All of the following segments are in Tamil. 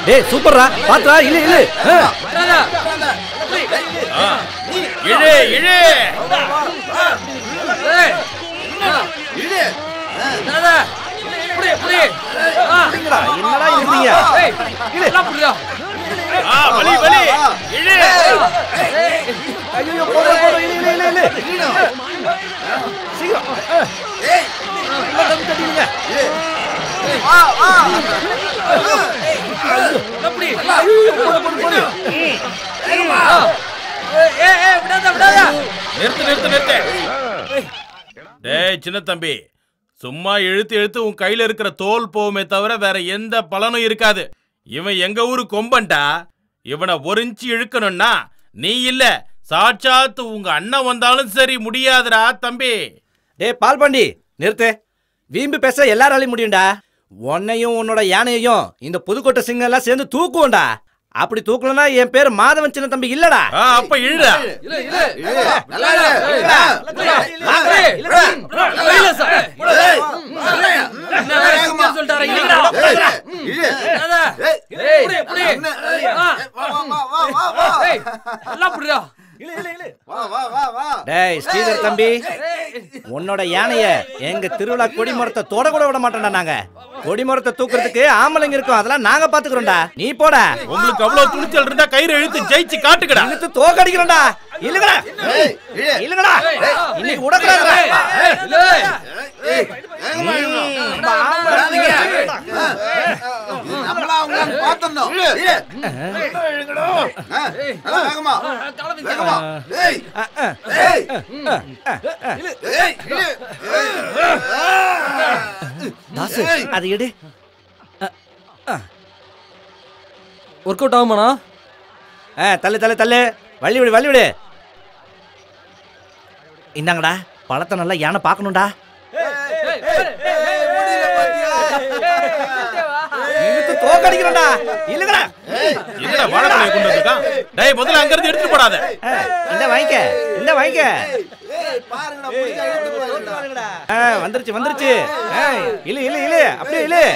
டேய் சூப்பர்ரா பாத்துடா இல்ல இல்ல இழு இழு என்னடா இருக்கீங்க ஆ வலி வலி இழு ஐயோ போற போற இல்ல இல்ல இல்ல இல்ல சீக்கிரம் இல்ல தம்பி தட்டிடுங்க ஐயோ போடு போடு போடு நிறுத்து நிறுத்து நிறுத்து டேய் சின்ன தம்பி சும்மா இழுத்து இழுத்து உன் கையில இருக்கிற தோல் போவுமே தவிர வேற எந்த பலனும் இருக்காது இவன் எங்க ஊரு கொம்பன்டா இவனை ஒரு இன்ச்சு இழுக்கணும்னா நீ இல்ல சாட்சாத்து உங்க அண்ணன் வந்தாலும் சரி முடியாதுடா தம்பி டேய் பால் பாண்டி நிறுத்து வீம்பு பேச எல்லாராலையும் முடியும்டா உன்னையும் உன்னோட யானையையும் இந்த புதுக்கோட்டை சிங்கம் எல்லாம் சேர்ந்து தூக்குவோம்டா அப்படி தூக்கலனா என் பேர் மாதவன் சின்ன தம்பி இல்லடா ஆ, அப்ப இழுடா டேய் ஸ்ரீதர் தம்பி உன்னோட யானைய எங்க திருவிழா கொடிமரத்தை தொட கூட விட மாட்டோம்டா நாங்க கொடிமரத்தை தூக்குறதுக்கு ஆம்பளைங்க இருக்கும் அதெல்லாம் நாங்க பாத்துக்கிறோம்டா நீ போடா உங்களுக்கு அவ்வளவு துணிச்சல் இருந்தா கயிறு இழுத்து ஜெயிச்சு காட்டுக்கடா இழுத்து தோக்கடிக்கிறோம்டா இல்லங்கடா இல்லங்கடா இன்னைக்கு உடக்கூடாதுடா நம்மளா அவங்களான்னு பார்த்தோம் வேகமா வேகமா ஏய் ஏய் ஏய் தாசு அது எடு ஒர்க் அவுட் ஆகுமாண்ணா ஆ தள்ளு தள்ளு தள்ளு வள்ளி விடு வள்ளி விடு இந்தாங்கடா பழத்தை நல்லா யானை பார்க்கணும்டா இழுத்து தோக்கடிக்கிறோம்டா இல்லங்கடா என்னடா வாழைப்பழைய கொண்டு வந்திருக்கான் டேய் முதல்ல அங்க இருந்து எடுத்துட்டு போடாத ஆ, இந்த வாங்கிக்க இந்த வாங்கிக்க பாருங்கடா புடிச்சா எடுத்து பாருங்கடா ஆ, வந்துருச்சு வந்துருச்சு ஆ, இழு இழு இழு அப்படியே இழு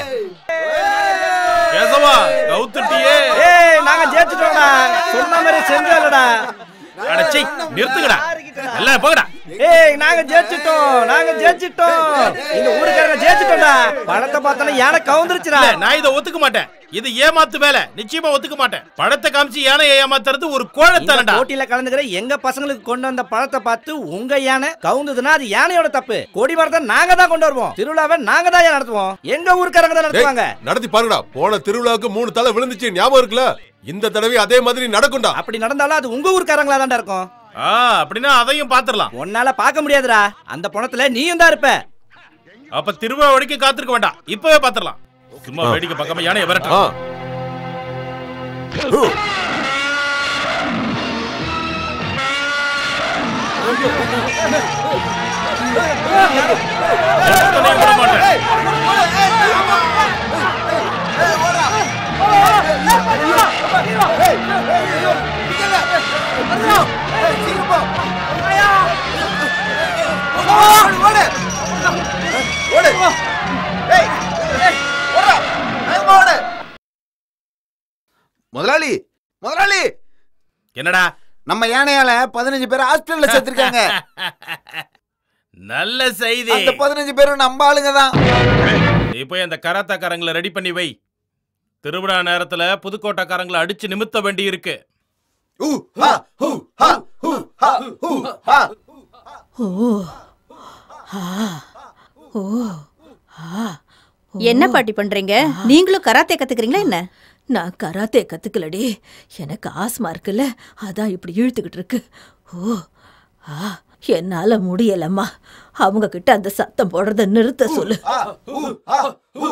கேசவா கவுத்துட்டியே ஏய் நாங்க ஜெயிச்சிட்டோம்டா சொன்ன மாதிரி செஞ்சோம்லடா அடச்சி நிறுத்துங்கடா எல்லாம் போங்கடா ஏய் நாங்க ஜெயிச்சிட்டோம் நாங்க ஜெயிச்சிட்டோம் இந்த ஊருக்காரங்க ஜெயிச்சிட்டோம்டா பழத்தை பார்த்தோன்னா யானை கவுந்துருச்சுடா இல்ல நான் இதை ஒத்துக்க மாட்டேன் இது ஏமாத்து வேலை நிச்சயமா ஒத்துக்க மாட்டேன் படத்தை காமிச்சு யானையை ஏமாத்துறது ஒரு இந்த கோழத்தனடா போட்டியில கலந்துக்கிற எங்க பசங்களுக்கு கொண்டு வந்த பழத்தை பார்த்து உங்க யானை கவுந்ததுன்னா அது யானையோட தப்பு கொடி மரத்தை நாங்க தான் கொண்டு வருவோம் திருவிழாவை நாங்க தான் நடத்துவோம் எங்க ஊருக்காரங்க தான் நடத்துவாங்க நடத்தி பாருங்கடா போன திருவிழாவுக்கு மூணு தலை விழுந்துச்சு ஞாபகம் இருக்குல்ல இந்த தடவை அதே மாதிரி நடக்கும்டா அப்படி நடந்தாலும் அது உங்க ஊருக்காரங்களா தான்டா இருக்கும் ஆ அப்படின்னா அதையும் பாத்துரலாம் உன்னால பார்க்க முடியாதுடா அந்த பணத்துல நீயும் தான் இருப்ப அப்ப திருவிழா வரைக்கும் காத்திருக்க வேண்டாம் இப்பவே பாத்துரலாம் சும்மா வேடிக்கை பார்க்காம யானையை ஆ விரட்டலாம் ஒருத்தனையும் விட மாட்டேன் ஓடு ஓடு ஏய் ஓடுடா வேகமா ஓடு முதலாளி முதலாளி என்னடா நம்ம யானையால பதினஞ்சு பேர் ஹாஸ்பிடல்ல சேர்த்திருக்காங்க நல்ல செய்தி அந்த பதினஞ்சு பேரும் நம்ம ஆளுங்க தான் நீ போய் அந்த கராத்தாக்காரங்களை ரெடி பண்ணி வை திருவிழா நேரத்துல புதுக்கோட்டைக்காரங்களை அடிச்சு நிமித்த வேண்டி இருக்கு ஹூ ஹா ஹூ ஹா ஹூ ஹா ஹூ ஹா என்ன பாட்டி பண்றீங்க நீங்களும் கராத்தே கத்துக்கிறீங்களா என்ன நான் கராத்தே கத்துக்கலடி எனக்கு ஆஸ்மா இருக்குல்ல அதான் இப்படி இழுத்துக்கிட்டு இருக்கு ஓ ஆ என்னால முடியலம்மா அவங்க கிட்ட அந்த சத்தம் போடுறத நிறுத்த சொல்லு ஹா ஹூ ஹா ஹூ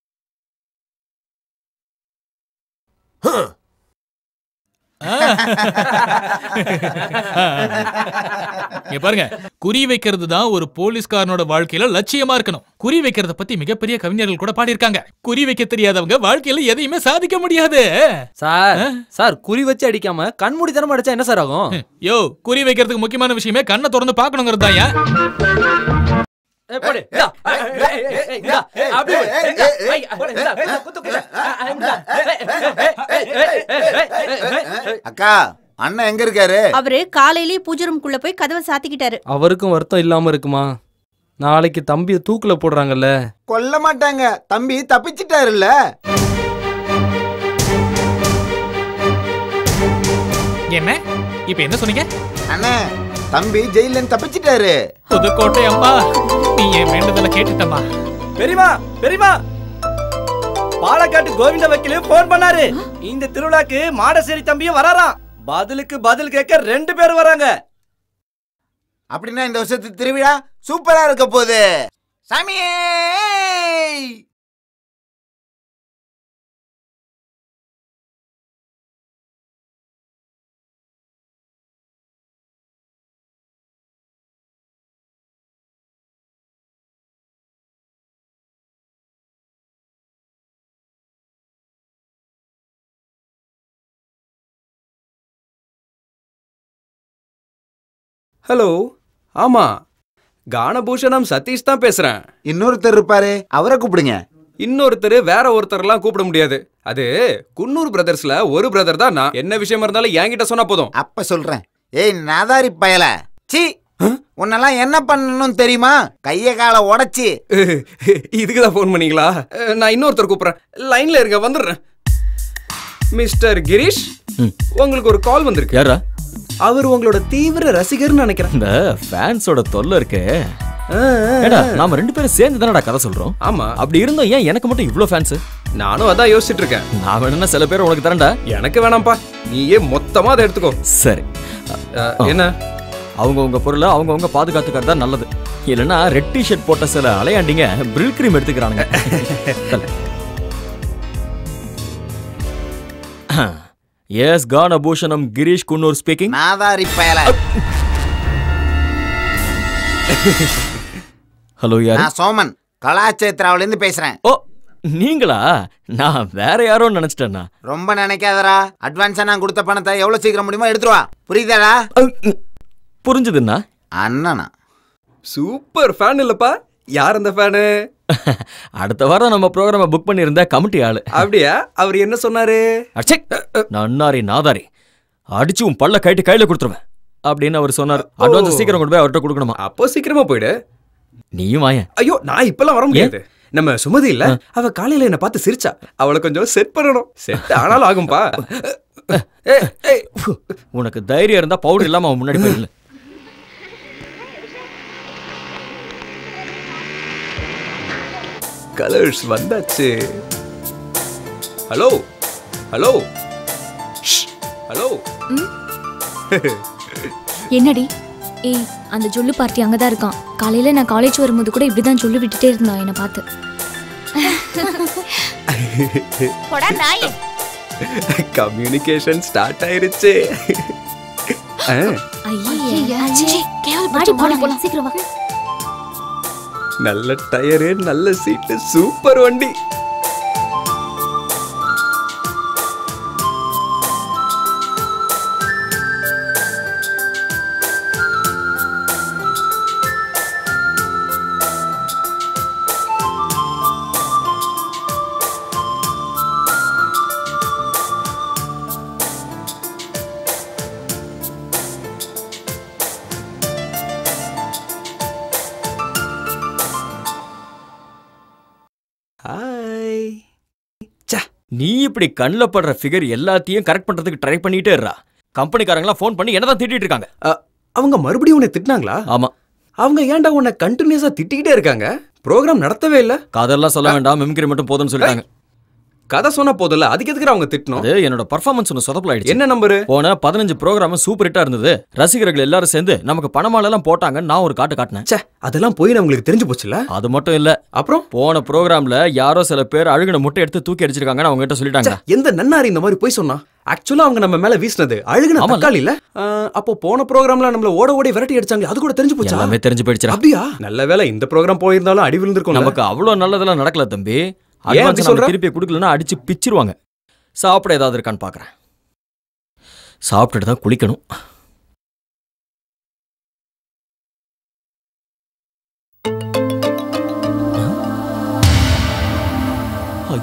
இங்க பாருங்க குறி வைக்கிறது தான் ஒரு போலீஸ்காரனோட வாழ்க்கையில லட்சியமா இருக்கணும் குறி வைக்கிறத பத்தி மிகப்பெரிய கவிஞர்கள் கூட பாடியிருக்காங்க குறி வைக்க தெரியாதவங்க வாழ்க்கையில எதையுமே சாதிக்க முடியாது சார் சார் குறி வச்சு அடிக்காம கண்மூடித்தனமா அடிச்சா என்ன சார் ஆகும் யோ குறி வைக்கிறதுக்கு முக்கியமான விஷயமே கண்ணை திறந்து பார்க்கணுங்கிறது தான் ஏய், போடு. இந்தா. ஏய், ஏய், ஏய், ஏய், இந்தா. அப்படி போடு. ஏய், இந்தா. ஏய், ஐய், போடு. இந்தா. குத்து, குத்து, குத்து. ஆ, ஆ, இந்தா. ஏய், ஏய், ஏய், ஏய், ஏய், ஏய், ஏய், ஏய், ஏய். அக்கா அண்ணன் எங்க இருக்காரு அவரு காலையிலேயே பூஜை ரூம்குள்ள போய் கதவை சாத்திக்கிட்டாரு அவருக்கும் வருத்தம் இல்லாம இருக்குமா நாளைக்கு தம்பியை தூக்குல போடுறாங்கல்ல கொல்ல மாட்டாங்க தம்பி தப்பிச்சிட்டாருல்ல என்ன இப்ப என்ன சொன்னீங்க அண்ணே தம்பி ஜெயில இருந்து தப்பிச்சிட்டாரு புதுக்கோட்டை அம்மா நீ என் வேண்டுதலை கேட்டுட்டம்மா பெரியமா பெரியமா பாலக்காட்டு கோவிந்த வக்கீல் போன் பண்ணாரு இந்த திருவிழாக்கு மாடசேரி தம்பியும் வராராம் பதிலுக்கு பதில் கேட்க ரெண்டு பேர் வராங்க அப்படின்னா இந்த வருஷத்து திருவிழா சூப்பரா இருக்க போகுது சாமியே ஹலோ ஆமா கானபூஷணம் சதீஷ் தான் பேசுறேன் இன்னொருத்தர் இருப்பாரு அவரை கூப்பிடுங்க இன்னொருத்தர் வேற ஒருத்தர்லாம் கூப்பிட முடியாது அது குன்னூர் பிரதர்ஸ்ல ஒரு பிரதர் தான் நான் என்ன விஷயம் இருந்தாலும் என்கிட்ட சொன்னா போதும் அப்ப சொல்றேன் ஏய் நாதாரி பயல சி உன்னெல்லாம் என்ன பண்ணணும் தெரியுமா கைய காலை உடைச்சி இதுக்கு தான் ஃபோன் பண்ணீங்களா அஹ், நான் இன்னொருத்தர் கூப்பிடுறேன் லைன்ல இருங்க வந்துடுறேன் மிஸ்டர் கிரீஷ் உங்களுக்கு ஒரு கால் வந்திருக்கு யாரா அவர் உங்களோட தீவிர ரசிகர்னு நினைக்கிறேன் இந்த ஃபேன்ஸோட தொல்லை இருக்கே ஆ, ஆ, ஏடா நாம ரெண்டு பேரும் சேர்ந்து தானடா கதை சொல்றோம் ஆமா அப்படி இருந்தோம் ஏன் எனக்கு மட்டும் இவ்ளோ ஃபேன்ஸ் நானும் அதான் யோசிச்சுட்டு இருக்கேன் நான் வேணும்னா சில பேர் உனக்கு தரேன்டா எனக்கு வேணாம்ப்பா நீயே மொத்தமா அதை எடுத்துக்கோ சரி அஹ், என்ன அவங்க உங்க பொருளை அவங்க அவங்க பாதுகாத்துக்கிறது தான் நல்லது இல்லைன்னா ரெட் டிஷர்ட் போட்ட சில அலையாண்டிங்க பிரில் கிரீம் எடுத்துக்கிறானுங்க எஸ் கானபூஷணம் கிரீஷ் குன்னூர் ஸ்பீக்கிங் நாதாரி பயல ஹலோ யார் நான் சோமன் கலாச்சேத்ராவில இருந்து பேசுறேன் ஓ நீங்களா நான் வேற யாரோ நினைச்சிட்டேன்னா ரொம்ப நினைக்காதடா அட்வான்ஸா நான் கொடுத்த பணத்தை எவ்வளவு சீக்கிரம் முடியுமோ எடுத்துருவா புரியுதாடா புரிஞ்சுதுன்னா அண்ணனா சூப்பர் ஃபேன் இல்லப்பா யார் அந்த ஃபேனு அடுத்த வாரம் நம்ம ப்ரோக்ராம புக் பண்ணியிருந்த கமிட்டி ஆளு அப்படியா அவர் என்ன சொன்னாரு அச்சே நன்னாரி நாதாரி அடிச்சு உன் பல்ல கைட்டு கையில கொடுத்துருவேன் அப்படின்னு அவர் சொன்னார் அட்வான்ஸ் சீக்கிரம் கொண்டு போய் அவர்கிட்ட கொடுக்கணுமா அப்போ சீக்கிரமா போயிடு நீயும் வாயேன் ஐயோ நான் இப்பெல்லாம் வர முடியாது நம்ம சுமதி இல்ல அவ காலையில என்ன பார்த்து சிரிச்சா அவளை கொஞ்சம் செட் பண்ணணும் செட் ஆனாலும் ஆகும்பா ஏய், ஏய், உனக்கு தைரியம் இருந்தா பவுடர் இல்லாம அவன் முன்னாடி போயிடல கலர்ஸ் வந்தாச்சு ஹலோ ஹலோ ஹலோ என்னடி ஏய் அந்த ஜொல்லு பார்ட்டி அங்கதான் இருக்கான் காலையில நான் காலேஜ் வரும்போது கூட இப்படிதான் சொல்லி விட்டுட்டே இருந்தான் என்னை பார்த்து கம்யூனிகேஷன் ஸ்டார்ட் ஆயிருச்சு ஆ, சீக்கிரம் வா நல்ல டயரு நல்ல சீட்டு சூப்பர் வண்டி ஹாய் நீ இப்படி கண்ணில் படுற ஃபிகர் எல்லாத்தையும் கரெக்ட் பண்றதுக்கு ட்ரை பண்ணிட்டே இருறா கம்பெனிக்காரங்களாம் ஃபோன் பண்ணி என்னதான் திட்டிட்டு இருக்காங்க அவங்க மறுபடியும் உன்னை திட்டினாங்களா ஆமா அவங்க ஏன்டா உன்னை கண்டினியூஸா திட்டிக்கிட்டே இருக்காங்க ப்ரோக்ராம் நடத்தவே இல்ல கதெல்லாம் சொல்ல வேண்டாம் மெமிக்ரி மட்டும் போதும்னு சொல்லிட்டாங்க கதை சொன்னா போதும்ல அதுக்கு எதுக்கு அவங்க திட்டணும் அது என்னோட பர்ஃபார்மன்ஸ் ஒன்று சொதப்பலாயிடுச்சு என்ன நம்பரு போன பதினஞ்சு ப்ரோக்ராம் சூப்பர் ஹிட்டா இருந்தது ரசிகர்கள் எல்லாரும் சேர்ந்து நமக்கு பணமாலெல்லாம் போட்டாங்க நான் ஒரு காட்டு காட்டினேன் ச்சே அதெல்லாம் போய் உங்களுக்கு தெரிஞ்சு போச்சுல அது மட்டும் இல்ல அப்புறம் போன ப்ரோக்ராம்ல யாரோ சில பேர் அழுகின முட்டை எடுத்து தூக்கி அடிச்சிருக்காங்கன்னு அவங்க கிட்ட சொல்லிட்டாங்க ச்சே, எந்த நன்னாரி இந்த மாதிரி போய் சொன்னா ஆக்சுவலா அவங்க நம்ம மேல வீசினது அழுகுன ஆமால. தக்காளி இல்ல ஆ, அப்போ போன ப்ரோக்ராம்ல நம்மள ஓட ஓடி விரட்டி அடிச்சாங்க அது கூட தெரிஞ்சு போச்சா எல்லாமே தெரிஞ்சு போயிடுச்சுடா அப்படியா நல்ல வேளை இந்த ப்ரோக்ராம் போயிருந்தாலும் அடி விழுந்திருக்கும் நமக்கு அவ்வளவு நல்லதெல்லாம் நடக்கல தம்பி அப்படி அட்வான்ஸ் சொல்ற? நம்ம திருப்பி கொடுக்கலன்னா அடிச்சு பிச்சிருவாங்க சாப்பிட ஏதாவது இருக்கான்னு பார்க்கறேன் சாப்பிட்டுட்டு தான் குளிக்கணும்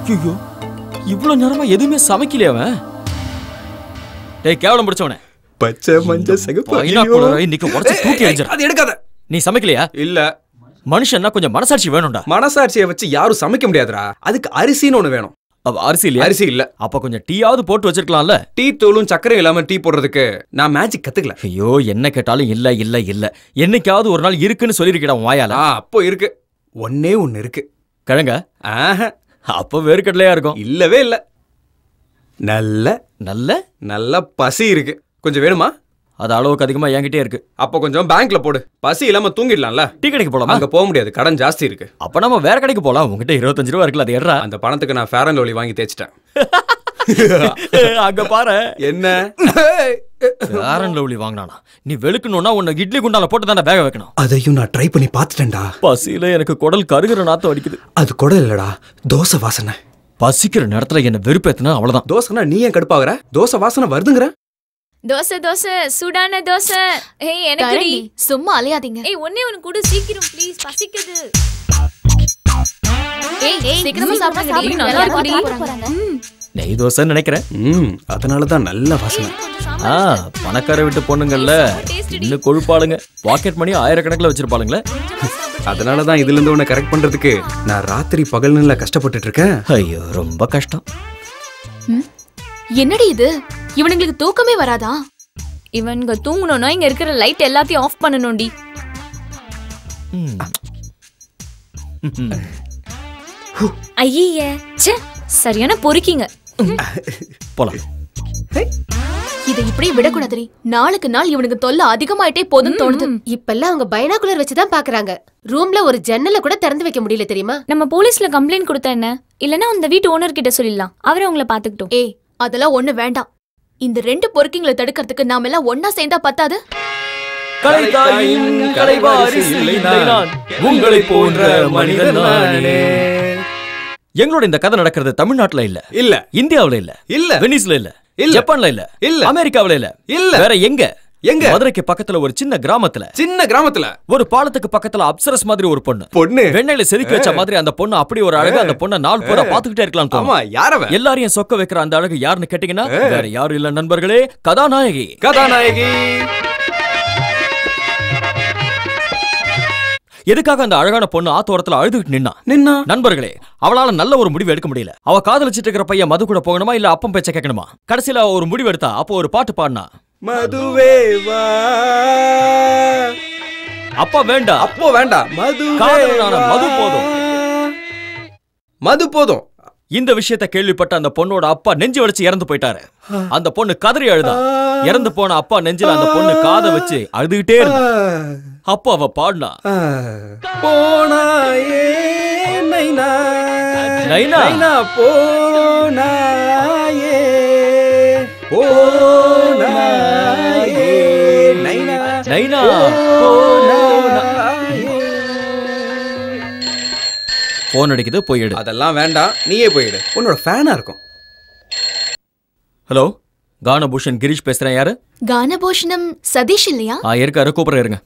ஐயோ இவ்வளவு நேரமா எதுவுமே சமைக்கலையா அவன் டேய் கேவலம் பிடிச்சவனே பச்சை மஞ்சள் சிகப்பு பைனாக்குலரை இன்னைக்கு உடைச்சு தூக்கி எறிஞ்சிரு. அது எடுக்காத நீ சமைக்கலையா இல்ல மனுஷன்னா கொஞ்சம் மனசாட்சி வேணும்டா மனசாட்சியை வச்சு யாரும் சமைக்க முடியாதுடா அதுக்கு அரிசின்னு ஒண்ணு வேணும் அவ அரிசி இல்லையா அரிசி இல்ல அப்ப கொஞ்சம் டீயாவது போட்டு வச்சிருக்கலாம்ல டீ தூளும் சர்க்கரையும் இல்லாம டீ போடுறதுக்கு நான் மேஜிக் கத்துக்கல ஐயோ என்ன கேட்டாலும் இல்ல இல்ல இல்ல என்னைக்காவது ஒரு நாள் இருக்குன்னு சொல்லிருக்கடா உன் வாயால ஆ அப்போ இருக்கு ஒன்னே ஒண்ணு இருக்கு கிழங்க ஆஹா அப்ப வேர்க்கடலையா இருக்கும் இல்லவே இல்ல நல்ல நல்ல நல்ல பசி இருக்கு கொஞ்சம் வேணுமா அது அளவுக்கு அதிகமா என்கிட்டே இருக்கு அப்போ கொஞ்சம் பேங்க்ல போடு பசி இல்லாம தூங்கிடலாம்ல டீ கடைக்கு போலாமா அங்க போக முடியாது கடன் ஜாஸ்தி இருக்கு அப்ப நம்ம வேற கடைக்கு போலாம் உங்ககிட்ட இருபத்தஞ்சு ரூபா இருக்குல்ல அது எட்ரா அந்த பணத்துக்கு நான் ஃபேர் அண்ட் லவ்லி வாங்கி தேய்ச்சிட்டேன் அங்க பாரு என்ன வேற லவ்லி வாங்கினானா நீ வெளுக்கணும்னா உன்னை இட்லி குண்டால போட்டு தானே பேக வைக்கணும் அதையும் நான் ட்ரை பண்ணி பார்த்துட்டேன்டா பசியில எனக்கு குடல் கருகிற நாத்தம் அடிக்குது அது கூட இல்லடா தோசை வாசனை பசிக்கிற நேரத்துல என்ன வெறுப்பேத்துனா அவ்வளவுதான் தோசைனா நீ ஏன் கடுப்பாகுற தோசை வாசனை வருதுங்கிற தோசை தோசை சூடான தோசை ஏய் எனக்கு தரேன்டி. சும்மா அலையாதீங்க ஏய் ஒண்ணே ஒன்னு கூட சீக்கிரம் ப்ளீஸ் பசிக்குது ஏய் சீக்கிரமா சாப்பிடுங்கடி நல்லா நல்லா இருக்குடி. போறாங்க நெய் தோசைன்னு நினைக்கிறேன் ம் அதனால தான் நல்ல வாசனை ஆ பணக்கார வீட்டு பொண்ணுங்கள்ல இன்னும் கொழுப்பாளுங்க பாக்கெட் மணி ஆயிரக்கணக்கில் வச்சிருப்பாளுங்களே அதனால தான் இதுல இருந்து உன்னை கரெக்ட் பண்றதுக்கு நான் ராத்திரி பகல்னுல கஷ்டப்பட்டுட்டு இருக்கேன் ஐயோ ரொம்ப கஷ்டம் என்னடி இது இவனுங்களுக்கு தூக்கமே வராதா இவனுங்க தூங்கணும்னா இங்க இருக்கிற லைட் எல்லாத்தையும் ஆஃப் பண்ணணும்டி ம். ஐயே ச்சே சரியான பொறுக்கிங்க போலாம் இதை இப்படியே விடக்கூடாதுடி நாளுக்கு நாள் இவனுக்கு தொல்லை அதிகமாயிட்டே போதுன்னு தோணுது இப்பெல்லாம் அவங்க பைனாகுலர் வச்சு தான் பாக்குறாங்க ரூம்ல ஒரு ஜன்னலை கூட திறந்து வைக்க முடியல தெரியுமா நம்ம போலீஸ்ல கம்ப்ளைண்ட் கொடுத்தா என்ன இல்லனா அந்த வீட்டு ஓனர் கிட்ட சொல்லிடலாம் அவரே உங்களை பாத்துக்கிட்டோம் ஏய் அதெல்லாம் ஒண்ணு வேண்டாம் இந்த ரெண்டு பொறுக்கிங்களை தடுக்கிறதுக்கு நாம எல்லாம் ஒன்னா சேர்ந்தா பத்தாது கலைத்தாயின் கலைவாரி இல்லை நான் உங்களை போன்ற மனிதன் நானே எங்களோட இந்த கதை நடக்கிறது தமிழ்நாட்டுல இல்ல இல்ல இந்தியாவுல இல்ல இல்ல வெனிஸ்ல இல்ல இல்ல. ஜப்பான்ல இல்ல இல்ல. அமெரிக்காவுல இல்ல இல்ல. வேற எங்க எங்க? மதுரைக்கு பக்கத்துல ஒரு சின்ன கிராமத்துல சின்ன கிராமத்துல ஒரு பாலத்துக்கு பக்கத்துல அப்சரஸ் மாதிரி ஒரு பொண்ணு பொண்ணு வெண்ணையில செதுக்கி வச்ச மாதிரி அந்த பொண்ணு அப்படி ஒரு அழகு அந்த பொண்ண நாள் பூரா பாத்துக்கிட்டே இருக்கலாம் தோணும். ஆமா யாரவன் எல்லாரையும் சொக்க வைக்கிற அந்த அழகு யாருன்னு கேட்டீங்கன்னா வேற யாரும் இல்ல நண்பர்களே கதாநாயகி கதாநாயகி எதுக்காக அந்த அழகான பொண்ணு ஆத்தோரத்துல அழுதுகிட்டு நின்னா நின்னா நண்பர்களே அவளால நல்ல ஒரு முடிவு எடுக்க முடியல அவ காதலிச்சிட்டு இருக்கிற பையன் மது கூட போகணுமா இல்ல அப்பம் பேச்ச கேட்கணுமா கடைசியில அவ ஒரு முடிவு எடுத்தா அப்போ ஒரு பாட்டு பாடினா மதுவே வா அப்பா வேண்டாம் அப்போ வேண்டாம் மது காதலனான மது போதும் மது போதும் இந்த விஷயத்தை கேள்விப்பட்ட அந்த பொண்ணோட அப்பா நெஞ்சு வலிச்சு இறந்து போயிட்டாரு அந்த பொண்ணு கதறி அழுதா இறந்து போன அப்பா நெஞ்சில அந்த பொண்ணு காதை வச்சு அழுதுகிட்டே இருந்தா அப்போ அவ பாடினா போனாயே நைனா நைனா. நைனா போனாயே போனாயே நைனா நைனா போன் அடிக்குது போயிடு அதெல்லாம் வேண்டாம் நீயே போயிடு உன்னோட ஃபேனா இருக்கும் ஹலோ கானபூஷன் கிரீஷ் பேசுறேன் யாரு கானபோஷணம் சதீஷ் இல்லையா ஆ இருக்காரு கூப்பிடுற இருங்க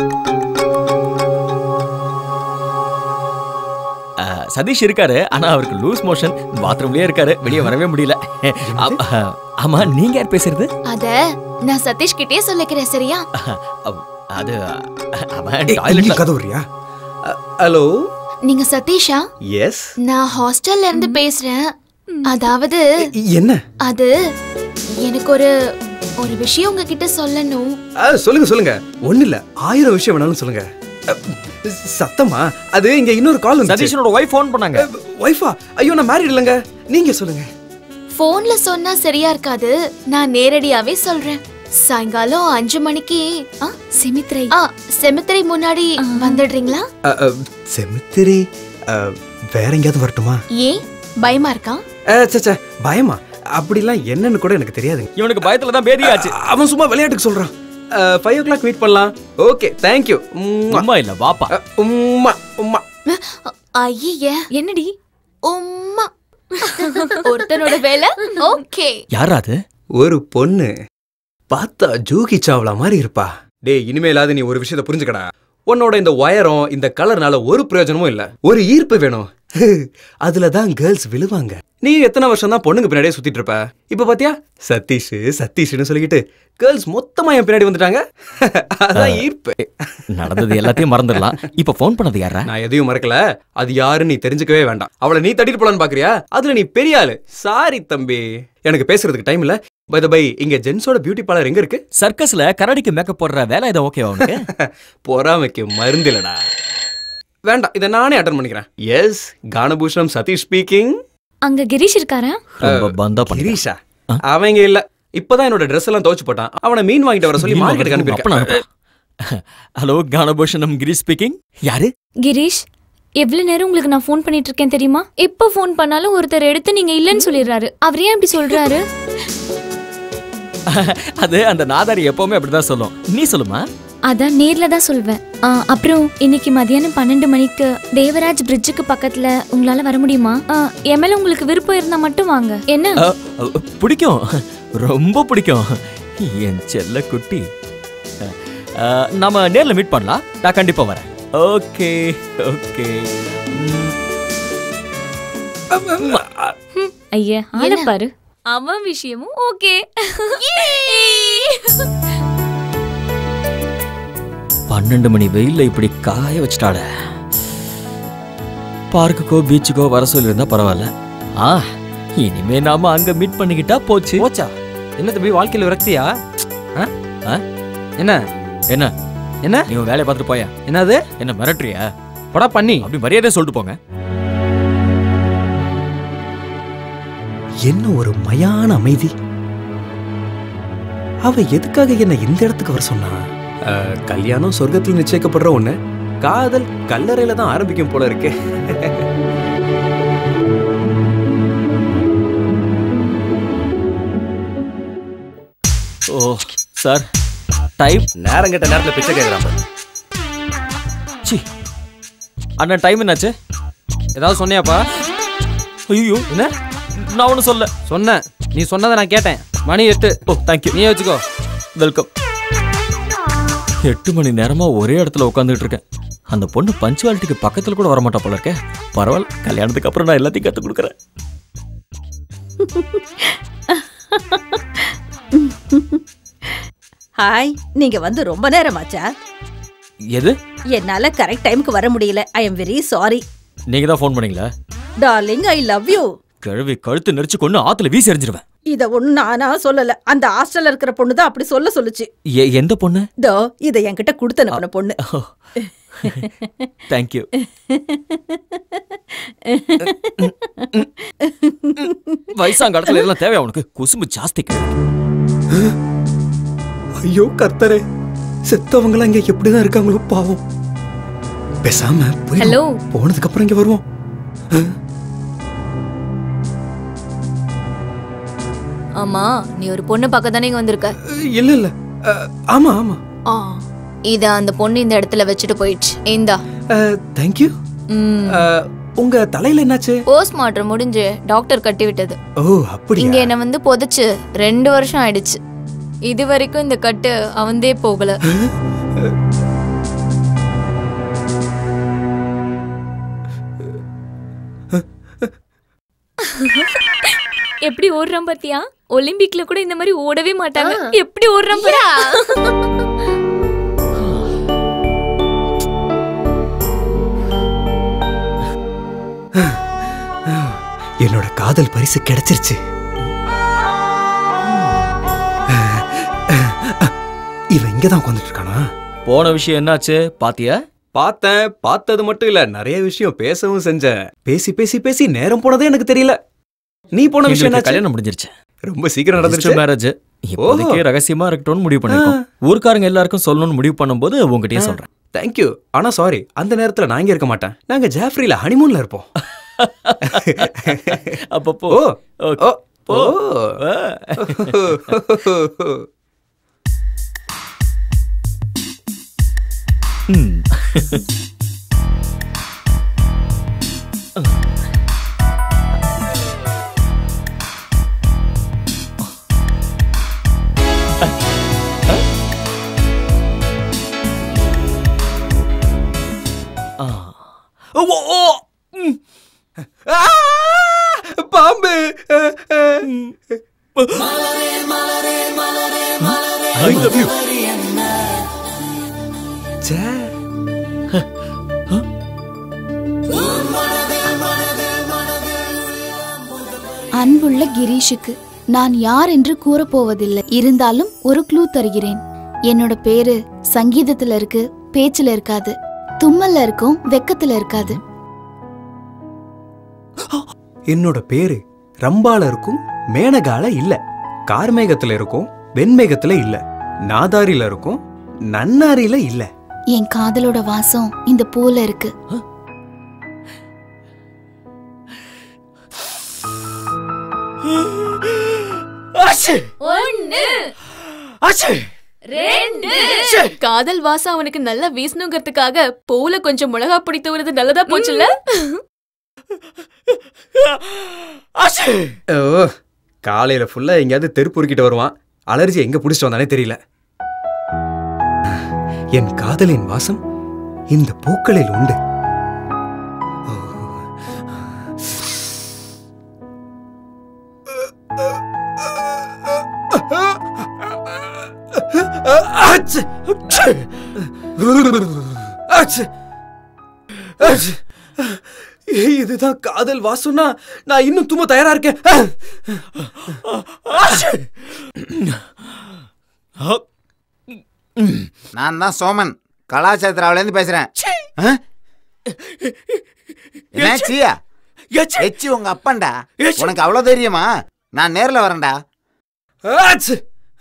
ஆ, சதீஷ் இருக்காரு ஆனா அவருக்கு லூஸ் மோஷன் பாத்ரூம்லயே இருக்காரு வெளியே வரவே முடியல ஆ- ஆமா நீங்க யார் பேசுறது அத நான் சதீஷ் கிட்டே சொல்லிக்கிறேன் சரியா அவ்- அது அவன் ஏய், டாய்லெட்ல இங்க கதவு வரியா ஹலோ நீங்க சதீஷா எஸ் நான் ஹாஸ்டல்ல இருந்து பேசுறேன் அதாவது என்ன அது எனக்கு ஒரு ஒரு விஷயம் உங்ககிட்ட சொல்லணும் ஆ, சொல்லுங்க சொல்லுங்க ஒண்ணு இல்ல ஆயிரம் விஷயம் வேணாலும் சொல்லுங்க அ, சத்தமா அது இங்க இன்னொரு கால் சதீஷனோட ஒய்ஃப் ஃபோன் பண்ணாங்க ஒய்ஃபா ஐயோ நான் மேரிட் இல்லைங்க நீங்க சொல்லுங்க போன்ல சொன்னா சரியா இருக்காது நான் நேரடியாவே சொல்றேன் சாயங்காலம் அஞ்சு மணிக்கு ஆ, செமித்திரை ஆ செமித்திரை முன்னாடி வந்துடுறீங்களா அ, அ, செமித்திரி அ, வேற எங்கேயாவது வரட்டுமா ஏன் பயமா இருக்கா அ, ச்சே, ச்சே, பயமா அப்படிலாம் என்னன்னு கூட எனக்கு தெரியாதுங்க இவனுக்கு பயத்துல தான் பேதியாச்சு அவன் சும்மா விளையாட்டுக்கு சொல்றான் ஃபைவ் ஓ கிளாக் மீட் பண்ணலாம் ஓகே தேங்க்யூ உம்மா இல்ல வாப்பா உம்மா உம்மா ஐய என்னடி உம்மா ஒருத்தனோட வேலை ஓகே யாரா அது ஒரு பொண்ணு பார்த்தா ஜூகி சாவ்லா மாதிரி இருப்பா டேய் இனிமேலாவது நீ ஒரு விஷயத்தை புரிஞ்சுக்கடா உன்னோட இந்த ஒயரம் இந்த கலர்னால ஒரு பிரயோஜனமும் இல்ல ஒரு ஈர்ப்பு வேணும் அதுல தான் கேர்ள்ஸ் விழுவாங்க நீ எத்தனை வருஷம் தான் பொண்ணுங்க பின்னாடியே சுத்திட்டு இருப்ப இப்ப பாத்தியா சதீஷ் சதீஷ்னு சொல்லிக்கிட்டு கேர்ள்ஸ் மொத்தமா என் பின்னாடி வந்துட்டாங்க அதான் ஈர்ப்பு நடந்தது எல்லாத்தையும் மறந்துடலாம் இப்ப ஃபோன் பண்ணது யாரா நான் எதையும் மறக்கல அது யாருன்னு நீ தெரிஞ்சுக்கவே வேண்டாம் அவளை நீ தட்டிட்டு போலான்னு பாக்குறியா அதுல நீ பெரிய ஆளு சாரி தம்பி எனக்கு பேசுறதுக்கு டைம் இல்ல பை பை இங்க ஜென்ஸோட பியூட்டி பார்லர் எங்க இருக்கு சர்க்கஸ்ல கரடிக்கு மேக்கப் போடுற வேலை இதை ஓகேவா உனக்கு பொறாமைக்கு மருந்து இல்லடா வேண்டாம் இதை நானே அட்டன் பண்ணிக்கிறேன் எஸ் கானபூஷணம் சதீஷ் ஸ்பீக்கிங் அங்க கிரீஷ் இருக்காரா ரொம்ப பந்தா கிரீஷா அவங்க இல்ல இப்பதான் என்னோட ட்ரெஸ் எல்லாம் துவைச்சு போட்டான் அவனை மீன் வாங்கிட்டு வர சொல்லி மீன் மார்க்கெட்டுக்கு வாங்கிட்டு அப்ப அனுப்பியிருக்கேன் ஹலோ கானபூஷணம் கிரீஷ் ஸ்பீக்கிங் யாரு கிரீஷ் எவ்வளவு நேரம் உங்களுக்கு நான் ஃபோன் பண்ணிட்டு இருக்கேன் தெரியுமா எப்போ ஃபோன் பண்ணாலும் ஒருத்தர் எடுத்து நீங்க இல்லைன்னு சொல்லிடுறாரு அவர் ஏன் இப்படி சொல்றாரு அது அந்த நாதாரி எப்பவுமே அப்படிதான் சொல்லும் நீ சொல்லுமா அதான் நேர்ல தான் சொல்வேன் ஆ, அப்புறம் இன்னைக்கு மதியானம் பன்னெண்டு மணிக்கு தேவராஜ் பிரிட்ஜுக்கு பக்கத்துல உங்களால வர முடியுமா ஆ, என் மேல உங்களுக்கு விருப்பம் இருந்தா மட்டும் வாங்க என்ன அ, அ, பிடிக்கும் ரொம்ப பிடிக்கும் என் செல்ல குட்டி அ, நாம நேர்ல மீட் பண்ணலாம் நான் கண்டிப்பா வரேன் ஓகே ஓகே ஐயா ஆள பாரு அவன் விஷயமும் ஓகே பன்னெண்டு மணி வெயில்ல இப்படி காய வச்சிட்டாட பார்க்குக்கோ பீச்சுக்கோ வர சொல்லியிருந்தா பரவாயில்ல ஆ இனிமே நாம அங்க மீட் பண்ணிக்கிட்டா போச்சு போச்சா என்ன தம்பி வாழ்க்கையில விரக்தியா ஆ? ஆ? என்ன என்ன என்ன நீ உன் வேலையை பார்த்துட்டு போயா என்னது என்ன மிரட்டுறியா படா பண்ணி அப்படி மரியாதையா சொல்லிட்டு போங்க என்ன ஒரு மயான அமைதி அவ எதுக்காக என்ன இந்த இடத்துக்கு வர சொன்னா அஹ், கல்யாணம் சொர்க்கத்தில் நிச்சயிக்கப்படுற ஒண்ணு காதல் கல்லறையில தான் ஆரம்பிக்கும் போல இருக்கு ஓ சார் டைம் நேரம் கெட்ட நேரத்துல பிச்சை கேட்கறான் பாரு. சி அண்ணன் டைம் என்னாச்சு ஏதாவது சொன்னியாப்பா ஐயோ என்ன நான் ஒன்றும் சொல்ல சொன்னேன் நீ சொன்னதை நான் கேட்டேன் மணி எட்டு ஓ தேங்க்யூ நீ வச்சுக்கோ வெல்கம் எட்டு மணி நேரமா ஒரே இடத்துல உட்காந்துட்டு இருக்கேன் அந்த பொண்ணு பஞ்சுவாலிட்டிக்கு பக்கத்துல கூட வரமாட்டா போல இருக்கே பரவாயில்ல கல்யாணத்துக்கு அப்புறம் நான் எல்லாத்தையும் கத்து கொடுக்குறேன் ஹாய் நீங்க வந்து ரொம்ப நேரமாச்சா எது என்னால கரெக்ட் டைம்க்கு வர முடியல ஐ எம் வெரி சாரி நீங்க தான் ஃபோன் பண்ணீங்களா டார்லிங் ஐ லவ் யூ கிழவி கழுத்து நெரிச்சு கொண்டு ஆத்துல வீசி எறிஞ்சிருவேன் இத ஒண்ணு நானா சொல்லல அந்த ஹாஸ்டல்ல இருக்கிற பொண்ணு தான் அப்படி சொல்ல சொல்லுச்சு எ- எந்த பொண்ணு தோ இத என்கிட்ட கொடுத்து அனுப்பின பொண்ணு தேங்க்யூ வயசாங்காலத்துல இதெல்லாம் தேவையா உனக்கு குசும்பு ஜாஸ்தி ஐயோ கர்த்தரே செத்தவங்களாம் இங்க எப்படிதான் இருக்காங்களோ பாவம் பேசாம போய் ஹலோ போனதுக்கு அப்புறம் இங்க வருவோம் ஆமா நீ ஒரு பொண்ணு பார்க்க தானே இங்க வந்திருக்க இல்ல இல்ல அஹ், ஆமா ஆமா ஆ இத அந்த பொண்ணு இந்த இடத்துல வச்சுட்டு போயிடுச்சு இந்தா தேங்க்யூ உங்க தலையில என்னாச்சு போஸ்ட்மார்ட்டம் முடிஞ்சு டாக்டர் கட்டி விட்டது ஓ அப்படியா இங்க என்ன வந்து புதைச்சு ரெண்டு வருஷம் ஆயிடுச்சு இது வரைக்கும் இந்த கட்டு அவந்தே போகல எப்படி ஓடுறான் பாத்தியா ஒலிம்பிக்ல கூட இந்த மாதிரி ஓடவே மாட்டாங்க எப்படி ஓடுறான் பாரு. என்னோட காதல் பரிசு கிடைச்சிருச்சு இவன் இங்கதான் உட்காந்துட்டு இருக்கானா போன விஷயம் என்னாச்சு பாத்தியா பார்த்தேன் பார்த்தது மட்டும் இல்ல நிறைய விஷயம் பேசவும் செஞ்சேன் பேசி பேசி பேசி நேரம் போனதே எனக்கு தெரியல நீ போன விஷயம் எங்களுக்கு என்னாச்சு கல்யாணம் முடிஞ்சிருச்சு ரொம்ப சீக்கிரம் நடந்துருச்சு மேரேஜ் இப்போதைக்கு ரகசியமா இருக்கட்டும்னு முடிவு பண்ணிருக்கோம் ஊர்க்காரங்க எல்லாருக்கும் சொல்லணும்னு முடிவு பண்ணும்போது உங்ககிட்டயே சொல்றேன் தேங்க்யூ ஆனா சாரி அந்த நேரத்துல நான் இங்க இருக்க மாட்டேன் நாங்க ஜாஃப்ரில ஹனிமூன்ல இருப்போம் அப்போ போ ஓ ஓ போ. ம். ஆ. ஓ, ஓ, ம். ஆ! பாம்பு ஐ லவ் யூ ச்சே அன்புள்ள கிரீஷுக்கு நான் யார் என்று கூறப்போவதில்லை இருந்தாலும் ஒரு க்ளூ தருகிறேன் என்னோட பேரு சங்கீதத்துல இருக்கு பேச்சுல இருக்காது தும்மல்ல இருக்கும் வெக்கத்துல இருக்காது என்னோட பேரு ரம்பால இருக்கும் மேனகால இல்ல கார்மேகத்துல இருக்கும் வெண்மேகத்துல இல்ல நாதாரில இருக்கும் நன்னாரில இல்ல என் காதலோட வாசம் இந்த பூல இருக்கு ஒன்னு ரெண்டு காதல் வாசம் அவனுக்கு நல்லா வீசணுங்கிறதுக்காக பூல கொஞ்சம் மிளகா பொடி தூவுறது நல்லதா போச்சுல்ல ஓ காலையில ஃபுல்லா எங்கேயாவது தெரு பொறுக்கிட்டு வருவான் அலர்ஜி எங்க புடிச்சிட்டு வந்தானே தெரியல என் காதலின் வாசம் இந்த பூக்களில் உண்டு அச்சு! அச்சு! அச்சு! ஏய், இதுதான் காதல் வாசம்னா நான் இன்னும் தும்ம தயாரா இருக்கேன் நான் தான் சோமன் கலாச்சாரத்திராவிலேருந்து பேசுறேன் ஆ? என்ன சியா எச்சி உங்க அப்பன்டா உனக்கு அவ்வளவு தெரியுமா நான் நேர்ல வரேன்டா ஆச்சு!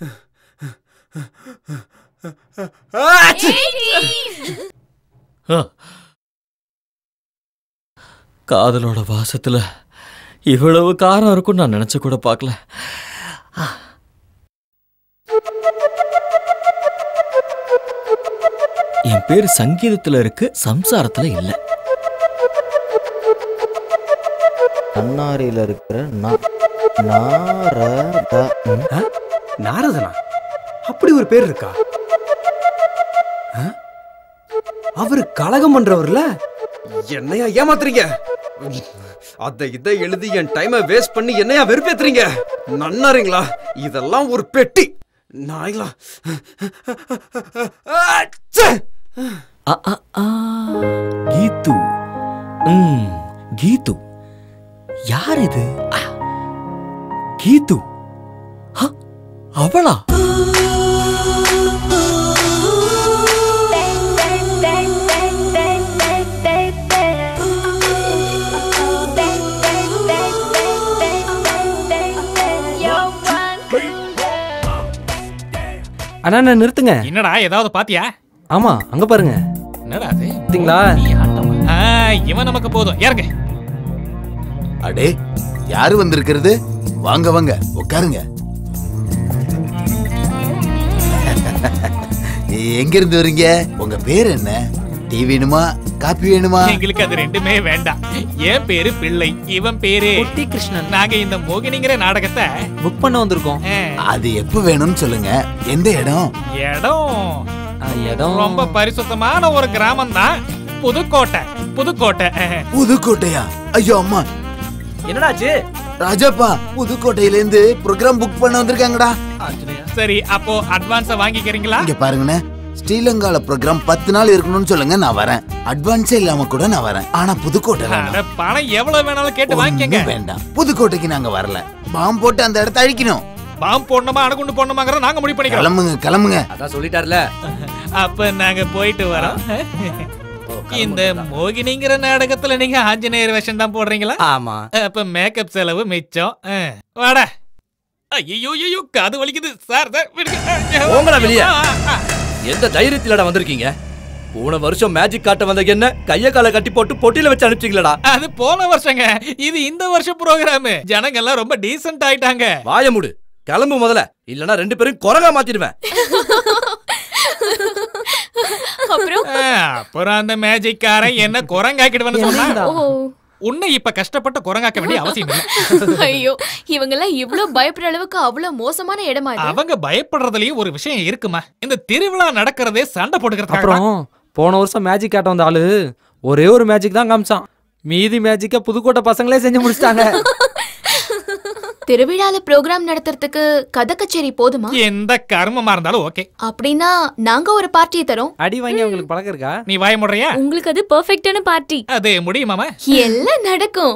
ஆச்சு! காதலோட வாசத்துல இவ்வளவு காரம் இருக்கும் நான் நினைச்சு கூட பார்க்கல என் பேர் சங்கீதத்துல இருக்கு சம்சாரத்துல இல்ல நன்னாரியில் இருக்கிற நா- நாரத ம். ஆ? நாரதனா அப்படி ஒரு பேர் இருக்கா ஆ? அவரு கலகம் பண்றவர்ல என்னையா ஏமாத்துறீங்க அத இதை எழுதி என் டைமை வேஸ்ட் பண்ணி என்னையா வெறுப்பேத்துறீங்க நன்னாரீங்களா இதெல்லாம் ஒரு பெட்டி நாய்களா ஆச்சே! அ, அ, ஆ, கீத்து ம் கீத்து யார் இது ஆ, கீத்து ஹ, அவளா அண்ணா அண்ணா, நிறுத்துங்க என்னடா ஏதாவது பாத்தியா ஆமா அங்க பாருங்க என்னடா அது பார்த்தீங்களா ஆ, இவன் நமக்கு போதும் இறங்கு அடே யாரு வந்திருக்கிறது வாங்க வாங்க உட்காருங்க எங்க இருந்து வரீங்க உங்க பேர் என்ன டீ வேணுமா காப்பி வேணுமா எங்களுக்கு அது ரெண்டுமே வேண்டாம் என் பேரு பிள்ளை இவன் பேரு குட்டி கிருஷ்ணன் நாங்க இந்த மோகினிங்கிற நாடகத்தை புக் பண்ண வந்திருக்கோம் ஆ, அது எப்ப வேணும்னு சொல்லுங்க எந்த இடம் இடம் ஆ, இடம் ரொம்ப பரிசுத்தமான ஒரு கிராமம் தான் புதுக்கோட்டை புதுக்கோட்டை புதுக்கோட்டையா ஐயோ அம்மா என்னடாச்சு ராஜாப்பா புதுக்கோட்டையில இருந்து ப்ரோக்ராம் புக் பண்ண வந்திருக்காங்கடா சரி அப்போ அட்வான்ஸ வாங்கிக்கிறீங்களா இங்க பாருங்கண்ணே ஸ்ரீலங்கால ப்ரோக்ராம் பத்து நாள் இருக்கணும்னு சொல்லுங்க நான் வரேன் அட்வான்ஸே இல்லாம கூட நான் வரேன் ஆனா புதுக்கோட்டை வேணாம். அட, பணம் எவ்வளவு வேணாலும் கேட்டு வாங்கிக்கங்க ஒண்ணும் வேண்டாம் புதுக்கோட்டைக்கு நாங்க வரல பாம் போட்டு அந்த இடத்த அழிக்கணும் பாம் போடணுமா அணுகுண்டு போடணுமாங்கிறத நாங்க முடிவு பண்ணிக்கிறோம் கிளம்புங்க கிளம்புங்க அதான் சொல்லிட்டார்ல அப்ப நாங்க போயிட்டு வரோம் இந்த மோகினிங்கிற நாடகத்துல நீங்க ஆஞ்சநேயர் வேஷம் தான் போடுறீங்களா ஆமா அப்ப மேக்கப் செலவு மிச்சம் ஆ, வாடா ஐயோ ஐயோ காது வலிக்குது சார் சார் விடுங்க. போங்கடா வெளிய. ஆ, ஆ. எந்த தைரியத்திலடா வந்திருக்கீங்க போன வருஷம் மேஜிக் காட்ட வந்த என்ன கைய காலை கட்டி போட்டு பொட்டியில வச்சு அனுப்பிச்சிங்களடா அது போன வருஷங்க இது இந்த வருஷம் ப்ரோக்ராம் ஜனங்க எல்லாம் ரொம்ப டீசென்ட் ஆயிட்டாங்க வாய மூடு கிளம்பு முதல்ல இல்லனா ரெண்டு பேரும் குரங்கா மாத்திடுவேன் அப்புறம் ஆ, அப்புறம் அந்த மேஜிக்காரன் என்ன குரங்காக்கிடுவேன்னு சொன்னா உன்னை இப்ப கஷ்டப்பட்டு குரங்காக்க வேண்டிய அவசியம் இல்லை ஐயோ இவங்க எல்லாம் இவ்ளோ பயப்படுற அளவுக்கு அவ்வளவு மோசமான இடமா இது அவங்க பயப்படுறதுலயும் ஒரு விஷயம் இருக்குமா இந்த திருவிழா நடக்கிறதே சண்டை போட்டுக்கிறதுக்காக அப்புறம் போன வருஷம் மேஜிக் காட்ட வந்த ஆளு ஒரே ஒரு மேஜிக் தான் காமிச்சான் மீதி மேஜிக்க புதுக்கோட்டை பசங்களே செஞ்சு முடிச்சிட்டாங்க திருவிழால ப்ரோக்ராம் நடத்துறதுக்கு கதை கச்சேரி போதுமா எந்த கர்மமா இருந்தாலும் ஓகே அப்படின்னா நாங்க ஒரு பார்ட்டியை தரோம் அடி வாங்கி உங்களுக்கு பழக்கம் இருக்கா நீ வாய முடுறியா உங்களுக்கு அது பெர்ஃபெக்ட்டான பார்ட்டி அது முடியுமாமா எல்லாம் நடக்கும்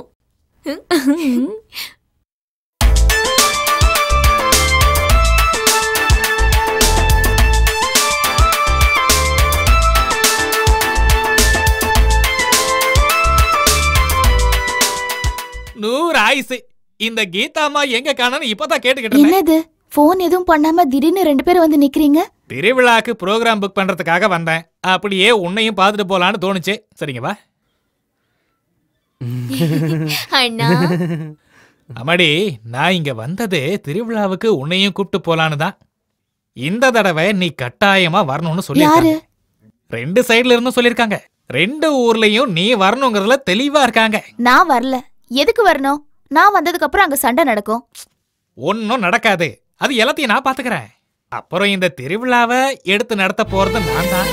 நூறு ஆயுசு இந்த கீதாமா எங்க காணோன்னு இப்பதான் கேட்டுக்கிட்டு இருந்தேன் என்னது ஃபோன் எதுவும் பண்ணாம திடீர்னு ரெண்டு பேரும் வந்து நிக்கிறீங்க திருவிழாக்கு ப்ரோக்ராம் புக் பண்றதுக்காக வந்தேன் அப்படியே உன்னையும் பார்த்துட்டு போலான்னு தோணுச்சு சரிங்க வா அண்ணா அம்மாடி நான் இங்க வந்தது திருவிழாவுக்கு உன்னையும் கூப்பிட்டு போலான்னு தான் இந்த தடவை நீ கட்டாயமா வரணும்னு சொல்லிருக்காங்க ரெண்டு சைடுல இருந்தும் சொல்லிருக்காங்க ரெண்டு ஊர்லயும் நீ வரணுங்கிறதுல தெளிவா இருக்காங்க நான் வரல எதுக்கு வரணும் நான் வந்ததுக்கு அப்புறம் அங்க சண்டை நடக்கும் ஒன்னும் நடக்காது அது எல்லாத்தையும் நான் பாத்துக்கிறேன் அப்புறம் இந்த திருவிழாவை எடுத்து நடத்த போறது நான் தான்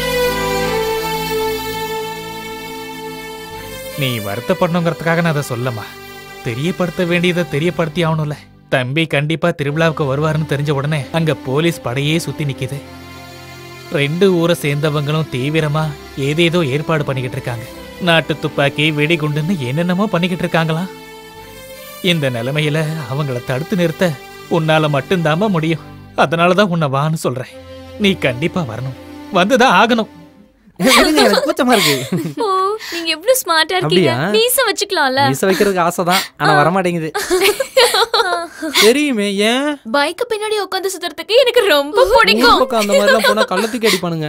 நீ வருத்தப்படணுங்கிறதுக்காக நான் அதை சொல்லமா தெரியப்படுத்த வேண்டியதை தெரியப்படுத்தி ஆகணும்ல தம்பி கண்டிப்பா திருவிழாவுக்கு வருவாருன்னு தெரிஞ்ச உடனே அங்க போலீஸ் படையே சுத்தி நிக்குது ரெண்டு ஊரை சேர்ந்தவங்களும் தீவிரமா ஏதேதோ ஏற்பாடு பண்ணிக்கிட்டு இருக்காங்க நாட்டு துப்பாக்கி வெடிகுண்டுன்னு என்னென்னமோ பண்ணிக்கிட்டு இருக்காங்களாம் இந்த நிலைமையில அவங்கள தடுத்து நிறுத்த உன்னால மட்டும்தாம்மா முடியும் அதனாலதான் உன்னை வான்னு சொல்றேன் நீ கண்டிப்பா வரணும் வந்துதான் ஆகணும் விடுங்க, எனக்கு கூச்சமா இருக்கு ஓ நீங்க எவ்வளவு ஸ்மார்ட்டா இருக்கீங்க அப்படியா? மீச வச்சுக்கலாம்ல மீச வைக்கிறதுக்கு ஆசைதான் ஆனா வரமாட்டேங்குது தெரியுமே ஏன் பைக் பின்னாடி உட்கார்ந்து சுத்துறதுக்கு எனக்கு ரொம்ப இந்த பிடிக்கும் பக்கம் அந்த மாதிரிலாம் போனா கள்ளத்துக்கு அடிப்பானுங்க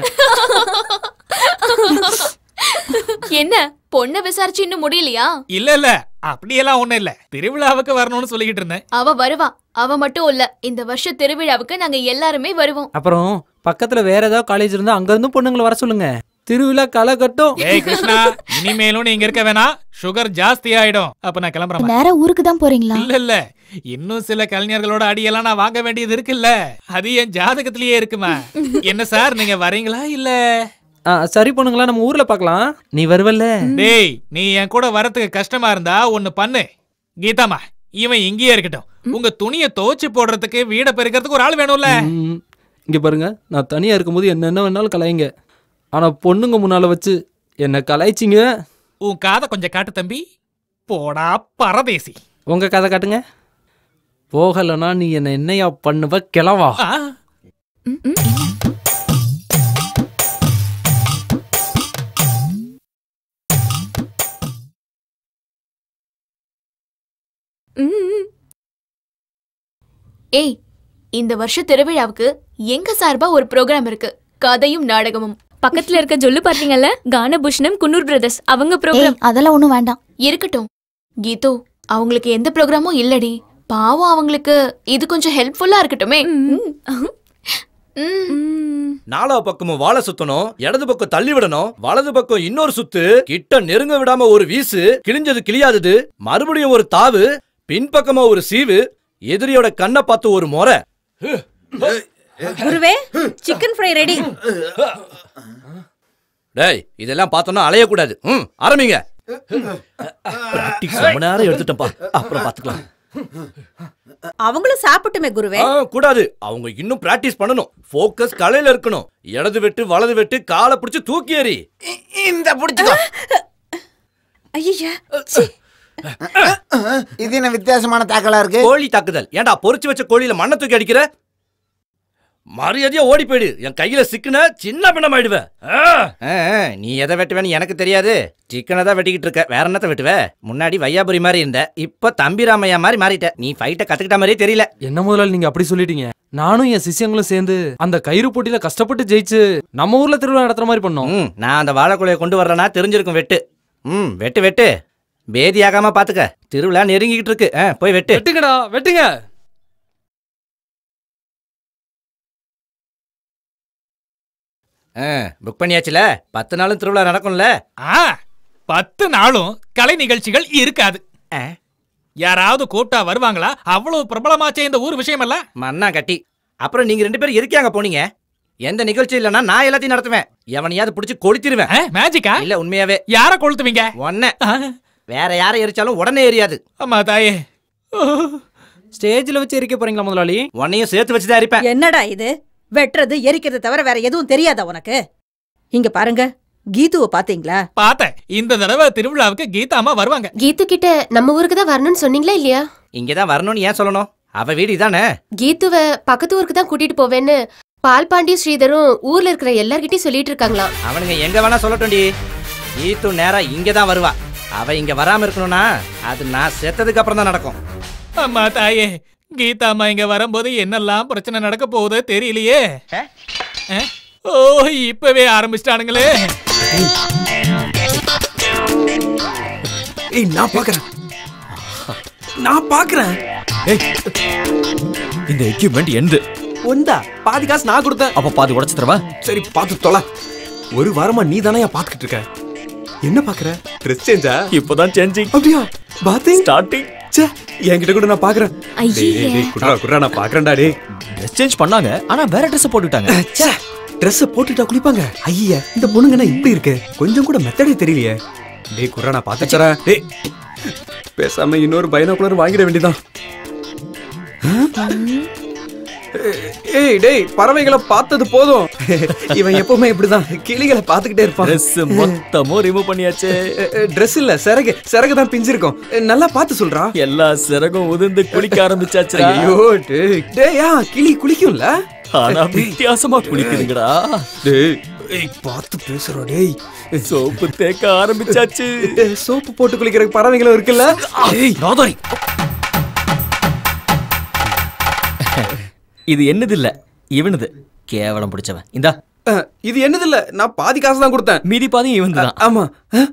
என்ன பொண்ண விசாரிச்சு இன்னும் முடியலையா இல்ல இல்ல அப்படியெல்லாம் ஒண்ணும் இல்ல திருவிழாவுக்கு வரணும்னு சொல்லிக்கிட்டு இருந்தேன் அவ வருவா அவ மட்டும் இல்ல இந்த வருஷ திருவிழாவுக்கு நாங்க எல்லாருமே வருவோம் அப்புறம் பக்கத்துல வேற ஏதாவது காலேஜ் இருந்தா அங்க இருந்து பொண்ணுங்களை வர சொல்லுங்க திருவிழா களை கட்டும் ஏய் கிருஷ்ணா இனிமேலும் நீ இங்க இருக்க வேணாம் சுகர் ஜாஸ்தி ஆயிடும் அப்ப நான் கிளம்புறேன் நேரா ஊருக்கு தான் போறீங்களா இல்ல இல்ல இன்னும் சில கலைஞர்களோட அடியெல்லாம் நான் வாங்க வேண்டியது இருக்குல்ல அது என் ஜாதகத்திலேயே இருக்குமா என்ன சார் நீங்க வரீங்களா இல்ல ஆ, சரி பொண்ணுங்களா நம்ம ஊர்ல பார்க்கலாம் நீ வருவல்ல டேய் நீ என் கூட வரதுக்கு கஷ்டமா இருந்தா ஒன்னு பண்ணு கீதாமா இவன் இங்கேயே இருக்கட்டும் உங்க துணியை துவைச்சு போடுறதுக்கு வீட பெருக்கிறதுக்கு ஒரு ஆள் வேணும்ல ம், இங்க பாருங்க நான் தனியா இருக்கும்போது என்னென்ன வேணாலும் கலாய்ங்க ஆனா பொண்ணுங்க முன்னால வச்சு என்ன கலாய்ச்சிங்க உன் காதை கொஞ்சம் காட்டு தம்பி போடா பரதேசி உங்க கதை காட்டுங்க போகலனா நீ என்ன என்னையா பண்ணுவ கிளவா ஆ, ம். ஏய் இந்த வருஷ திருவிழாவுக்கு எங்க சார்பா ஒரு ப்ரோக்ராம் இருக்கு கதையும் நாடகமும் பக்கத்துல இருக்க ஜொல்லு பார்த்தீங்கல்ல கானபூஷணம் குன்னூர் பிரதர்ஸ் அவங்க ஏய் ப்ரோக்ராம் அதெல்லாம் ஒண்ணும் வேண்டாம் இருக்கட்டும் கீது அவங்களுக்கு எந்த ப்ரோக்ராமும் இல்லடி பாவம் அவங்களுக்கு இது கொஞ்சம் ஹெல்ப்ஃபுல்லா இருக்கட்டுமே ம். நாலா பக்கமும் வாழை சுத்தணும் இடது பக்கம் தள்ளி விடணும் வலது பக்கம் இன்னொரு சுத்து கிட்ட நெருங்க விடாம ஒரு வீசு கிழிஞ்சது கிழியாதது மறுபடியும் ஒரு தாவு பின்பக்கமா ஒரு சீவு எதிரியோட கண்ணை பார்த்து ஒரு முறை குருவே சிக்கன் ஃப்ரை ரெடி டேய் இதெல்லாம் பார்த்தோம்னா அலையக்கூடாது ம் ஆரம்பிங்க பிராக்டிஸ் ரொம்ப நேரம் எடுத்துட்டேன்ப்பா அப்புறம் பார்த்துக்கலாம் அவங்களும் சாப்பிட்டுமே குருவே ஆ, கூடாது அவங்க இன்னும் பிராக்டிஸ் பண்ணணும் ஃபோக்கஸ் கலையில இருக்கணும் இடது வெட்டு வலது வெட்டு காலை பிடிச்சு தூக்கி எறி இந்த பிடிச்சிக்கோ ஐயா இது என்ன வித்தியாசமான தாக்கலா இருக்கு கோழி தாக்குதல் ஏன்டா பொரிச்சு வச்ச கோழியில மண்ணை தூக்கி அடிக்கிற மரியாதையா ஓடி போயிடு என் கையில சிக்குன சின்ன பின்னம் ஆயிடுவேன் நீ எதை வெட்டுவேன்னு எனக்கு தெரியாது சிக்கனை தான் வெட்டிக்கிட்டு இருக்க வேற என்னத்த வெட்டுவ முன்னாடி வையாபுரி மாதிரி இருந்த இப்ப தம்பி ராமையா மாதிரி மாறிட்ட நீ ஃபைட்டை கத்துக்கிட்ட மாதிரியே தெரியல என்ன முதலாளி நீங்க அப்படி சொல்லிட்டீங்க நானும் என் சிஷ்யங்களும் சேர்ந்து அந்த கயிறு போட்டியில கஷ்டப்பட்டு ஜெயிச்சு நம்ம ஊர்ல திருவிழா நடத்துற மாதிரி பண்ணோம் ம் நான் அந்த வாழைக்குலையை கொண்டு வர்றேன்னா தெரிஞ்சிருக்கும் வெட்டு ம் வெட்டு வெட்டு பேதியாகாம பாத்துக்க திருவிழா நெருங்கிக்கிட்டு இருக்கு ஆ, போய் வெட்டு வெட்டுங்கடா வெட்டுங்க புக் பண்ணியாச்சுல பத்து நாளும் திருவிழா நடக்கும்ல ஆ பத்து நாளும் கலை நிகழ்ச்சிகள் இருக்காது யாராவது கூட்டா வருவாங்களா அவ்வளவு பிரபலமாச்சே இந்த ஊர் விஷயம் எல்லாம் மண்ணா கட்டி அப்புறம் நீங்க ரெண்டு பேரும் எதுக்கு அங்க போனீங்க எந்த நிகழ்ச்சி இல்லைன்னா நான் எல்லாத்தையும் நடத்துவேன் எவனையாவது பிடிச்சி கொளுத்திடுவேன் மேஜிக்கா இல்ல உண்மையாவே யார கொளுத்துவீங்க ஒன்ன வேற யாரை எரிச்சாலும் உடனே எரியாது அம்மா தாயே ஸ்டேஜ்ல வச்சு எரிக்க போறீங்களா முதலாளி உன்னையும் சேர்த்து வச்சுதான் எரிப்பேன் என்னடா இது வெட்டுறது எரிக்கிறது தவிர வேற எதுவும் தெரியாதா உனக்கு இங்க பாருங்க கீதுவை பாத்தீங்களா பார்த்தேன் இந்த தடவை திருவிழாவுக்கு கீதா அம்மா வருவாங்க கீத்து கிட்ட நம்ம ஊருக்கு தான் வரணும்னு சொன்னீங்களா இல்லையா இங்கதான் வரணும்னு ஏன் சொல்லணும் அவ வீடு இதானே கீத்துவ பக்கத்து ஊருக்கு தான் கூட்டிட்டு போவேன்னு பால்பாண்டி ஸ்ரீதரும் ஊர்ல இருக்கிற எல்லார்கிட்டயும் சொல்லிட்டு இருக்காங்களாம் அவனுங்க எங்க வேணா சொல்லட்டும்டி ஈத்து நேரா இங்க தான் வருவா அவ இங்க வராம இருக்கணும்னா அது நான் செத்ததுக்கு அப்புறம் தான் நடக்கும் அம்மா தாயே கீதா அம்மா இங்க வரும்போது என்னெல்லாம் பிரச்சனை நடக்க போகுதோ தெரியலையே அஹ்? ஓ இப்பவே ஆரம்பிச்சிட்டானுங்களே ஏய் நான் பாக்குறேன் நான் பாக்குறேன் இந்த எக்யூப்மெண்ட் எந்த ஒந்தா பாதி காசு நான் கொடுத்தேன் அப்ப பாதி உடைச்சு தரவா சரி பார்த்து தொலை ஒரு வாரமா நீ தானே பாத்துக்கிட்டு இருக்க என்ன பாக்குற ட்ரெஸ் சேஞ்சா இப்பதான் சேஞ்சிங் அப்படியா பாத்திங் ஸ்டார்டிங் ச்சே என்கிட்ட கூட நான் பாக்குறேன் ஐயே. டேய், டேய், டேய், குட்ரா குட்ரா நான் பாக்குறேன்டா டேய் ட்ரெஸ் சேஞ்ச் பண்ணாங்க ஆனா வேற ட்ரெஸ் போட்டுட்டாங்க ச்சே ட்ரெஸ் போட்டுட்டா குளிப்பாங்க ஐயா இந்த பொண்ணுங்க என்ன இப்படி இருக்கு கொஞ்சம் கூட மெத்தடே தெரியலையே டேய் குட்ரா நான் பாத்து தரேன் டேய் பேசாம இன்னொரு பைனாகுலர் வாங்கிட வேண்டியதான் ஏய் டேய் பறவைகளை பார்த்தது போதும் இவன் எப்பவுமே இப்படிதான் கிளிகளை பார்த்துக்கிட்டே இருப்பான் ட்ரெஸ் மொத்தமும் ரிமூவ் பண்ணியாச்சு ட்ரெஸ் இல்ல சிறகு சிறகு தான் பிஞ்சிருக்கும் நல்லா பார்த்து சொல்றா எல்லா சிறகும் உதிர்ந்து குளிக்க ஆரம்பிச்சாச்சு ஐயோ டேய் டேய் ஆ கிளி குளிக்கும்ல ஆனா வித்தியாசமா குளிக்குதுங்கடா டேய் ஏய் பார்த்து பேசுறோம் டேய் சோப்பு தேக்க ஆரம்பிச்சாச்சு சோப்பு போட்டு குளிக்கிற பறவைகளும் இருக்குல்ல ஏய் நாதாரி இது என்னது இல்ல இவனுது கேவலம் பிடிச்சவன் இந்தா அஹ், இது என்னது இல்ல நான் பாதி காசு தான் கொடுத்தேன் மீதி பாதி இவன் தான் ஆமா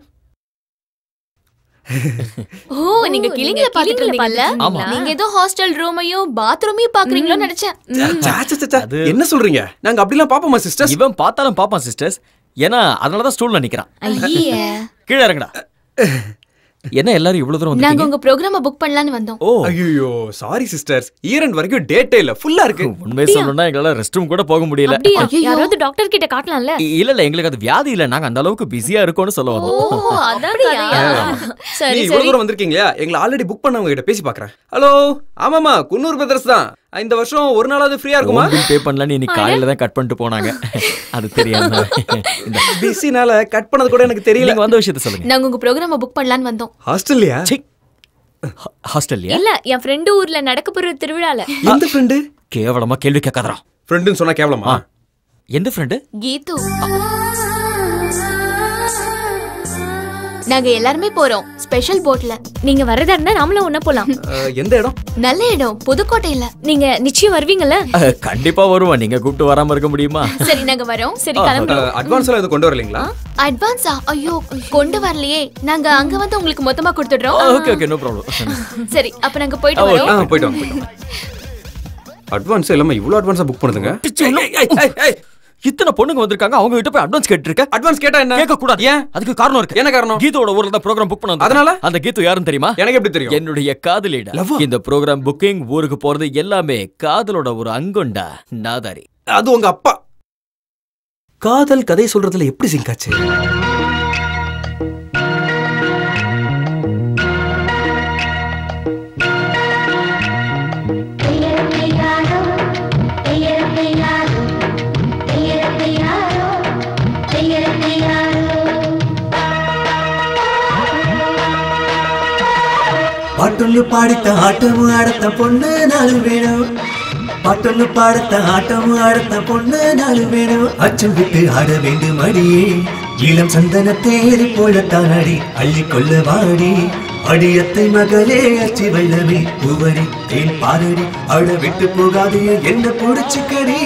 ஓ நீங்க கிளிங்கள பாத்துட்டு இருந்தீங்கல்ல ஆமா. நீங்க ஏதோ ஹாஸ்டல் ரூமையும் பாத்ரூமையும் பாக்குறீங்களோன்னு நினைச்சேன் ம். சா, சா, சா, சா. என்ன சொல்றீங்க நாங்க அப்படிலாம் பாப்போமா சிஸ்டர் இவன் பார்த்தாலும் பாப்பான் சிஸ்டர்ஸ் ஏன்னா அதனாலதான் ஸ்டூல்ல நிக்கிறான் ஐயே கீழே இறங்குடா என்ன எல்லாரும் இவ்வளவு தூரம் நாங்க வந்திருக்கீங்க உங்க ப்ரோக்ராம புக் பண்ணலாம்னு வந்தோம் ஓ ஐயோ சாரி சிஸ்டர்ஸ் ஈரண்ட் வரைக்கும் டேட்டே இல்ல ஃபுல்லா இருக்கு உண்மை சொல்லணும்னா எங்களால ரெஸ்ட் ரூம் கூட போக முடியல அப்படியா யாராவது டாக்டர் கிட்ட காட்டலாம்ல இ- இல்ல இல்ல எங்களுக்கு அது வியாதி இல்ல நாங்க அந்த அளவுக்கு பிஸியா இருக்கோம்னு சொல்ல ஓ வந்தோம் அதான் கதையா? நீ சரி இவ்வளவு சரி தூரம் வந்திருக்கீங்களா எங்களை ஆல்ரெடி புக் பண்ணவங்க கிட்ட பேசி பாக்குறேன் ஹலோ ஆமாமா குன்னூர் பிரதர்ஸ் தான் இந்த வருஷம் ஒரு நாளாவது ஃப்ரீயா இருக்குமா பே பண்ணலாம்னு இன்னைக்கு காலையில தான் கட் பண்ணிட்டு போனாங்க அது தெரியாம இந்த பிஸினால கட் பண்ணது கூட எனக்கு தெரியல நீங்க வந்த விஷயத்த சொல்லுங்க நாங்க உங்க ப்ரோக்ராம புக் பண்ணலாம்னு வந்தோம் ஹாஸ்டல்லையா ஹாஸ்டல்லையா இல்ல என் ஃப்ரெண்டு ஊர்ல நடக்க போற திருவிழால எந்த ஃப்ரெண்டு கேவலமா கேள்வி கேட்காதடா ஃப்ரெண்டுன்னு சொன்னா கேவலமா எந்த ஃப்ரெண்டு கீது நாங்க எல்லாருமே போறோம் ஸ்பெஷல் போட்ல நீங்க வரதா இருந்தா நாமளும் ஒண்ணா போலாம் எந்த இடம் நல்ல இடம் புதுக்கோட்டையில நீங்க நிச்சயம் வருவீங்கல்ல கண்டிப்பா வருவோம் நீங்க கூப்பிட்டு வராம இருக்க முடியுமா சரி நாங்க வரோம் சரி கிளம்புறோம் அட்வான்ஸ் எல்லாம் எதுவும் கொண்டு வரலீங்களா அட்வான்ஸா ஐயோ கொண்டு வரலையே நாங்க அங்க வந்து உங்களுக்கு மொத்தமா கொடுத்துடுறோம் ஓகே ஓகே நோ ப்ராப்ளம் சரி அப்ப நாங்க போயிட்டு ஆ வரோம் போயிட்டு வாங்க அட்வான்ஸ் இல்லாம இவ்வளவு அட்வான்ஸா புக் பண்ணுதுங்க இத்தனை பொண்ணுங்க வந்திருக்காங்க அவங்க கிட்ட போய் அட்வான்ஸ் கேட்டிருக்க அட்வான்ஸ் கேட்டா என்ன கேட்க கூடாது ஏன் அதுக்கு காரணம் இருக்கு என்ன காரணம் கீதோட ஊர்ல தான் ப்ரோக்ராம் புக் பண்ண அதனால? அந்த கீது யாருன்னு தெரியுமா எனக்கு எப்படி தெரியும் என்னுடைய காதலிடா Love-ஆ? இந்த ப்ரோக்ராம் புக்கிங் ஊருக்கு போறது எல்லாமே காதலோட ஒரு அங்கொண்டா நாதாரி அது உங்க அப்பா காதல் கதை சொல்றதுல எப்படி சிங்காச்சு பாட்டொன்னு பாடித்த ஆட்டமும் ஆடத்த பொண்ணு நாலு வேணும் பாட்டொன்னு பாடத்த ஆட்டமும் ஆடத்த பொண்ணு நாலு வேணும் அச்சம் விட்டு ஆட வேண்டும் அடியே இளம் சந்தன தேரி போலத்தான் அடி அள்ளி கொள்ள வாடி அடியத்தை மகளே அச்சி வெள்ளமே பூவரி தேன் பாரடி அழ விட்டு போகாதே என்ன புடிச்சுக்கடி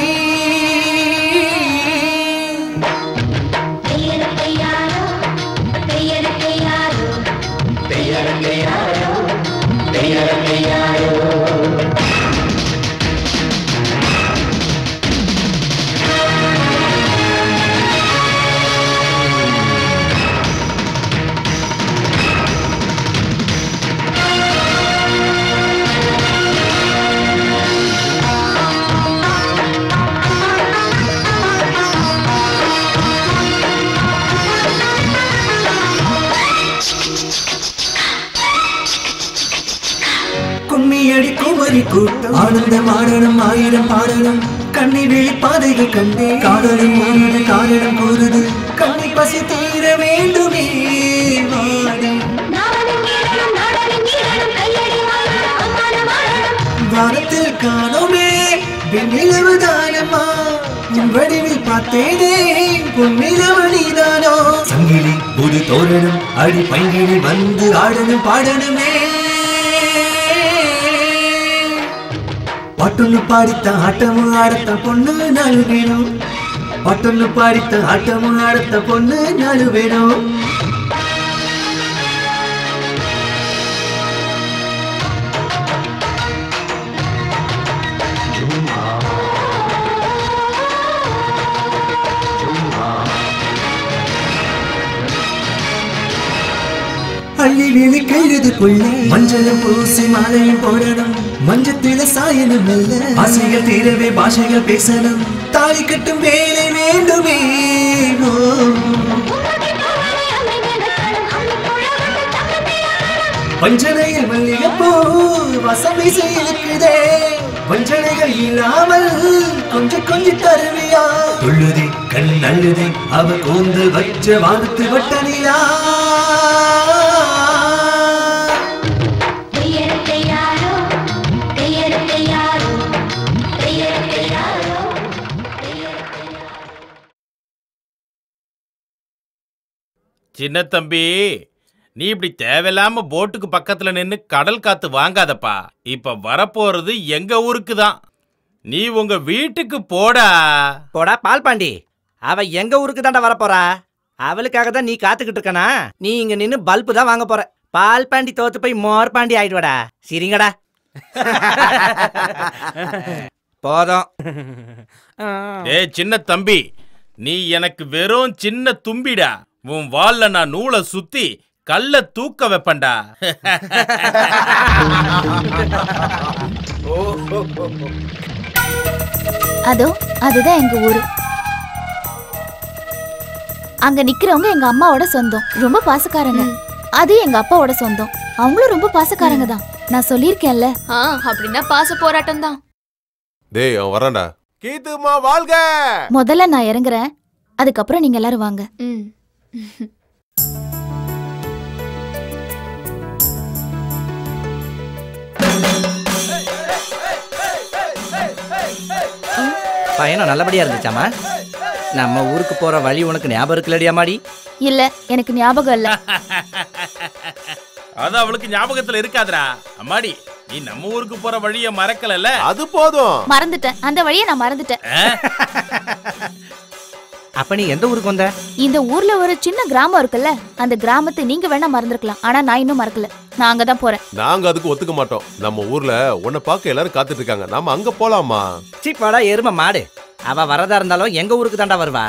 அடி குமரி கூட்டம் ஆனந்தம் ஆடணும் ஆயிரம் பாடணும் கண்ணி வெளி பாதைகள் கண்டே காதலும் மாறுது காரணம் கூறுது கண்ணி பசி தீர வேண்டுமே வாடி வானத்தில் காணோமே வெண்ணிலவு தானம்மா உன் வடிவில் பார்த்தேனே பொன்னிலவு நீதானோ சங்கிலி புது தோரணம் அடி பைங்கிடி வந்து ஆடணும் பாடணுமே பாட்டொன்னு பாடித்த ஆட்டமும் ஆடத்த பொண்ணு நாலு வேணும் பாட்டொன்னு பாடித்த ஆட்டமும் ஆடத்த பொண்ணு நாலு வேணும் அள்ளி வெளி கைது கொள்ள மஞ்சளும் பூசி மாலையும் போடணும் மஞ்சத்தில சாயணும் மெல்ல ஆசைகள் தீரவே பாஷைகள் பேசணும் தாலி கட்டும் வேலை வேண்டுமே ஓ. வஞ்சனையில் மல்லிகைப்பூ வசம் வீசி இருக்குதே வஞ்சனைகள் இல்லாமல் கொஞ்சம் கொஞ்சம் தருவியா துள்ளுதே கண் நல்லுதே அவ கூந்து வச்ச வானத்து வட்ட நிலா சின்ன தம்பி நீ இப்படி தேவையில்லாம போட்டுக்கு பக்கத்துல நின்னு கடல் காத்து வாங்காதப்பா இப்ப வரப்போறது எங்க ஊருக்கு தான் நீ உங்க வீட்டுக்கு போடா போடா பால்பாண்டி அவ எங்க ஊருக்கு தாண்டா வரப்போறா அவளுக்காக தான் நீ காத்துக்கிட்டு இருக்கனா நீ இங்க நின்னு பல்பு தான் வாங்க போற பால்பாண்டி தோத்து போய் மோர் பாண்டி ஆயிடுவாடா சரிங்கடா போதும் ஏய் சின்ன தம்பி நீ எனக்கு வெறும் சின்ன தும்பிடா உன் வால்ல நான் நூலை சுத்தி கல்ல தூக்க வைப்பேன்டா அதோ அதுதான் எங்க ஊரு அங்க நிக்கிறவங்க எங்க அம்மாவோட சொந்தம் ரொம்ப பாசக்காரங்க அது எங்க அப்பாவோட சொந்தம் அவங்களும் ரொம்ப பாசக்காரங்க தான் நான் சொல்லியிருக்கேன்ல ஆ அப்படின்னா பாச போராட்டம் தான் டேய் அவன் வரான்டா கீதுமா வாழ்க முதல்ல நான் இறங்குறேன் அதுக்கப்புறம் நீங்க எல்லாரும் வாங்க பயணம் நல்லபடியா இருந்துச்சாமா நம்ம ஊருக்கு போற வழி உனக்கு ஞாபகம் இருக்குல்லடியா மாடி இல்ல எனக்கு ஞாபகம் இல்ல அது அவளுக்கு ஞாபகத்துல இருக்காதுடா அம்மாடி நீ நம்ம ஊருக்கு போற வழிய மறக்கலல்ல அது போதும் மறந்துட்டேன் அந்த வழியை நான் மறந்துட்டேன் அப்ப நீ எந்த ஊருக்கு வந்த இந்த ஊர்ல ஒரு சின்ன கிராமம் இருக்குல்ல அந்த கிராமத்தை நீங்க வேணா மறந்துருக்கலாம் ஆனா நான் இன்னும் மறக்கல நான் அங்கதான் போறேன் நாங்க அதுக்கு ஒத்துக்க மாட்டோம் நம்ம ஊர்ல உன்னை பார்க்க எல்லாரும் காத்துட்டு இருக்காங்க நாம அங்க போலாமா சீப்பாடா எரும மாடு அவ வரதா இருந்தாலும் எங்க ஊருக்கு தாண்டா வருவா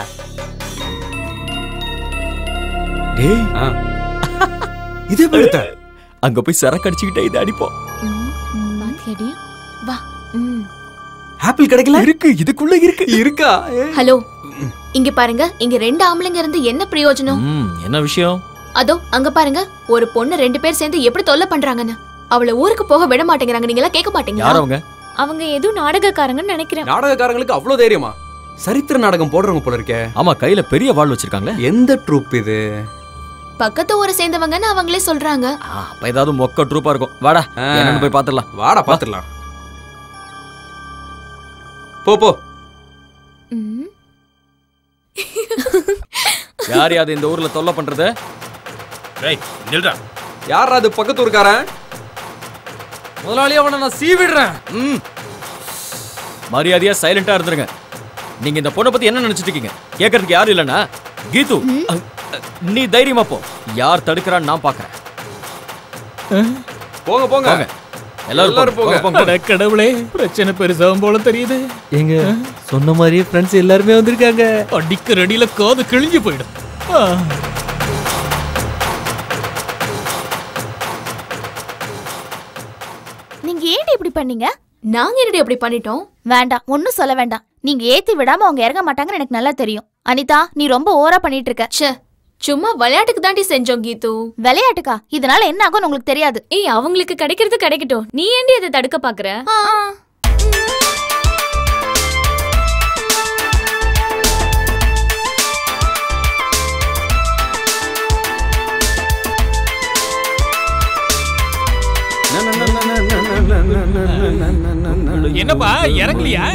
டேய் இது எப்படி அங்க போய் சரக்கு அடிச்சுக்கிட்டே இதை அடிப்போம் பாத்தியாடி வா ம் ஆப்பிள் கிடைக்கல இருக்கு இதுக்குள்ள இருக்கு இருக்கா ஹலோ இங்க பாருங்க இங்க ரெண்டு ஆம்பளைங்க இருந்து என்ன பிரயோஜனம் ம் என்ன விஷயம் அதோ அங்க பாருங்க ஒரு பொண்ணு ரெண்டு பேர் சேர்ந்து எப்படி தொல்லை பண்றாங்கன்னு அவளை ஊருக்கு போக விட மாட்டேங்கிறாங்க நீங்க எல்லாம் கேட்க யார் மாட்டீங்களா அவங்க அவங்க எதுவும் நாடகக்காரங்கன்னு நினைக்கிறேன் நாடகக்காரங்களுக்கு அவ்வளவு தைரியமா சரித்திர நாடகம் போடுறவங்க போல இருக்கே ஆமா கையில பெரிய வாழ் வச்சிருக்காங்களே எந்த ட்ரூப் இது பக்கத்து ஊரை சேர்ந்தவங்கன்னு அவங்களே சொல்றாங்க அப்ப ஏதாவது மொக்க ட்ரூப்பா இருக்கும் வாடா என்னன்னு போய் பாத்துடலாம் வாடா பாத்துடலாம் போ போ ம். யார் யாரு இந்த ஊர்ல தொல்லை பண்றது டேய் நில்றா யாரா அது பக்கத்து ஊருக்காரன் முதலாளி அவனை நான் சீவிடுறேன் ம் மரியாதையா சைலண்டா இருந்துருங்க நீங்க இந்த பொண்ணை பத்தி என்ன நினைச்சிட்டு இருக்கீங்க கேக்குறதுக்கு யாரும் இல்லனா கீது அ, அ, நீ தைரியமா போ யார் தடுக்கிறான்னு நான் பாக்குறேன் போங்க போங்க போங்க எல்லாரும் எல்லாரும் போங்க போங்க. போங்க அட கடவுளே பிரச்சனை பெருசாகும் போல தெரியுது எங்க சொன்ன மாதிரியே ஃப்ரெண்ட்ஸ் எல்லாருமே வந்திருக்காங்க அடிக்க ரெடியில காது கிழிஞ்சு போயிடும் ஆ. நீங்க ஏன்டி இப்படி பண்ணீங்க நாங்க என்னடி அப்படி பண்ணிட்டோம் வேண்டாம் ஒன்னும் சொல்ல வேண்டாம் நீங்க ஏத்தி விடாம அவங்க இறங்க மாட்டாங்கன்னு எனக்கு நல்லா தெரியும் அனிதா நீ ரொம்ப ஓவரா பண்ணிட்டு இருக்க ச்சே சும்மா விளையாட்டுக்கு தாண்டி செஞ்சோம் கீது விளையாட்டுக்கா இதனால என்ன ஆகும்னு உங்களுக்கு தெரியாது ஏய் அவங்களுக்கு கிடைக்கிறது கிடைக்கட்டும் நீ ஏண்டி அதை தடுக்க பாக்குற என்னப்பா இறங்கலையா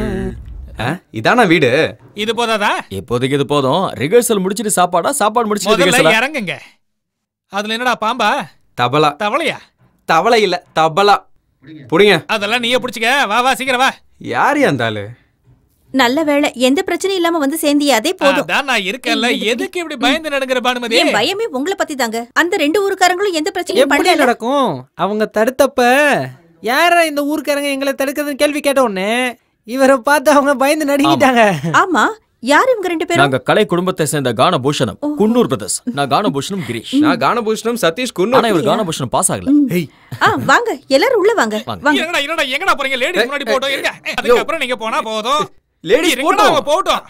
ஆ, இதானா வீடு இது போதாதா இப்போதைக்கு இது போதும் ரிஹர்சல் முடிச்சிட்டு சாப்பாடா சாப்பாடு முடிச்சிட்டு முதல்ல ரிஹர்சலா இறங்குங்க அதுல என்னடா பாம்பா தபலா தவளையா தவளை இல்ல தபலா புடிங்க அதெல்லாம் நீயே பிடிச்சிக்க வா வா சீக்கிரம் வா யார் அந்த ஆளு நல்ல வேளை எந்த பிரச்சனையும் இல்லாம வந்து சேர்ந்தியே அதே போதும் அதான் நான் இருக்கேன்ல எதுக்கு இப்படி பயந்து நடக்கிற பானுமதி என் பயமே உங்களை பத்தி தாங்க அந்த ரெண்டு ஊருக்காரங்களும் எந்த பிரச்சனையும் எப்படி பண்ணல நடக்கும் அவங்க தடுத்தப்ப யாரா இந்த ஊருக்காரங்க எங்களை தடுக்கிறதுன்னு கேள்வி கேட்ட உடனே இவரை பார்த்து அவங்க பயந்து நடுங்கிட்டாங்க ஆமா யார் இவங்க ரெண்டு பேரும் நாங்க கலை குடும்பத்தை சேர்ந்த கானபூஷணம் குன்னூர் பிரதர்ஸ் நான் கானபூஷணம் கிரீஷ் நான் கானபூஷணம் சதீஷ் ஆனா இவர் கானபூஷணம் பாஸ் ஆகல ஆ வாங்க எல்லாரும் உள்ள வாங்க வாங்க என்னடா என்னடா எங்கடா போறீங்க லேடிஸ் முன்னாடி போட்டோம் இருங்க அதுக்கு அப்புறம் நீங்க போனா போதும் Ladies இருங்கடா, போட்டோம். அவங்க போகட்டும்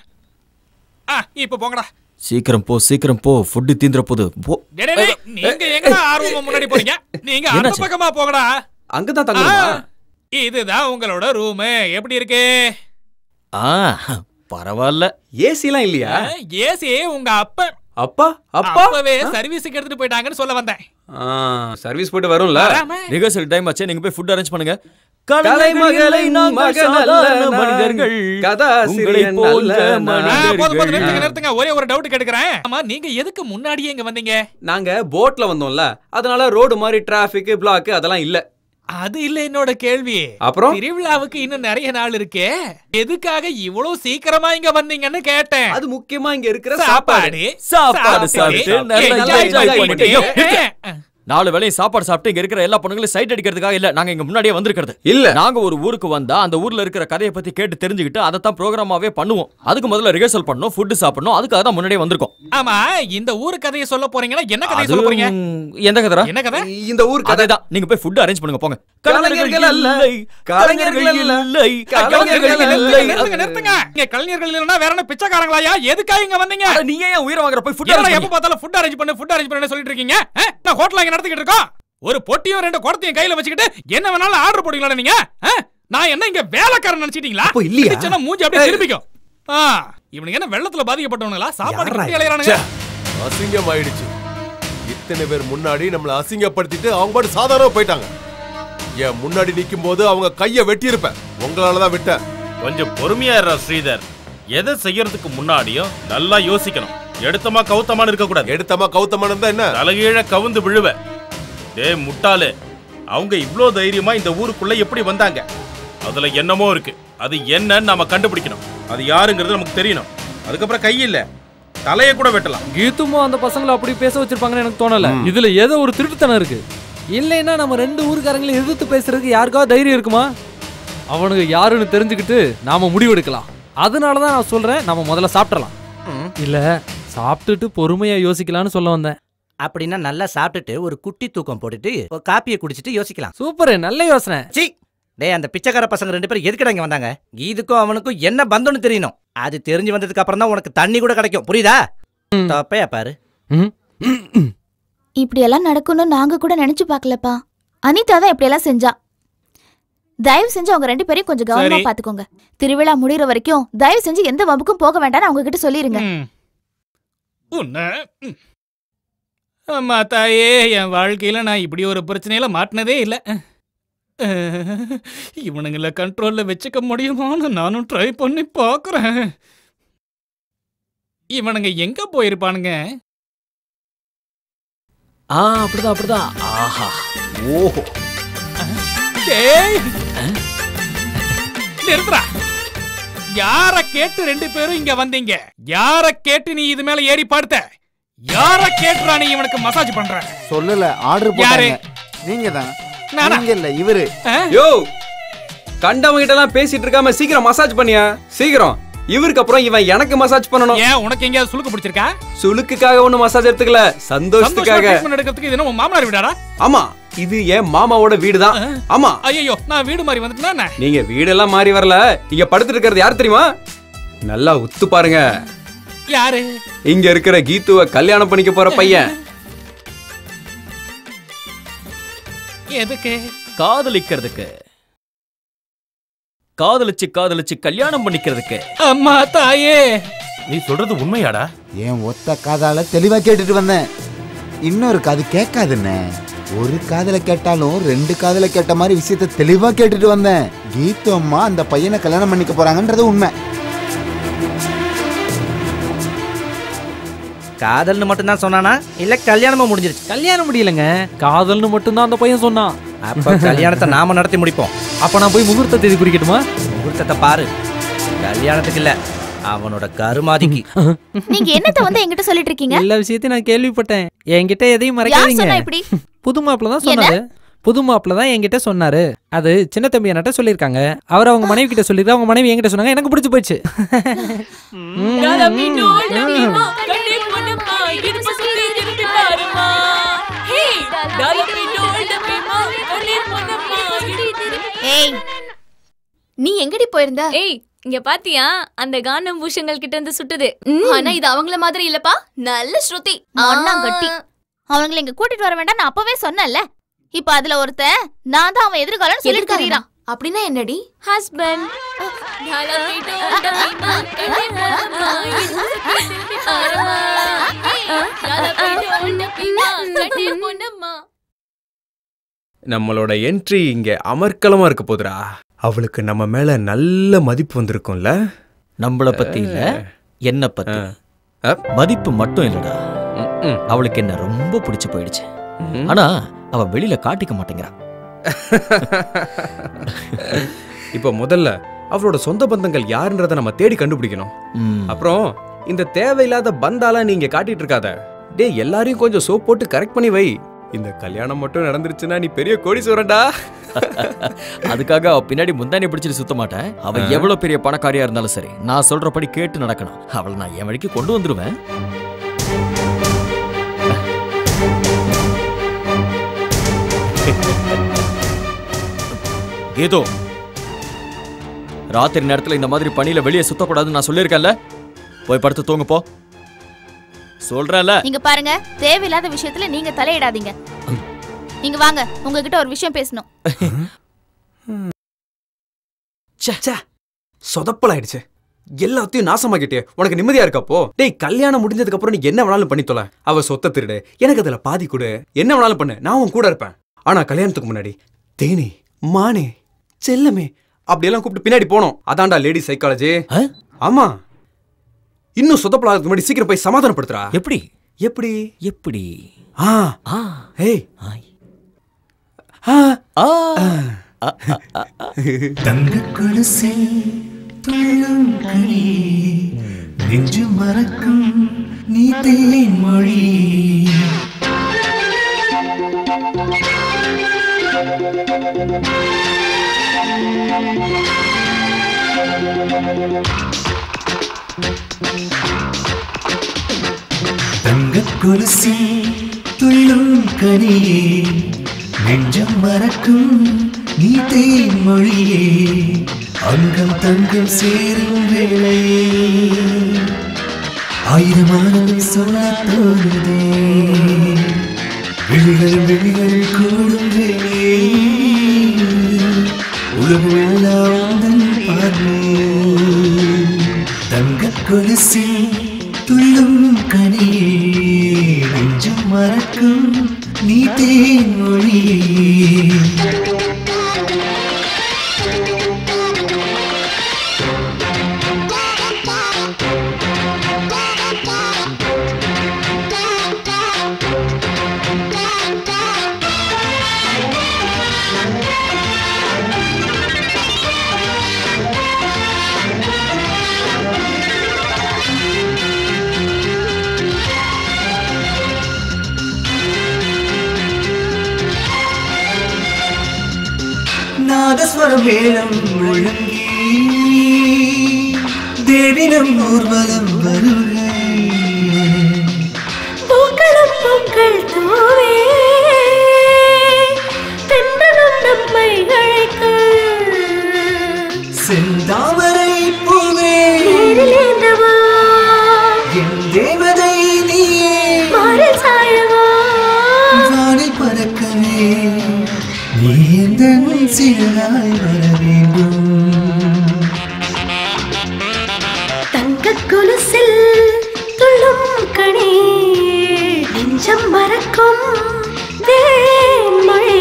ஆ இப்ப போங்கடா சீக்கிரம் போ சீக்கிரம் போ ஃபுட்டு தீந்துற போது போ டேய், டேய், டேய், நீங்க எங்கடா ஆர்வமா முன்னாடி போறீங்க நீங்க அந்த என்னாச்சு? பக்கமா போங்கடா அங்கதான் தங்கணுமா ஆ, இதுதான் உங்களோட ரூம் எப்படி இருக்கு ஆ பரவாயில்ல ஏசிலாம் இல்லையா ஏசி உங்க அப்பா அப்பா அப்பா அப்பவே சர்வீஸுக்கு எடுத்துட்டு போயிட்டாங்கன்னு சொல்ல வந்தேன் சர்வீஸ் போட்டு வரும்ல ரிஹர்சல் டைம் ஆச்சு நீங்க போய் ஃபுட் அரேஞ்ச் பண்ணுங்க கலைமகளின் மகன் அல்ல நான். மனிதர்கள் கதாசிரியன் உங்களைப் போன்ற அல்ல ஆ, போதும் போதும் நிறுத்துங்க மனிதர்கள் நிறுத்துங்க ஒரே ஒரு டவுட் கேட்கிறேன் ஆமா நீங்க எதுக்கு முன்னாடியே இங்க வந்தீங்க நாங்க போட்ல வந்தோம்ல அதனால ரோடு மாதிரி டிராபிக் பிளாக் அதெல்லாம் இல்ல அது இல்ல என்னோட கேள்வி அப்புறம்? திருவிழாவுக்கு இன்னும் நிறைய நாள் இருக்கே எதுக்காக இவ்வளவு சீக்கிரமா இங்க வந்தீங்கன்னு கேட்டேன் அது முக்கியமா இங்க இருக்கிற சாப்பாடு சாப்பாடு சாப்பிட்டு நல்லா enjoy enjoy பண்ணிட்டு. பண்ணிட்டு நாலு வேளையும் சாப்பாடு சாப்பிட்டு இங்க இருக்கிற எல்லா பொண்ணுங்களும் சைட் அடிக்கிறதுக்காக இல்ல நாங்க இங்க முன்னாடியே வந்திருக்கிறது இல்ல நாங்க ஒரு ஊருக்கு வந்தா அந்த ஊர்ல இருக்கிற கதையை பத்தி கேட்டு தெரிஞ்சுக்கிட்டு அதை தான் ப்ரோக்ராமாவே பண்ணுவோம் அதுக்கு முதல்ல ரிஹர்சல் பண்ணணும் ஃபுட் சாப்பிடணும் அதுக்காக தான் முன்னாடியே வந்திருக்கோம் ஆமா இந்த ஊரு கதையை சொல்ல போறீங்கன்னா என்ன கதையை அது சொல்ல போறீங்க எந்த கதைரா என்ன கதை இந்த ஊர் கதை அதேதான் நீங்க போய் ஃபுட் அரேஞ்ச் பண்ணுங்க போங்க கலைஞர்கள் அல்ல. கலைஞர்கள் அல்ல. இல்லை கலைஞர்கள் நிறுத்துங்க, இல்லை. நிறுத்துங்க நிறுத்துங்க இங்க கலைஞர்கள் இல்லனா வேற என்ன பிச்சைக்காரங்களாயா எதுக்காக இங்க வந்தீங்க அட, நீ ஏன் உயிரை வாங்குற போய் ஃபுட் என்னடா அரேஞ்ச் எப்ப பார்த்தாலும் ஃபுட் அரேஞ்ச் பண்ணு ஃபுட் அரேஞ்ச் பண்ணு சொல்லிட்டு இருக்கீங்க ஆ? நான் ஹோட்டல் இங்க நடத்திக்கிட்டு இருக்கோம் ஒரு பொட்டியும் ரெண்டு குடத்தையும் கையில வச்சுக்கிட்டு என்ன வேணாலும் ஆர்டர் போடுவீங்களா நீங்க ஆ? நான் என்ன இங்க வேலைக்காரன் நினைச்சிட்டீங்களா அப்போ இல்லையா? பிடிச்சனா மூஞ்சி அப்படியே திருப்பிக்கும் ஆ இவனுங்க என்ன வெள்ளத்துல பாதிக்கப்பட்டவங்களா சாப்பாடு யார்ரா கட்டி அலையறானுங்க அசிங்கம் ஆயிடுச்சு இத்தனை பேர் முன்னாடி நம்மள அசிங்கப்படுத்திட்டு அவங்க பாட்டு சாதாரணமா போயிட்டாங்க என் முன்னாடி நிக்கும் போது அவங்க கைய வெட்டி இருப்பேன் உங்களாலதான் விட்டேன் கொஞ்சம் பொறுமையா இருடா ஸ்ரீதர் எதை செய்யறதுக்கு முன்னாடியும் நல்லா யோசிக்கணும் எடுத்தமா கவுத்தமான்னு இருக்க கூடாது எடுத்தமா கௌதமன் இருந்தா என்ன தலைகீழ கவுந்து விழுவ டேய் முட்டாளு அவங்க இவ்ளோ தைரியமா இந்த ஊருக்குள்ள எப்படி வந்தாங்க அதுல என்னமோ இருக்கு அது என்னன்னு நாம கண்டுபிடிக்கணும் அது யாருங்கிறது நமக்கு தெரியணும் அதுக்கப்புறம் கை இல்ல தலைய கூட வெட்டலாம் கீத்துமோ அந்த பசங்களை அப்படி பேச வச்சிருப்பாங்கன்னு எனக்கு தோணல இதுல ஏதோ ஒரு திருட்டுத்தனம் இருக்கு இல்லைன்னா நம்ம ரெண்டு ஊருக்காரங்களை எதிர்த்து பேசுறதுக்கு யாருக்காவது தைரியம் இருக்குமா அவனுக்கு யாருன்னு தெரிஞ்சுக்கிட்டு நாம முடிவெடுக்கலாம் அதனால தான் நான் சொல்றேன் நம்ம முதல்ல சாப்பிடலாம் இல்ல சாப்பிட்டுட்டு பொறுமையா யோசிக்கலாம்னு சொல்ல வந்தேன் அப்படின்னா நல்லா சாப்பிட்டுட்டு ஒரு குட்டி தூக்கம் போட்டுட்டு ஒரு காப்பியை குடிச்சிட்டு யோசிக்கலாம் சூப்பர் நல்ல யோசனை சி டேய் அந்த பிச்சைக்கார பசங்க ரெண்டு பேரும் எதுக்குடா இங்க வந்தாங்க கீதுக்கும் அவனுக்கும் என்ன பந்தம்னு தெரியணும் அது தெரிஞ்சு வந்ததுக்கு அப்புறம் தான் உனக்கு தண்ணி கூட கிடைக்கும் புரியுதா தப்பையா பாரு இப்படியெல்லாம் நடக்கும்னு நாங்க கூட நினைச்சு பார்க்கலப்பா அனிதா தான் இப்படியெல்லாம் செஞ்சா தயவு செஞ்சு அவங்க ரெண்டு பேரையும் கொஞ்சம் கவனமா சரி. பாத்துக்கோங்க திருவிழா முடியற வரைக்கும் தயவு செஞ்சு எந்த வம்புக்கும் போக வேண்டாம்னு அவங்க கிட்ட சொல்லிருங்க ம். உன்னை ம். அம்மா தாயே என் வாழ்க்கையில நான் இப்படி ஒரு பிரச்சனையில மாட்டினதே இல்லை இவனுங்கள கண்ட்ரோல்ல வச்சுக்க முடியுமான்னு நானும் ட்ரை பண்ணி பார்க்கறேன் இவனுங்க எங்க போயிருப்பானுங்க ஆ அப்படிதான் அப்படிதான் ஆஹா ஓஹோ டேய் நிறுத்துறா யார கேட்டு ரெண்டு பேரும் இங்க வந்தீங்க யார கேட்டு நீ இது மேல ஏறி படுத்த யார கேட்டுறா நீ இவனுக்கு மசாஜ் பண்ற சொல்லல ஆர்டர் யாரு? போட்டாங்க நீங்க தான் நானா? நீங்க இல்ல இவரு யோ கண்டவங்க கிட்ட எல்லாம் பேசிட்டு இருக்காம சீக்கிரம் மசாஜ் பண்ணியா சீக்கிரம் இவருக்கு அப்புறம் இவன் எனக்கு மசாஜ் பண்ணணும் ஏன் உனக்கு எங்கேயாவது சுளுக்கு பிடிச்சிருக்கா சுளுக்குக்காக ஒண்ணு மசாஜ் எடுத்துக்கல சந்தோஷமா சந்தோஷத்துக்காக ட்ரீட்மெண்ட் எடுக்கிறதுக்கு இது என்ன உன் மாமனார் வீடாடா ஆமா இது என் மாமாவோட வீடு தான் ஆமா ஐயோ நான் வீடு மாதிரி வந்துட்டேனா என்ன? நீங்க வீடெல்லாம் மாறி வரல இங்க படுத்துட்டு இருக்கிறது யார் தெரியுமா நல்லா உத்து பாருங்க யாரு இங்க இருக்கிற கீத்துவ கல்யாணம் பண்ணிக்க போற பையன் எதுக்கு காதலிக்கிறதுக்கு காதலிச்சு காதலிச்சு கல்யாணம் பண்ணிக்கிறதுக்கு அம்மா தாயே நீ சொல்றது உண்மையாடா என் ஒத்த காதால தெளிவா கேட்டுட்டு வந்தேன் இன்னொரு காது கேட்காதுண்ணே ஒரு காதுல கேட்டாலும் ரெண்டு காதுல கேட்ட மாதிரி விஷயத்த தெளிவா கேட்டுட்டு வந்தேன் கீத்து அம்மா அந்த பையனை கல்யாணம் பண்ணிக்க போறாங்கன்றது உண்மை காதல்னு மட்டும் தான் சொன்னானா இல்ல கல்யாணமும் முடிஞ்சிருச்சு கல்யாணம் முடியலங்க காதல்னு மட்டும்தான் அந்த பையன் சொன்னான் அப்ப கல்யாணத்தை நாம நடத்தி முடிப்போம் அப்ப நான் போய் முகூர்த்த தேதி குறிக்கட்டுமா முகூர்த்தத்தை பாரு கல்யாணத்துக்கு இல்ல அவனோட கருமாதிக்கு நீங்க என்னத்த வந்து என்கிட்ட சொல்லிட்டு இருக்கீங்க எல்லா விஷயத்தையும் நான் கேள்விப்பட்டேன் என்கிட்ட எதையும் யார் சொன்னா மறைக்காதீங்க இப்படி புது மாப்பிள்ள தான் என்ன? சொன்னாரு புது மாப்பிள்ள தான் என்கிட்ட சொன்னாரு அது சின்ன தம்பி என்கிட்ட சொல்லியிருக்காங்க அவர் அவங்க மனைவி கிட்ட சொல்லிருக்காங்க அவங்க மனைவி என்கிட்ட சொன்னாங்க எனக்கு பிடிச்சு போச்சு ஏய் நீ எங்கடி போயிருந்த ஏய் இங்க பாத்தியா அந்த கானம் பூஷங்கள் கிட்ட இருந்து சுட்டுது ஆனா இது அவங்கள மாதிரி இல்லப்பா நல்ல ஸ்ருதி கட்டி அவங்களை இங்க கூட்டிட்டு வர வேண்டாம் நான் அப்பவே சொன்னேன்ல இப்ப அதுல ஒருத்தன் நான் தான் அவன் எதிர்காலம் சொல்லிட்டு தெரியறான் அப்படின்னா என்னடி ஹஸ்பண்ட் நம்மளோட என்ட்ரி இங்க அமர்க்கலமா இருக்க போதுடா அவளுக்கு நம்ம மேல நல்ல மதிப்பு வந்திருக்கும்ல நம்மள பத்தி இல்ல என்ன பத்தி மதிப்பு மட்டும் இல்லடா அவளுக்கு என்ன ரொம்ப பிடிச்சு போயிடுச்சு ஆனா அவ வெளியில காட்டிக்க மாட்டேங்கிறா இப்போ முதல்ல அவளோட சொந்த பந்தங்கள் யாருன்றத நம்ம தேடி கண்டுபிடிக்கணும் அப்புறம் இந்த தேவையில்லாத பந்தால நீங்க காட்டிட்டு இருக்காத டேய் எல்லாரையும் கொஞ்சம் சோப் போட்டு கரெக்ட் பண்ணி வை இந்த கல்யாணம் மட்டும் நடந்துருச்சுன்னா நீ பெரிய கோடீஸ்வரன்டா அதுக்காக அவ பின்னாடி முந்தானி பிடிச்சிட்டு சுத்த மாட்டேன் அவ ஆ. எவ்வளவு பெரிய பணக்காரியா இருந்தாலும் சரி நான் சொல்றபடி கேட்டு நடக்கணும் அவளை நான் என் வழிக்கு கொண்டு வந்துருவேன் ஏதோ ராத்திரி நேரத்துல இந்த மாதிரி பணியில வெளியே சுத்தக்கூடாதுன்னு நான் சொல்லியிருக்கேன்ல போய் படுத்து தூங்க போ சொல்றேன்ல நீங்க பாருங்க தேவையில்லாத விஷயத்துல நீங்க தலையிடாதீங்க நீங்க வாங்க உங்ககிட்ட ஒரு விஷயம் பேசணும் சொதப்பலாயிடுச்சு எல்லாத்தையும் நாசமாக்கிட்டே உனக்கு நிம்மதியா இருக்கப்போ டேய் கல்யாணம் முடிஞ்சதுக்கு அப்புறம் நீ என்ன வேணாலும் பண்ணி தொலை அவ சொத்தை திருடு எனக்கு அதுல பாதி கொடு என்ன வேணாலும் பண்ணு நான் உன் கூட இருப்பேன் ஆனா கல்யாணத்துக்கு முன்னாடி தேனி மானே செல்லமே அப்படியெல்லாம் கூப்பிட்டு பின்னாடி போனோம் அதான்டா லேடி சைக்காலஜி ஆமா இன்னும் சொதப்பலாததுக்கு முன்னாடி சீக்கிரம் போய் சமாதானப்படுத்துறா எப்படி எப்படி எப்படி ஆ ஆ ஏய் ஆ தங்க கொலுசே துள்ளும் கனி நெஞ்சு மறக்கும் நீ தேன் மொழி தங்க கொலுசே துள்ளும் கனியே நெஞ்சம் மறக்கும் நீ தேன் மொழியே அங்கம் தங்கம் சேரும் வேளையே ஆயிரம் ஆனந்தம் சொல்ல தோணுதே விழிகள் விழிகள் கூடும் வேளையே உலகம் எல்லாம் உந்தன் பார்வை தங்க கொலுசில் துள்ளும் கனியே நெஞ்சம் மறக்கும் நீ தேன் மொழியே நாதஸ்வரம் மேளம் முழங்கி தேவினம் ஊர்வலம் வருகை பூக்களும் பூக்கள் தூவே தென்றலும் நம்மை அழைக்க செந்தாமரை பூவே நேரில் ஏந்தவா எந்த சிறகாய் வர வேண்டும் தங்க கொலுசில் துள்ளும் கணே நெஞ்சம் மறக்கும் தேன்மழை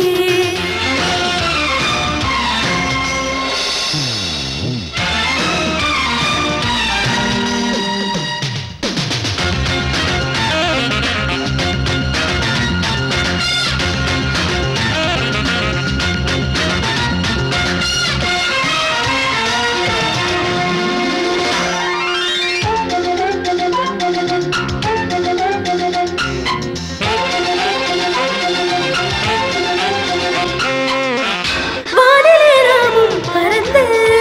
வானிலே நாமும் பறந்து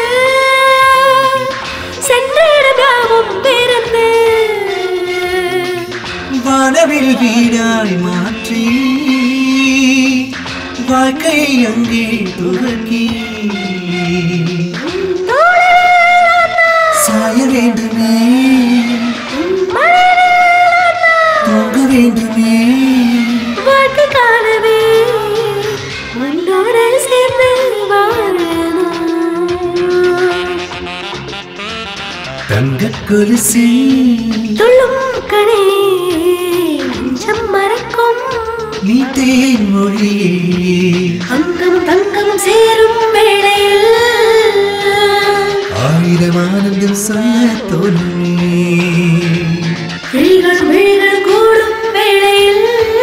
சென்ற இடமாவும் பிறந்து வானவில் வீடாய் மாற்றி வாழ்க்கை அங்கே துவக்கி சாய வேண்டுமே தூங்க வேண்டுமே வாழ்க்கை காணவே உன்னோட சேர்ந்து வாழணும் தங்க கொலுசி துள்ளும் கணே நெஞ்சம் மறக்கும் நீ தேன் மொழியே அங்கம் தங்கம் சேரும் வேளையில் ஆயிரம் ஆனந்தம் சொல்ல தோணுமே விழிகள் விழிகள் கூடும் வேளையில்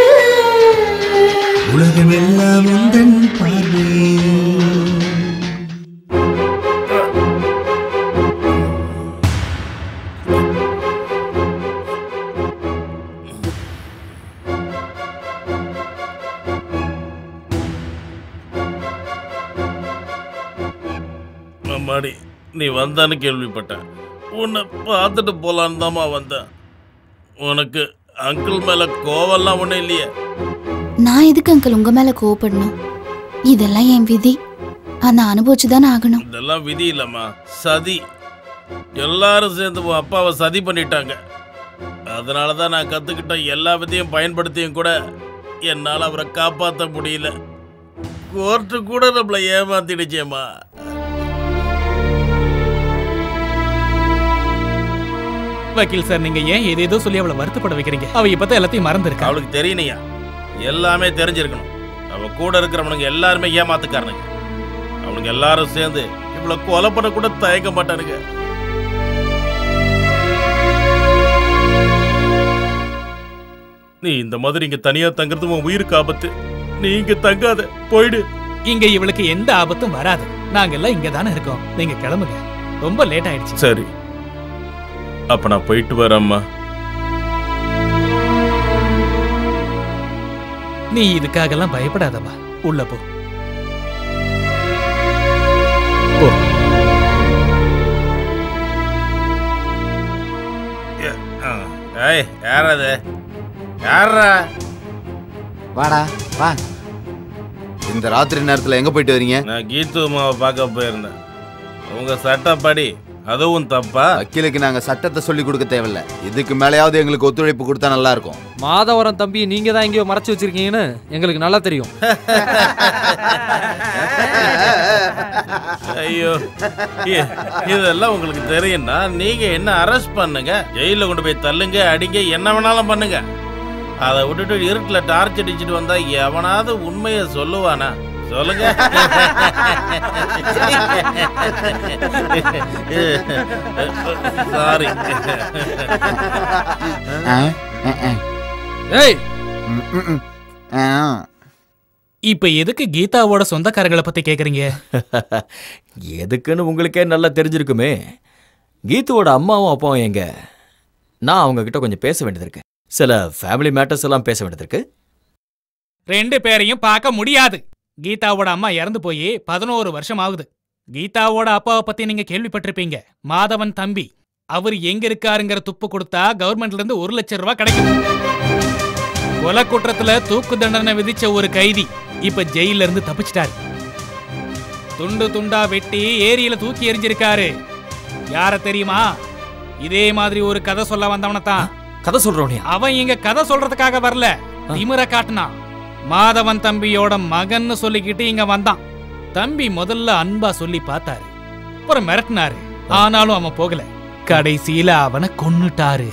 உலகமெல்லாம் உந்தன் பார்வையில் அம்மாடி நீ வந்தான்னு கேள்விப்பட்டேன் உன்னை பார்த்துட்டு போலான்னு தாம்மா வந்தேன் உனக்கு அங்கிள் மேல கோவம்லாம் ஒன்றும் இல்லையே நான் எதுக்கு அங்கிள் உங்க மேல கோவப்படணும் இதெல்லாம் என் விதி ஆனா அனுபவிச்சுதானே ஆகணும் இதெல்லாம் விதி இல்லைம்மா சதி எல்லாரும் சேர்ந்து உன் அப்பாவை சதி பண்ணிட்டாங்க அதனால தான் நான் கற்றுக்கிட்ட எல்லா விதையும் பயன்படுத்தியும் கூட என்னால் அவரை காப்பாற்ற முடியல கோர்ட்டு கூட நம்மளை ஏமாத்திடுச்சேம்மா வக்கீல் சார் நீங்க ஏன் ஏதேதோ சொல்லி அவளை வருத்தப்பட வைக்கிறீங்க அவ இப்பதான் எல்லாத்தையும் மறந்துருக்கா அவளுக்கு தெரியணையா எல்லாமே தெரிஞ்சிருக்கணும் அவ கூட இருக்கிறவனுங்க எல்லாருமே ஏமாத்துக்காரனுங்க அவனுங்க எல்லாரும் சேர்ந்து இவ்வளோ கொலை பண்ண கூட தயங்க மாட்டானுங்க நீ இந்த மாதிரி இங்க தனியா தங்குறது உன் உயிருக்கு ஆபத்து நீ இங்க தங்காத போயிடு இங்க இவளுக்கு எந்த ஆபத்தும் வராது நாங்க எல்லாம் இங்க தானே இருக்கோம் நீங்க கிளம்புங்க ரொம்ப லேட் ஆயிடுச்சு சரி அப்ப நான் போயிட்டு வரேம்மா நீ இதுக்காகலாம் பயப்படாதம்மா உள்ள போ போ ஆ, ஏய் யார் அது யாரா வாடா வா இந்த ராத்திரி நேரத்துல எங்க போயிட்டு வரீங்க நான் கீத்து அம்மாவை பார்க்க போயிருந்தேன் உங்க சட்டப்படி அதுவும் தப்பா வக்கீலுக்கு நாங்க சட்டத்தை சொல்லி கொடுக்க தேவையில்ல இதுக்கு மேலேயாவது எங்களுக்கு ஒத்துழைப்பு கொடுத்தா நல்லா இருக்கும் மாதவரம் தம்பி நீங்க தான் எங்கேயோ மறைச்சு வச்சிருக்கீங்கன்னு எங்களுக்கு நல்லா தெரியும் ஐயோ இ- இதெல்லாம் உங்களுக்கு தெரியும்னா நீங்க என்ன அரெஸ்ட் பண்ணுங்க ஜெயில கொண்டு போய் தள்ளுங்க அடிங்க என்ன வேணாலும் பண்ணுங்க அதை விட்டுட்டு இருட்டில் டார்ச் அடிச்சுட்டு வந்தா எவனாவது உண்மையை சொல்லுவானா சொல்லுங்க சாரி ஏய் இப்ப எதுக்கு கீதாவோட சொந்தக்காரங்களை பத்தி கேக்குறீங்க எதுக்குன்னு உங்களுக்கே நல்லா தெரிஞ்சிருக்குமே கீத்துவோட அம்மாவும் அப்பாவும் எங்க நான் அவங்க கிட்ட கொஞ்சம் பேச வேண்டியது இருக்கு சில ஃபேமிலி மேட்டர்ஸ் எல்லாம் பேச வேண்டியது இருக்கு ரெண்டு பேரையும் பார்க்க முடியாது கீதாவோட அம்மா இறந்து போய் பதினோரு வருஷம் ஆகுது கீதாவோட அப்பாவை பத்தி நீங்க கேள்விப்பட்டிருப்பீங்க மாதவன் தம்பி அவர் எங்க இருக்காருங்கிற துப்பு கொடுத்தா கவர்மெண்ட்ல இருந்து ஒரு லட்சம் ரூபாய் கிடைக்கும் கொலை குற்றத்துல தூக்கு தண்டனை விதிச்ச ஒரு கைதி இப்ப ஜெயில இருந்து தப்பிச்சிட்டாரு துண்டு துண்டா வெட்டி ஏரியில தூக்கி எறிஞ்சிருக்காரு யார தெரியுமா இதே மாதிரி ஒரு கதை சொல்ல வந்தவன தான் கதை சொல்றவனியா அவன் இங்க கதை சொல்றதுக்காக வரல திமிர காட்டுனான் மாதவன் தம்பியோட மகன்னு சொல்லிக்கிட்டு இங்க வந்தான் தம்பி முதல்ல அன்பா சொல்லி பார்த்தாரு அப்புறம் மிரட்டினாரு ஆனாலும் அவன் போகல கடைசியில அவனை கொன்னுட்டாரு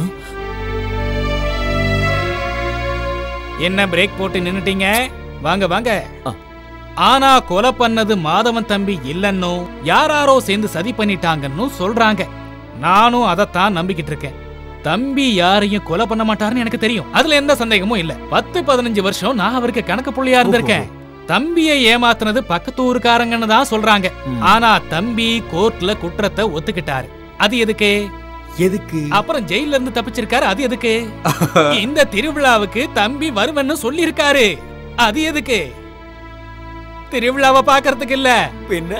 என்ன பிரேக் போட்டு நின்னுட்டீங்க வாங்க வாங்க ஆனா கொலை பண்ணது மாதவன் தம்பி இல்லன்னு யாராரோ சேர்ந்து சதி பண்ணிட்டாங்கன்னு சொல்றாங்க நானும் அதைத்தான் நம்பிக்கிட்டு இருக்கேன் தம்பி யாரையும் கொலை பண்ண மாட்டாருன்னு எனக்கு தெரியும் அதுல எந்த சந்தேகமும் இல்ல பத்து பதினஞ்சு வருஷம் நான் அவருக்கு கணக்கு புள்ளியா இருந்திருக்கேன் தம்பியை ஏமாத்துனது பக்கத்து ஊருக்காரங்கன்னு தான் சொல்றாங்க ஆனா தம்பி கோர்ட்ல குற்றத்தை ஒத்துக்கிட்டாரு அது எதுக்கு எதுக்கு அப்புறம் ஜெயில இருந்து தப்பிச்சிருக்காரு அது எதுக்கு இந்த திருவிழாவுக்கு தம்பி வருவன்னு சொல்லியிருக்காரு அது எதுக்கு திருவிழாவை பாக்குறதுக்கு இல்ல பின்ன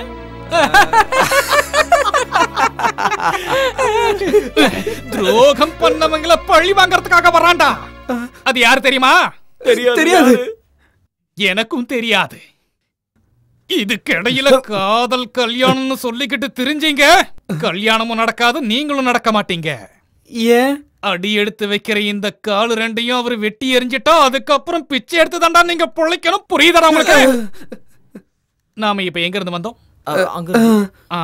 துரோகம் பண்ணவங்கள பழி வாங்கறதுக்காக வரான்டா அது யாரு தெரியுமா தெரியாது. தெரியாது. எனக்கும் தெரியாது இதுக்கிடையில காதல் கல்யாணம்னு சொல்லிக்கிட்டு திரிஞ்சீங்க கல்யாணமும் நடக்காது நீங்களும் நடக்க மாட்டீங்க ஏன் அடி எடுத்து வைக்கிற இந்த காலு ரெண்டையும் அவர் வெட்டி எறிஞ்சிட்டா அதுக்கப்புறம் பிச்சை எடுத்து தாண்டா நீங்க பொழைக்கணும் புரியுதா உங்களுக்கு நாம இப்ப எங்க இருந்து வந்தோம் அங்க ஆ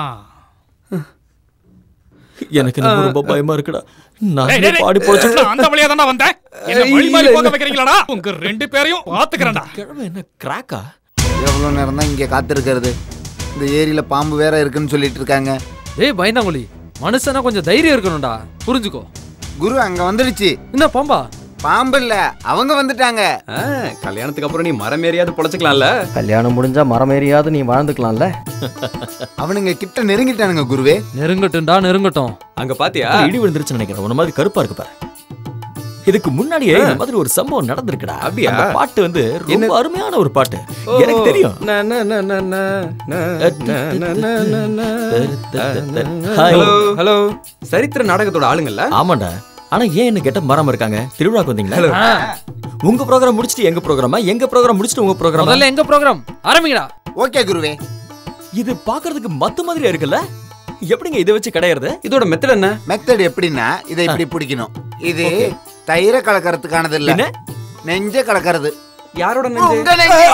எனக்கு நம்ம ரொம்ப பயமா இருக்குடா நான் டேய், டேய், டேய். பாடி போச்சு நான் அந்த வழியா தானே வந்தேன் என்ன வழி மாறி போக வைக்கிறீங்களாடா உங்க ரெண்டு பேரையும் பாத்துக்கிறேன்டா என்ன கிராக்கா எவ்வளோ நேரம் தான் இங்கே காத்திருக்கிறது இந்த ஏரியில பாம்பு வேற இருக்குன்னு சொல்லிட்டு இருக்காங்க ஏய் பயந்தாங்குழி மனுஷனா கொஞ்சம் தைரியம் இருக்கணும்டா புரிஞ்சுக்கோ குரு அங்க வந்துடுச்சு என்ன பாம்பா பாம்பு இல்ல அவங்க வந்துட்டாங்க கல்யாணத்துக்கு அப்புறம் நீ மரம் ஏறியாவது பொழைச்சிக்கலாம்ல கல்யாணம் முடிஞ்சா மரமேறியாவது நீ வாழ்ந்துக்கலாம்ல அவனுங்க கிட்ட நெருங்கிட்டானுங்க குருவே நெருங்கட்டும்டா நெருங்கட்டும் அங்க பாத்தியா இடி விழுந்துருச்சுன்னு நினைக்கிறேன் உன்ன மாதிரி கருப்பா இருக்கு பாரு இதுக்கு முன்னாடியே இந்த மாதிரி ஒரு சம்பவம் நடந்திருக்குடா அப்படியா? அந்த பாட்டு வந்து ரொம்ப என்ன? அருமையான ஒரு பாட்டு எனக்கு தெரியும் ந, ந, ந, ந, ந, ந, ந, ந, ந, ந, ந. ஹாய். ஹலோ ஹலோ சரித்திர நாடகத்தோட ஆளுங்கல்ல ஆமாண்டா ஆனா ஏன் என்ன கெட்ட மராம இருக்காங்க திருவிழாக்கு வந்தீங்களா உங்க ப்ரோக்ராம் முடிச்சிட்டு எங்க ப்ரோக்ராமா எங்க ப்ரோக்ராம் முடிச்சிட்டு உங்க ப்ரோக்ராம் முதல்ல எங்க ப்ரோக்ராம் ஆரம்பிங்கடா ஓகே குருவே இது பாக்குறதுக்கு மத்து மாதிரியா இருக்குல்ல எப்படிங்க இதை வச்சு கிடையாது இதோட மெத்தட் என்ன மெத்தட் எப்படின்னா இதை இப்படி பிடிக்கணும் இது தயிரை கலக்கறதுக்கானது இல்ல என்ன? நெஞ்ச கலக்கறது யாரோட உங்க நெஞ்சு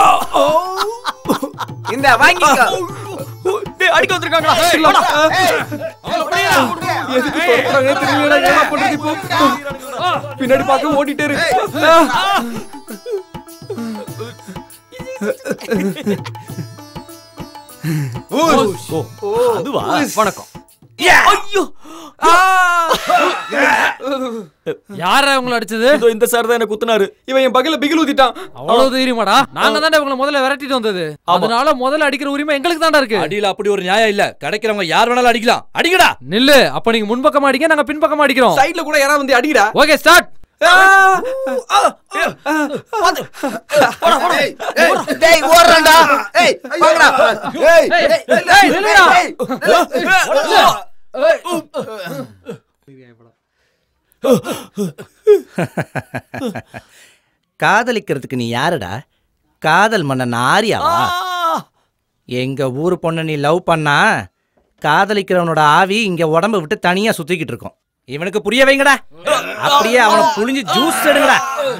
இந்த வாங்கிக்கோ டேய் அடிக்க வந்திருக்காங்களா ஏய், வாடா. ஏய், எதுக்கு துரத்துறாங்க திருவிழா என்ன பண்றது இப்போ பின்னாடி பார்க்க ஓடிட்டே இரு ஓ, அதுவா வணக்கம் ஐயோ யார உங்களை அடிச்சது இதோ இந்த சார் தான் என்ன குத்துனாரு இவன் என் பகல பிகில் ஊத்திட்டான் அவ்வளவு தைரியமாடா நாங்க தானே உங்களை முதல்ல விரட்டிட்டு வந்தது அதனால முதல்ல அடிக்கிற உரிமை எங்களுக்கு தான்டா இருக்கு அடியில அப்படி ஒரு நியாயம் இல்ல கிடைக்கிறவங்க யார் வேணாலும் அடிக்கலாம் அடிக்கடா நில்லு அப்ப நீங்க முன்பக்கமா அடிங்க நாங்க பின்பக்கமா அடிக்கிறோம் சைடுல கூட யாராவது வந்து அடிடா ஓகே ஸ்டார்ட் ஏய், ஏய், டேய் ஓடுறேன்டா ஏய் வாங்கடா ஏய் ஏய், ஏய், நில்லுடா. ஏய். காதலிக்கிறதுக்கு நீ யாருடா காதல் மன்னன் ஆரியாவா எங்க ஊரு பொண்ணை நீ லவ் பண்ணா காதலிக்கிறவனோட ஆவி இங்க உடம்ப விட்டு தனியா சுத்திக்கிட்டு இருக்கும் இவனுக்கு புரிய வைங்கடா அப்படியே அவனை புழிஞ்சு ஜூஸ் எடுங்கடா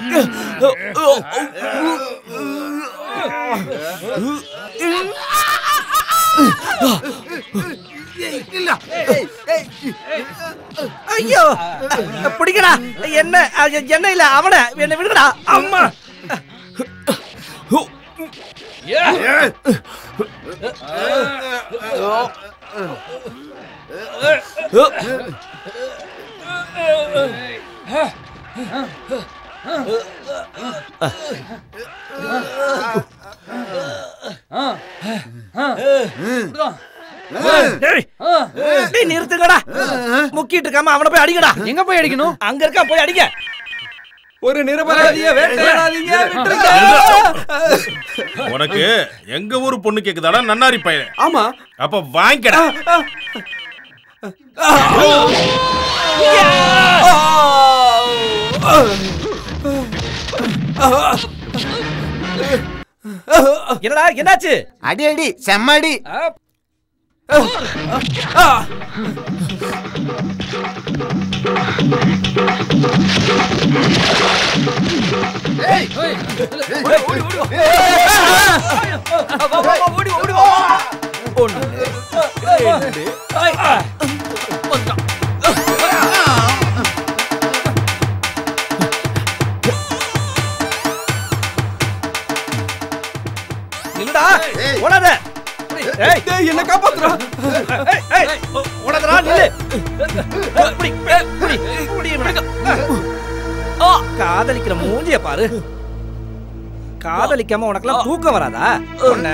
ஐயோ பிடிக்கடா என்ன அ- என்ன இல்ல அவன என்ன விடுங்கடா அம்மா டேய், டேய், நிறுத்துங்கடா முக்கிட்டு இருக்காம அவனை போய் அடிங்கடா எங்க போய் அடிக்கணும் அங்க இருக்கா போய் அடிங்க ஒரு நிரபராதிய வேட்டையாடாதீங்க விட்டுருங்க உனக்கு எங்க ஊரு பொண்ணு கேக்குதாடா நன்னாரி பையன் ஆமா அப்ப வாங்கிக்கடா என்னடா என்னாச்சு அடி அடி செம்ம அடி நில்லுடா ஓடாத ஏய் என்ன காப்பாத்துறா ஏய் ஏய் ஓடாதடா நில்லு புடி புடி புடி இவனை. ஆ, காதலிக்கிற மூஞ்சிய பாரு காதலிக்காம உனக்கெல்லாம் தூக்கம் வராதா உன்னை.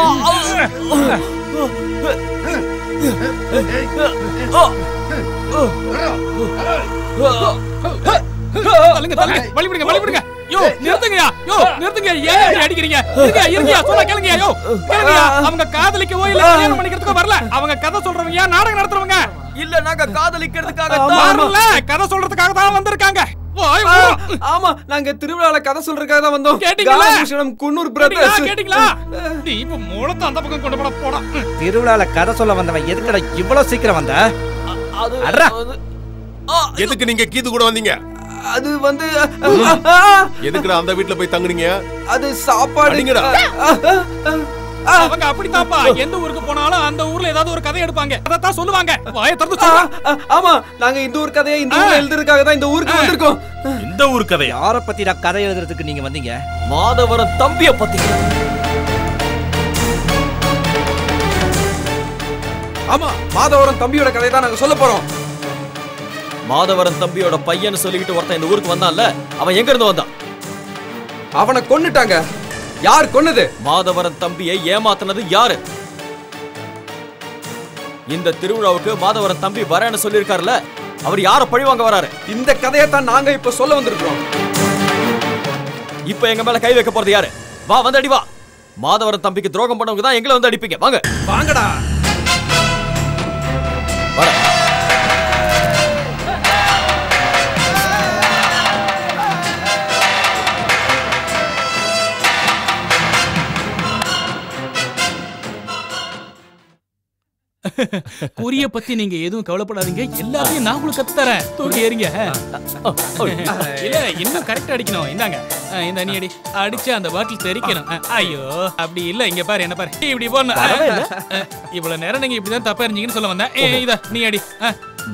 தள்ளுங்க தள்ளுங்க வழி விடுங்க வழி விடுங்க யோ நிறுத்துங்கயா யோ நிறுத்துங்க ஏன் இப்படி அடிக்கிறீங்க இருங்க இருங்க சொல்ல கேளுங்கயா யோ கேளுங்கயா அவங்க காதலிக்கவோ இல்ல கல்யாணம் பண்ணிக்கிறதுக்கோ வரல அவங்க கதை சொல்றவங்க நாடகம் நடத்துறவங்க இல்ல நாங்க காதலிக்கிறதுக்காக வரல கதை சொல்றதுக்காக தான் வந்திருக்காங்க ஓய், ஆ, ஓ. ஆமா நாங்க திருவிழால கதை சொல்றதுக்காக தான் வந்தோம் கேட்டீங்களா? காலபூஷணம் குன்னூர் கேட்டீங்களா பிரதர்ஸ் கேட்டீங்களா நீ இப்ப மூலத்தை அந்த பக்கம் கொண்டு போட போடா திருவிழால கதை சொல்ல வந்தவன் எதுக்குடா இவ்வளவு சீக்கிரம் வந்த அட்ரா எதுக்கு நீங்க கீது கூட வந்தீங்க அது வந்து எதுக்குடா அந்த வீட்ல போய் தங்குனீங்க அது சாப்பாடு அடிங்கடா. அவங்க அப்படித்தாப்பா எந்த ஊருக்கு போனாலும் அந்த ஊர்ல ஏதாவது ஒரு கதை எடுப்பாங்க அதான் சொல்லுவாங்க வாயை திறந்து சொல்லுங்க ஆமா நாங்க இந்த ஊர் கதையை இந்த ஊர்ல எழுதுறதுக்காக தான் இந்த ஊருக்கு வந்திருக்கோம் இந்த ஊர் கதை யார பத்திடா கதை எழுதுறதுக்கு நீங்க வந்தீங்க மாதவரம் தம்பிய பத்தி ஆமா மாதவரம் தம்பியோட கதையை தான் நாங்க சொல்ல போறோம் மாதவரம் தம்பியோட பையன் சொல்லிக்கிட்டு ஒருத்தன் இந்த ஊருக்கு வந்தான்ல அவன் எங்க இருந்து வந்தான் அவனை கொன்னுட்டாங்க யார் கொன்னது மாதவரம் தம்பியை ஏமாத்துனது யாரு இந்த திருவிழாவுக்கு மாதவரம் தம்பி வரேன்னு சொல்லியிருக்காருல அவர் யார பழிவாங்க வராரு இந்த கதையை தான் நாங்க இப்ப சொல்ல வந்திருக்கோம் இப்ப எங்க மேல கை வைக்க போறது யாரு வா வந்து அடி வா மாதவரம் தம்பிக்கு துரோகம் பண்ணவங்க தான் எங்களை வந்து அடிப்பீங்க வாங்க வாங்கடா வர குறிய பத்தி நீங்க எதுவும் கவலைப்படாதீங்க எல்லாத்தையும் நான் உங்களுக்கு கத்து தரேன் தூக்கி ஏறிங்க இல்ல இன்னும் கரெக்டா அடிக்கணும் இந்தாங்க ஆ, இந்த நீ அடி அடிச்சு அந்த பாட்டில் தெரிக்கணும் ஆ, ஐயோ அப்படி இல்ல இங்க பாரு என்ன பாரு நீ இப்படி போடணும் பரவாயில்ல. ஆ, இவ்வளவு நேரம் நீங்க இப்படிதான் தப்பா இருந்தீங்கன்னு சொல்ல வந்தேன் ஏய், இதா நீ அடி ஆ.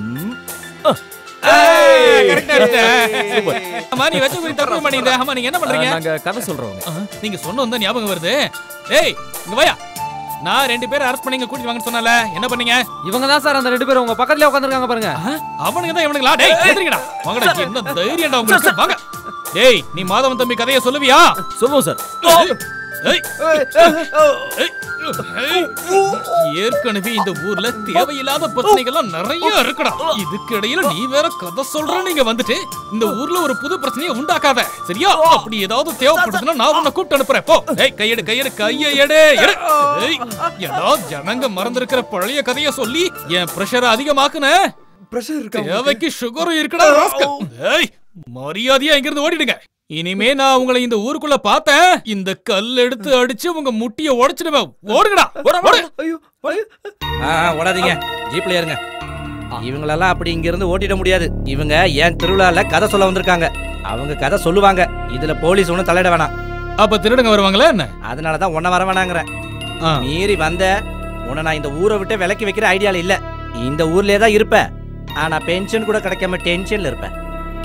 ஆ, correct ஆ அடிச்ச. ஆமா நீ வச்ச குறி தப்பு பண்ணிட்ட ஆமா நீங்க என்ன பண்றீங்க நாங்க கதை சொல்றவங்க ஆ, நீங்க சொன்ன வந்தா ஞாபகம் வருது ஏய் இங்க வாயா நான் ரெண்டு பேரும் அரெஸ்ட் பண்ணி இங்க கூட்டிட்டு வாங்கன்னு சொன்னல என்ன பண்ணீங்க இவங்க தான் சார் அந்த ரெண்டு பேரும் உங்க பக்கத்துலயே உட்காந்துருக்காங்க பாருங்க அவனுங்க தான் இவனுங்களா டேய் எதிரிங்கடா வாங்கடா என்ன தைரியம்டா உங்களுக்கு வாங்க டேய் நீ மாதவன் தம்பி கதையை சொல்லுவியா சொல்லுவோம் சார் ஏய், ஏய், ஏய். ஏற்கனவே இந்த ஊர்ல தேவையில்லாத பிரச்சனைகள்லாம் நிறைய இருக்குடா இதுக்கு இடையில நீ வேற கதை சொல்ற நீங்க வந்துட்டு இந்த ஊர்ல ஒரு புது பிரச்சனையை உண்டாக்காத சரியா அப்படி ஏதாவது தேவைப்படுதுன்னா நான் உன்னை கூப்பிட்டு அனுப்புறேன் போ ஏய் கையெடு கையெடு கையை எடு எடு ஏய் ஏடா ஜனங்க மறந்திருக்கிற பழைய கதையை சொல்லி என் பிரஷரை அதிகமாக்குன பிரஷர் இருக்கா தேவைக்கு சுகரும் இருக்குடா ராஸ்கல். ஏய் மரியாதையா இங்க இருந்து ஓடிடுங்க இனிமே நான் உங்களை இந்த ஊருக்குள்ள பார்த்தேன் இந்த கல் எடுத்து அடிச்சு உங்க முட்டிய உடைச்சிடுவேன் ஓடுங்கடா ஓடு, ஓடு. ஐயோ ஆ ஆ, ஓடாதீங்க ஜீப்ல ஏறுங்க இவங்களெல்லாம் அப்படி இங்க இருந்து ஓட்டிட முடியாது இவங்க என் திருவிழால கதை சொல்ல வந்திருக்காங்க அவங்க கதை சொல்லுவாங்க இதுல போலீஸ் ஒன்றும் தலையிட வேணாம் அப்ப திருடுங்க வருவாங்களா என்ன அதனால தான் உன்ன வர வேணாங்கிறேன் மீறி வந்த உன்னை நான் இந்த ஊரை விட்டு விலக்கி வைக்கிற ஐடியால இல்ல இந்த ஊர்லயே தான் இருப்பேன் ஆனா பென்ஷன் கூட கிடைக்காம டென்ஷன்ல இருப்பேன்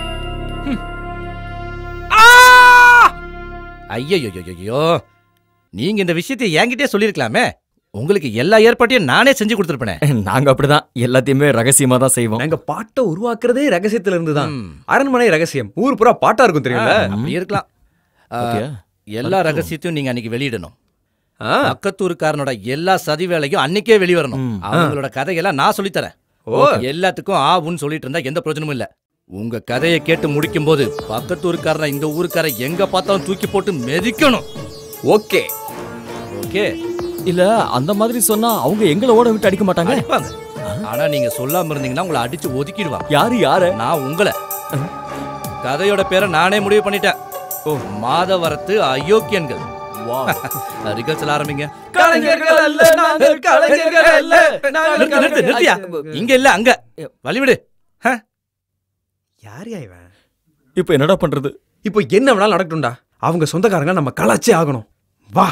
ஐயோ நீங்க இந்த விஷயத்தை என்கிட்டயே சொல்லிருக்கலாமே உங்களுக்கு எல்லா ஏற்பாட்டையும் நானே செஞ்சு கொடுத்துருப்பேன் நாங்க அப்படிதான் எல்லாத்தையுமே ரகசியமா தான் செய்வோம் நாங்க பாட்டை உருவாக்குறதே ரகசியத்துல இருந்து தான் அரண்மனை ரகசியம் ஊர் பூரா பாட்டா இருக்கும் தெரியும்ல அப்படி இருக்கலாம் ஆ, Okay. எல்லா ரகசியத்தையும் நீங்க அன்னைக்கு வெளியிடணும் பக்கத்தூருக்காரனோட எல்லா சதி வேலையும் அன்னைக்கே வெளிவரணும் அவங்களோட கதையெல்லாம் நான் சொல்லித்தரேன் ஓ. எல்லாத்துக்கும் ஆ உன்னு சொல்லிட்டு இருந்தா எந்த பிரயோஜனமும் இல்ல உங்க கதையை கேட்டு முடிக்கும் போது பக்கத்தூருக்காரனை இந்த ஊருக்கார எங்க பார்த்தாலும் தூக்கி போட்டு மெதிக்கணும் ஓகே ஓகே இல்ல அந்த மாதிரி சொன்னா அவங்க எங்களை ஓட விட்டு அடிக்க மாட்டாங்க அடிப்பாங்க ஆனா நீங்க சொல்லாம இருந்தீங்கன்னா உங்களை அடிச்சு ஒதுக்கிடுவாங்க யாரு யாரு நான் உங்களை கதையோட பேரை நானே முடிவு பண்ணிட்டேன் ஓ மாதவரத்து அயோக்கியன்கள் ரிகர்சல் ஆரம்பிங்க கலைஞர்கள் அல்ல நாங்கள் கலைஞர்கள் அல்ல நாங்கள் நிறுத்து நிறுத்து நிறுத்தியா இங்க இல்ல அங்க வழிவிடு யாரையா இவன் இப்போ என்னடா பண்றது இப்போ என்ன வேணாலும் நடக்கட்டும்டா அவங்க சொந்தக்காரங்க நம்ம கலாச்சே ஆகணும் வா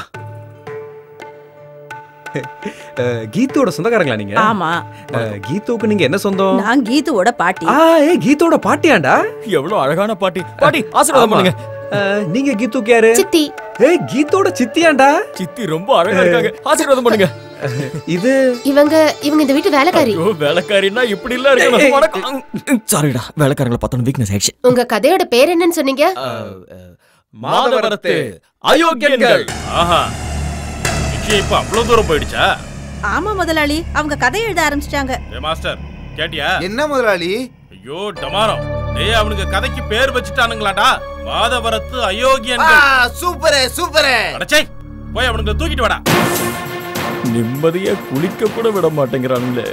அஹ், கீதோட சொந்தக்காரங்களா நீங்க ஆமா அஹ், கீதுவுக்கு நீங்க என்ன சொந்தம் நான் கீதுவோட பாட்டி ஆ ஏ கீதோட பாட்டியாண்டா எவ்வளவு அழகான பாட்டி பாட்டி ஆசீர்வாதம் பண்ணுங்க நீங்க கீதுக்கு யாரு சித்தி ஏய் கீதோட சித்தியாண்டா சித்தி ரொம்ப அழகா இருக்காங்க ஆசீர்வாதம் பண்ணுங்க இது இவங்க இவங்க இந்த வீட்டு வேலைக்காரி ஐயோ வேலைக்காரின்னா இப்படி இல்ல இருக்கணும் வணக்கம் சாரிடா வேலைக்காரங்களை பார்த்தோன்னு வீக்னஸ் ஆயிடுச்சு உங்க கதையோட பேர் என்னன்னு சொன்னீங்க மாதவரத்து அயோக்கியன்கள் ஆஹா நிச்சயம் இப்ப அவ்வளவு தூரம் போயிடுச்சா ஆமா முதலாளி அவங்க கதை எழுத ஆரம்பிச்சிட்டாங்க ஏ மாஸ்டர் கேட்டியா என்ன முதலாளி ஐயோ டமாரம் டேய் அவனுக்கு கதைக்கு பேர் வச்சுட்டானுங்களாடா மாதவரத்து அயோக்கியன்கள் சூப்பரே சூப்பரே அடச்சே போய் அவனுங்களை தூக்கிட்டு வாடா நிம்மதியா குளிக்க கூட விட மாட்டேங்கிறானுங்களே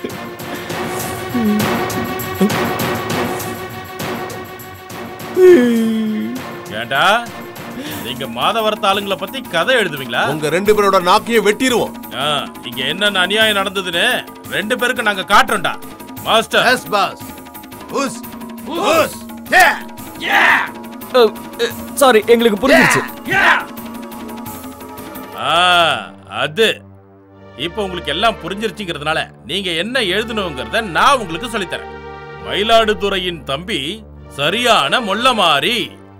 ஏண்டா நீங்க மாதவரத்து ஆளுங்களை பத்தி கதை எழுதுவீங்களா உங்க ரெண்டு பேரோட நாக்கையும் வெட்டிடுவோம் ஆ, இங்க என்னென்ன அநியாயம் நடந்ததுன்னு ரெண்டு பேருக்கு நாங்க காட்டுறோம்டா மாஸ்டர் எஸ் பாஸ் உஸ் உஸ் சாரி எங்களுக்கு புரிஞ்சிருச்சு ஆ, அது இப்போ உங்களுக்கு எல்லாம் புரிஞ்சிருச்சுங்கிறதுனால நீங்க என்ன எழுதணுங்கிறத நான் உங்களுக்கு சொல்லித்தரேன் மயிலாடுதுறையின் தம்பி சரியான மொள்ளமாரி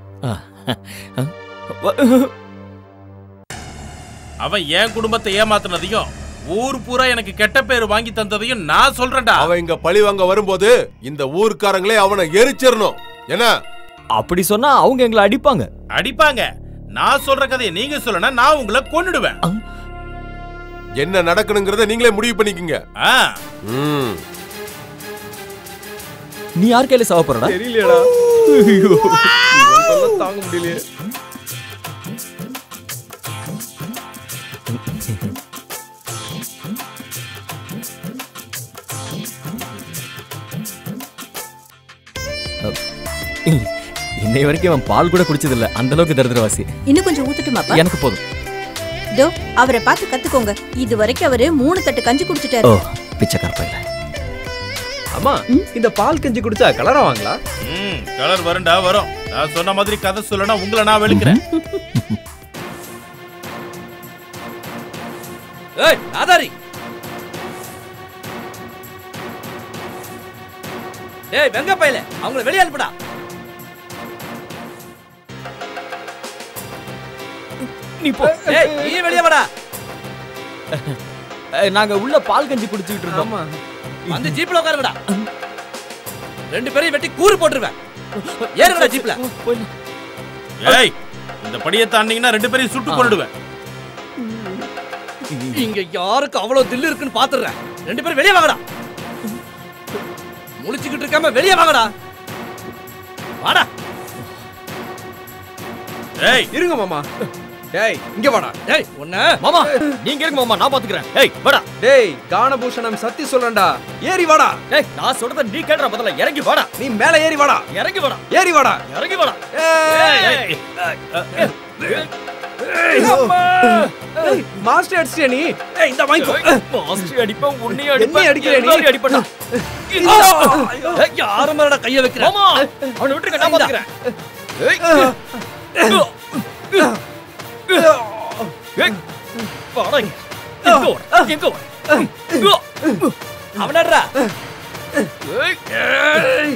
அவன் என் குடும்பத்தை ஏமாத்துனதையும் ஊர் பூரா எனக்கு கெட்ட பேர் வாங்கி தந்ததையும் நான் சொல்றேன்டா அவன் இங்க பழி வாங்க வரும்போது இந்த ஊர்க்காரங்களே அவனை எரிச்சிடணும் என்ன அப்படி சொன்னா அவங்க எங்களை அடிப்பாங்க அடிப்பாங்க நான் சொல்ற கதையை நீங்க சொல்லனா நான் உங்களை கொன்னுடுவேன் என்ன நடக்கணுங்கிறத நீங்களே முடிவு பண்ணிக்கங்க ஆ ம் நீ யார் கையில சாவ போறடா தெரியலையடா ஐயோ இவன் தொல்லை தாங்க முடியலையே இன்னை வரைக்கும் அவன் பால் கூட குடிச்சது இல்ல அந்த அளவுக்கு தரித்திரவாசி இன்னும் கொஞ்சம் ஊத்துட்டுமாப்பா எனக்கு போதும் டோ அவரை பார்த்து கத்துக்கோங்க இது வரைக்கும் அவரு மூணு தட்டு கஞ்சி ஓ குடிச்சிட்டாரு பிச்சைக்கார பையல அம்மா இந்த பால் கஞ்சி குடிச்சா கலரா வாங்களா ம் கலர் வரும்டா வரும் நான் சொன்ன மாதிரி கதை சொல்லனா உங்களை நான் வெளுக்கிறேன் ஏய் ஆதாரி டேய் வெங்க பையல அவங்கள வெளிய அனுப்புடா நீ போ டேய் நீ வெளிய வாடா அஹ், நாங்க உள்ள பால் கஞ்சி குடிச்சிட்டு இருந்தோம் வந்து ஜீப்ல உட்காருங்கடா ரெண்டு பேரையும் வெட்டி கூறு போட்டுருவேன் ஏறுங்கடா ஜீப்ல ஏய் இந்த படியை தாண்டிங்கன்னா ரெண்டு பேரையும் சுட்டு கொன்னுடுவேன் இங்க யாருக்கு அவ்வளவு தில்லு இருக்குன்னு பாத்துறேன் ரெண்டு பேரும் வெளிய வாங்கடா முழிச்சுக்கிட்டு இருக்காம வெளிய வாங்கடா வாடா ஏய் இருங்க மாமா டேய் இங்க வாடா டேய் ஒண்ணு மாமா நீங்க இருங்க மாமா நான் பாத்துக்கிறேன் ஏய் வாடா டேய் கானபூஷணம் சத்தி சொல்றேன்டா ஏறி வாடா ஏய் நான் சொல்றத நீ கேட்ற பதிலா இறங்கி வாடா நீ மேல ஏறி வாடா இறங்கி வாடா ஏறி வாடா இறங்கி வாடா ஏய் ஏய், மாஸ்டர் அடிச்சிட்டியா நீ ஏய் இந்த வாங்கிக்கோ மாஸ்டர் அடிப்பேன் உன்னையும் அடிப்பேன் என்னையும் அடிக்கிறியா நீ? எல்லாரையும் அடிப்பேன்டா ஏய், யாரு மேலடா கைய வைக்கிற மாமா அவனை விட்டுருங்க நான் பாத்துக்கிறேன் ஏய் ஏய் வாடா இங்க. எங்க வர எங்க வர அவனடா ஏய்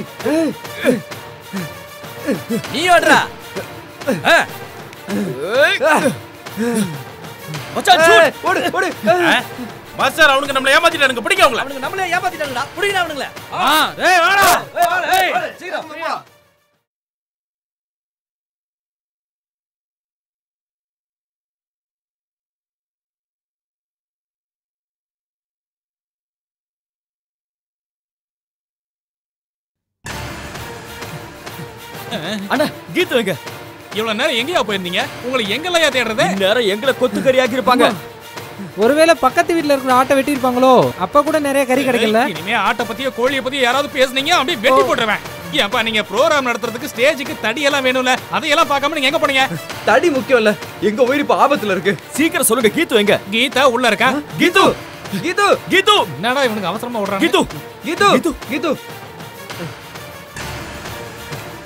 நீ ஓடுறா ஆ, ஏய் மச்சான் shoot. ஓடு ஓடு மாஸ்டர் அவனுக்கு நம்மள ஏமாத்திட்டானுங்க பிடிக்க அவங்கள அவனுங்க நம்மளே ஏமாத்திட்டாங்கடா புடிங்கடா அவனுங்கள ஆ ஏய் வாடா ஏய் வாடா ஏய் சீக்கிரம் அண்ணா கீத்து வைங்க இவ்வளவு நேரம் எங்கேயா போயிருந்தீங்க உங்களை எங்கெல்லாம் தேடுறது நேரம் எங்களை கொத்துக்கறி ஆக்கியிருப்பாங்க ஒருவேளை பக்கத்து வீட்ல இருக்கிற ஆட்டை வெட்டி இருப்பாங்களோ அப்ப கூட நிறைய கறி கிடைக்கல இனிமே ஆட்டை பத்தியோ கோழியை பத்தியோ யாராவது பேசுனீங்க அப்படியே வெட்டி போட்டுருவேன் ஏன்பா நீங்க ப்ரோகிராம் நடத்துறதுக்கு ஸ்டேஜுக்கு தடி எல்லாம் வேணும்ல அதையெல்லாம் பார்க்காம நீங்க எங்க போனீங்க தடி முக்கியம் இல்ல எங்க உயிர் இப்ப ஆபத்துல இருக்கு சீக்கிரம் சொல்லுங்க கீத்து வைங்க கீதா உள்ள இருக்கா கீது கீது கீத்து என்னடா இவனுக்கு அவசரமா விடுறாங்க கீத்து கீது கீது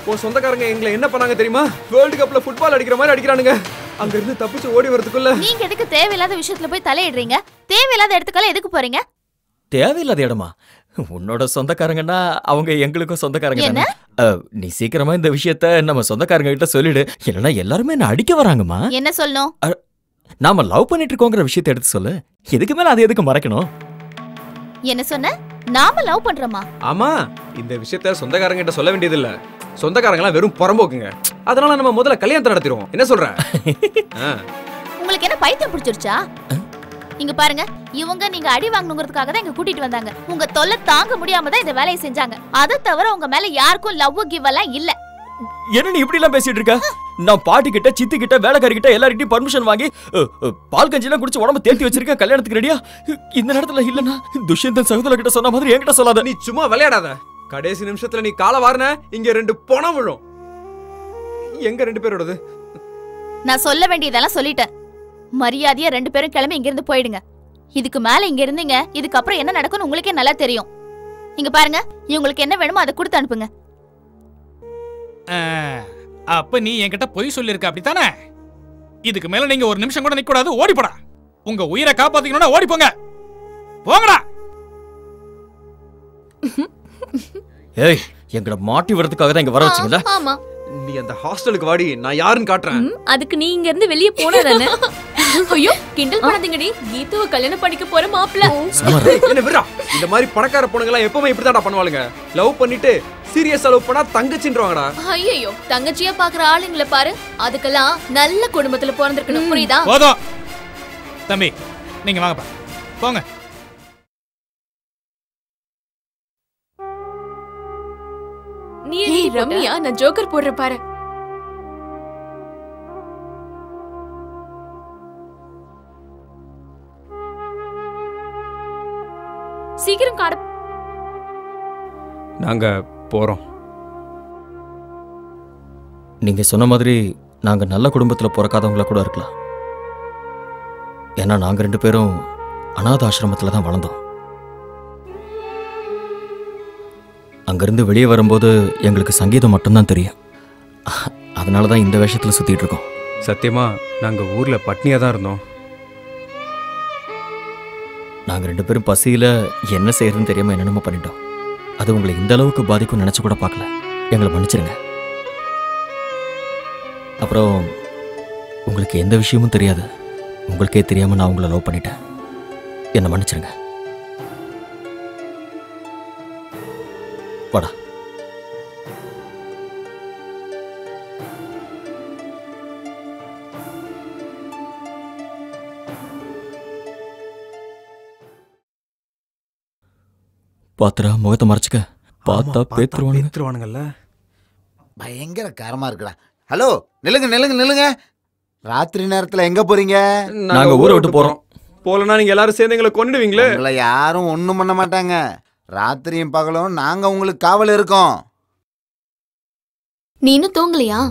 உன் சொந்தக்காரங்க எங்களை என்ன பண்ணாங்க தெரியுமா வேர்ல்டு கப்ல ஃபுட்பால் அடிக்கிற மாதிரி அடிக்கிறானுங்க அங்க இருந்து தப்பிச்சு ஓடி வரதுக்குள்ள நீங்க எதுக்கு தேவையில்லாத விஷயத்துல போய் தலையிடுறீங்க தேவையில்லாத இடத்துக்கெல்லாம் எதுக்கு போறீங்க தேவையில்லாத இடமா உன்னோட சொந்தக்காரங்கன்னா அவங்க எங்களுக்கும் சொந்தக்காரங்க என்ன? தானே அஹ், நீ சீக்கிரமா இந்த விஷயத்த நம்ம சொந்தக்காரங்க கிட்ட சொல்லிடு இல்லைன்னா எல்லாருமே என்ன அடிக்க வராங்கம்மா என்ன சொல்லணும் நாம லவ் பண்ணிட்டு இருக்கோங்கிற விஷயத்தை எடுத்து சொல்லு இதுக்கு மேல அதை எதுக்கு மறைக்கணும் என்ன சொன்ன நாம லவ் பண்றோமா ஆமா இந்த விஷயத்த சொந்தக்காரங்க கிட்ட சொல்ல வேண்டியது இல்ல சொந்தக்காரங்க வெறும் புறம்போக்குங்க அதனால நம்ம முதல்ல கல்யாணத்தை நடத்திடுவோம் என்ன சொல்ற ஆ. உங்களுக்கு என்ன பைத்தியம் பிடிச்சிருச்சா இங்க பாருங்க இவங்க நீங்க அடி வாங்கணுங்கிறதுக்காக தான் இங்க கூட்டிட்டு வந்தாங்க உங்க தொல்லை தாங்க முடியாம தான் இந்த வேலையை செஞ்சாங்க அதை தவிர உங்க மேல யாருக்கும் லவ் கிவ் எல்லாம் இல்ல என்ன நீ இப்படி எல்லாம் பேசிட்டு இருக்க நான் பாட்டி கிட்ட சித்தி கிட்ட வேலைக்காரி கிட்ட எல்லார்கிட்டயும் பர்மிஷன் வாங்கி அஹ், அஹ், பால் கஞ்சி எல்லாம் குடிச்சு உடம்பு தேத்தி வச்சிருக்கேன் கல்யாணத்துக்கு ரெடியா இந்த நேரத்துல இல்லனா துஷ்யந்தன் சகோதர கிட்ட சொன்ன மாதிரி என்கிட்ட சொல்லாத நீ சும்மா விளையாடாத கடைசி நிமிஷத்துல நீ காலை வாரின இங்க ரெண்டு பணம் விழும் எங்க ரெண்டு பேரோடது நான் சொல்ல வேண்டியதெல்லாம் சொல்லிட்டேன் மரியாதையா ரெண்டு பேரும் கிளம்பி இங்க இருந்து போயிடுங்க இதுக்கு மேல இங்க இருந்தீங்க இதுக்கப்புறம் என்ன நடக்கும்னு உங்களுக்கே நல்லா தெரியும் இங்க பாருங்க இவங்களுக்கு என்ன வேணுமோ அதை கொடுத்து அனுப்புங்க ஆ, அப்ப நீ என்கிட்ட பொய் சொல்லிருக்க அப்படித்தானே இதுக்கு மேல நீங்க ஒரு நிமிஷம் கூட நிக்க கூடாது ஓடி போடா உங்க உயிரை காப்பாத்திக்கணும்னா ஓடி போங்க போங்கடா ஏய் எங்கட மாட்டி வரதுக்காக தான் இங்க வர வச்சீங்களா ஆமா நீ அந்த ஹாஸ்டலுக்கு வாடி நான் யாருன்னு காட்டுறேன் அதுக்கு நீ இங்க இருந்து வெளியே போனா தானே ஐயோ கிண்டல் பண்ணாதீங்கடி கீதுவை கல்யாணம் பண்ணிக்க போற மாப்பிள்ள என்ன விடுறா இந்த மாதிரி பணக்கார பொண்ணுங்க எல்லாம் எப்பவுமே இப்படிதான்டா பண்ணுவாளுங்க லவ் பண்ணிட்டு சீரியஸா லவ் பண்ணா தங்கச்சின்றவாங்கடா ஐயோ தங்கச்சியா பாக்குற ஆளுங்களை பாரு அதுக்கெல்லாம் நல்ல குடும்பத்துல பிறந்திருக்கணும் புரியுதா போதும் தம்பி நீங்க வாங்கப்பா போங்க நீ ரம்யா நான் ஜோக்கர் போடுறேன் பாரு சீக்கிரம் காட நாங்க போறோம் நீங்க சொன்ன மாதிரி நாங்க நல்ல குடும்பத்துல பிறக்காதவங்களா கூட இருக்கலாம் ஏன்னா நாங்க ரெண்டு பேரும் அனாத ஆசிரமத்துல தான் வளர்ந்தோம் அங்கிருந்து வெளியே வரும்போது எங்களுக்கு சங்கீதம் மட்டும்தான் தெரியும் அதனால தான் இந்த வேஷத்துல சுத்திட்டு இருக்கோம் சத்தியமா நாங்க ஊர்ல பட்னியா தான் இருந்தோம் நாங்க ரெண்டு பேரும் பசியில என்ன செய்யறதுன்னு தெரியாம என்னென்னமோ பண்ணிட்டோம் அது உங்களை இந்த அளவுக்கு பாதிக்கும் நினைச்சு கூட பார்க்கல எங்களை மன்னிச்சிருங்க அப்புறம் உங்களுக்கு எந்த விஷயமும் தெரியாது உங்களுக்கே தெரியாம நான் உங்களை லவ் பண்ணிட்டேன் என்னை மன்னிச்சிருங்க வாடா பாத்துரா முகத்தை மறைச்சுக்க பார்த்தா பேத்துருவானுங்க பேத்துருவானுங்கல்ல பயங்கர காரமா இருக்குடா ஹலோ நில்லுங்க நில்லுங்க நில்லுங்க ராத்திரி நேரத்துல எங்க போறீங்க நாங்க ஊரை விட்டு போறோம் போலனா நீங்க எல்லாரும் சேர்ந்து எங்களை கொண்டுடுவீங்களே உங்களை யாரும் ஒண்ணும் பண்ண மாட்டாங்க ராத்திரியும் பகலும் நாங்க உங்களுக்கு காவல் இருக்கோம் நீ இன்னும் தூங்கலையா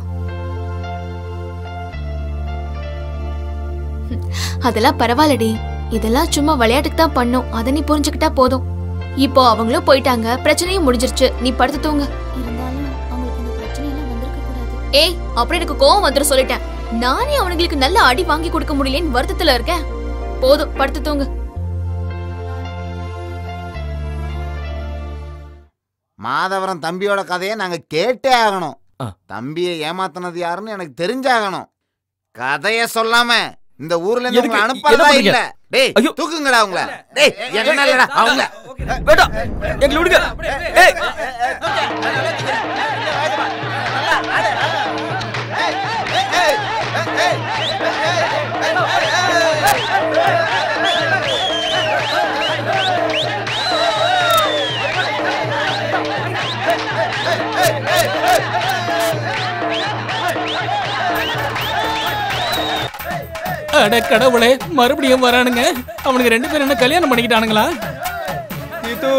அதெல்லாம் பரவாயில்லடி இதெல்லாம் சும்மா விளையாட்டுக்கு தான் பண்ணோம் அதை நீ புரிஞ்சுக்கிட்டா போதும் இப்போ அவங்களும் போயிட்டாங்க பிரச்சனையும் முடிஞ்சிருச்சு நீ படுத்து தூங்க இருந்தாலும் அவங்களுக்கு இந்த பிரச்சனையெல்லாம் வந்திருக்க கூடாது ஏய் அப்புறம் எனக்கு கோவம் வந்துரும் சொல்லிட்டேன் நானே அவனுங்களுக்கு நல்ல அடி வாங்கி கொடுக்க முடியலன்னு வருத்தத்துல இருக்கேன் போதும் படுத்து தூங்கு மாதவரம் தம்பியோட கதையை நாங்க கேட்டே ஆகணும் தம்பியை ஏமாத்தினது யாருன்னு எனக்கு தெரிஞ்சாகணும் கதைய சொல்லாம இந்த ஊர்ல இருந்து எதுக்கு? உங்களை அனுப்புறதா என்ன இல்ல பண்றீங்க? டேய் தூக்குங்கடா உங்கள டேய் என்ன இல்லடா அவங்க வேண்டாம் எங்களை விடுங்க ஏய் அட கடவுளே மறுபடியும் வரானுங்க அவனுக்கு ரெண்டு பேரும் என்ன கல்யாணம் பண்ணிக்கிட்டானுங்களா கீது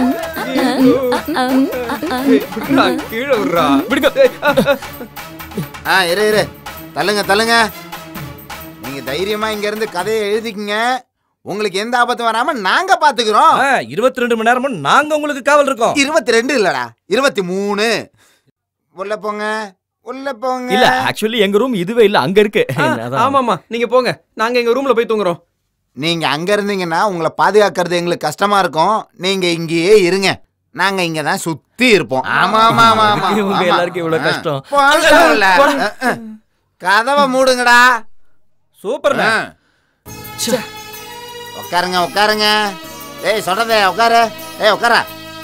விட்றா, கீழே விடுறா ஆ இரு இரு தள்ளுங்க தள்ளுங்க நீங்க தைரியமா இங்க இருந்து கதையை எழுதிக்கங்க உங்களுக்கு எந்த ஆபத்தும் வராம நாங்க பாத்துக்கிறோம் இருபத்தி ரெண்டு மணி நேரமும் நாங்க உங்களுக்கு காவல் இருக்கோம் இருபத்தி ரெண்டு இல்லடா இருபத்தி மூணு உள்ள போங்க உள்ள போங்க இல்ல ஆக்சுவலி எங்க ரூம் இதுவே இல்ல அங்க இருக்கு அதான். ஆமாமா நீங்க போங்க நாங்க எங்க ரூம்ல போய் தூங்குறோம் நீங்க அங்க இருந்தீங்கன்னா உங்களை பாதுகாக்கிறது எங்களுக்கு கஷ்டமா இருக்கும் நீங்க இங்கேயே இருங்க நாங்க இங்க தான் சுத்தி இருப்போம் ஆமா ஆமா ஆமா ஆமா இவங்க ஆமா. எல்லாருக்கும் இவ்வளவு ஆ. கஷ்டம். போங்கல்ல. போங்க. அஹ், அஹ். கதவை மூடுங்கடா சூப்பர் ஆ. உட்காருங்க உட்காருங்க ஏய் சொல்றதே உட்காரு ஏய் உட்கார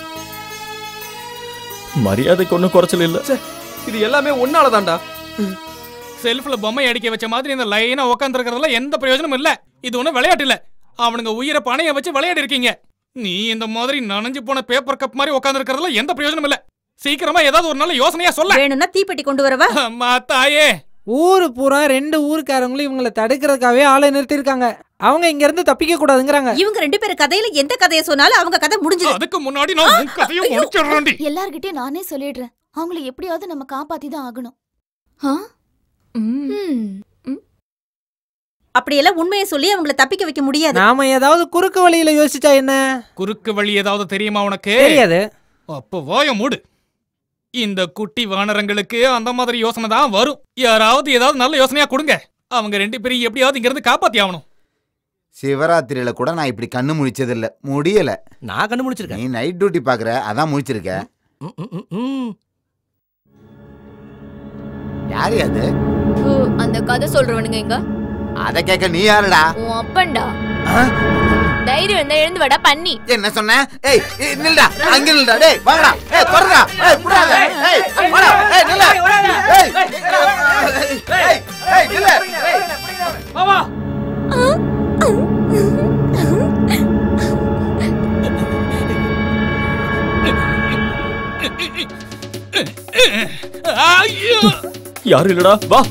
மரியாதைக்கு ஒன்றும் குறைச்சல் இல்ல இது எல்லாமே ஒன்னாலதான்டா செல்ஃப்ல பொம்மை அடிக்க வச்ச மாதிரி இந்த லைனா உட்காந்துருக்கிறதுல எந்த பிரயோஜனமும் இல்ல இது ஒண்ணும் விளையாட்டு இல்ல அவனுங்க உயிரை பணைய வச்சு விளையாடி இருக்கீங்க நீ இந்த மாதிரி நனைஞ்சு போன பேப்பர் கப் மாதிரி உட்காந்துருக்கிறதுல எந்த பிரயோஜனமும் இல்ல சீக்கிரமா ஏதாவது ஒரு நல்ல யோசனையா சொல்ல வேணும்னா தீப்பெட்டி கொண்டு வரவா அம்மா தாயே ஊரு பூரா ரெண்டு ஊருக்காரங்களும் இவங்களை தடுக்கிறதுக்காகவே ஆளை நிறுத்திருக்காங்க அவங்க இங்க இருந்து தப்பிக்க கூடாதுங்கிறாங்க இவங்க ரெண்டு பேரும் கதையில எந்த கதையை சொன்னாலும் அவங்க கதை முடிஞ்சது அதுக்கு முன்னாடி நான் உன் கதையை முடிச்சிடுறேன்டி எல்லார்கிட்டயும் நானே சொல்லிடுறேன் அவங்கள எப்படியாவது நம்ம காப்பாத்தி தான் ஆகணும் ஆ? ம். அப்படியெல்லாம் உண்மையை சொல்லி அவங்கள தப்பிக்க வைக்க முடியாது நாம ஏதாவது குறுக்கு வழியில யோசிச்சா என்ன குறுக்கு வழி ஏதாவது தெரியுமா உனக்கு தெரியாது அப்போ வாய மூடு இந்த குட்டி வானரங்களுக்கு அந்த மாதிரி யோசனை தான் வரும் யாராவது ஏதாவது நல்ல யோசனையா கொடுங்க அவங்க ரெண்டு பேரும் எப்படியாவது இங்க இருந்து காப்பாத்தி ஆகணும் சிவராத்திரியில கூட நான் இப்படி கண்ணு முழிச்சது இல்ல முடியல நான் கண்ணு முழிச்சிருக்கேன் நீ நைட் டியூட்டி பாக்குற அதான் முழிச்சிருக்க யாரு அது அந்த கதை சொல்றவனுங்க எங்க அத கேட்க நீ யாருடா உன் அப்பன்டா தைரியம் இருந்தா எழுந்து வாடா பண்ணி என்ன சொன்ன ஏய் ஏய், நில்டா அங்க நில்டா டேய் வாங்கடா ஏய் தொடடா ஏய் புடாத ஏய் வாடா ஏய் நில்ல ஏய் ஏய் ஏய் நில்ல மாமா ஐயோ யாரும் இல்லடா வா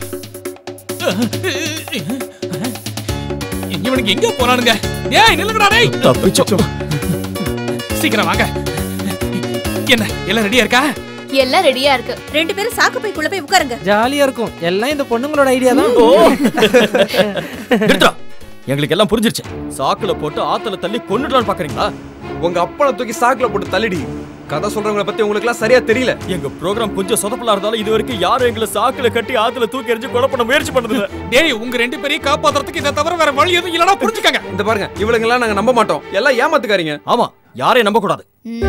இவனுக்கு எங்க போனானுங்க ஏய் நில்லுங்கடா டேய் தப்பிச்சோம் சீக்கிரம் வாங்க என்ன எல்லாம் ரெடியா இருக்கா எல்லாம் ரெடியா இருக்கு ரெண்டு பேரும் சாக்கு பைக்குள்ள போய் உட்காருங்க ஜாலியா இருக்கும் எல்லாம் இந்த பொண்ணுங்களோட ஐடியா தான் நிறுத்துடா எங்களுக்கு எல்லாம் புரிஞ்சிருச்சு சாக்குல போட்டு ஆத்துல தள்ளி கொன்னுடலாம்னு பாக்குறீங்களா உங்க அப்பனை தூக்கி சாக்குல போட்டு தள்ளிடி கதை சொல்றவங்கள பத்தி உங்களுக்கு எல்லாம் சரியா தெரியல எங்க ப்ரோக்ராம் கொஞ்சம் சொதப்பலா இருந்தாலும் இது வரைக்கும் யாரும் எங்களை சாக்குல கட்டி ஆத்துல தூக்கி எறிஞ்சு கொலை பண்ண முயற்சி பண்ணது இல்ல டேய் உங்க ரெண்டு பேரையும் காப்பாத்துறதுக்கு இதை தவிர வேற வழி எதுவும் இல்லனா புரிஞ்சுக்கங்க இந்த பாருங்க இவளுங்க எல்லாம் நாங்க நம்ப மாட்டோம் எல்லாம் ஏமாத்துக்காரீங்க ஆமா யாரையும் நம்ப கூடாது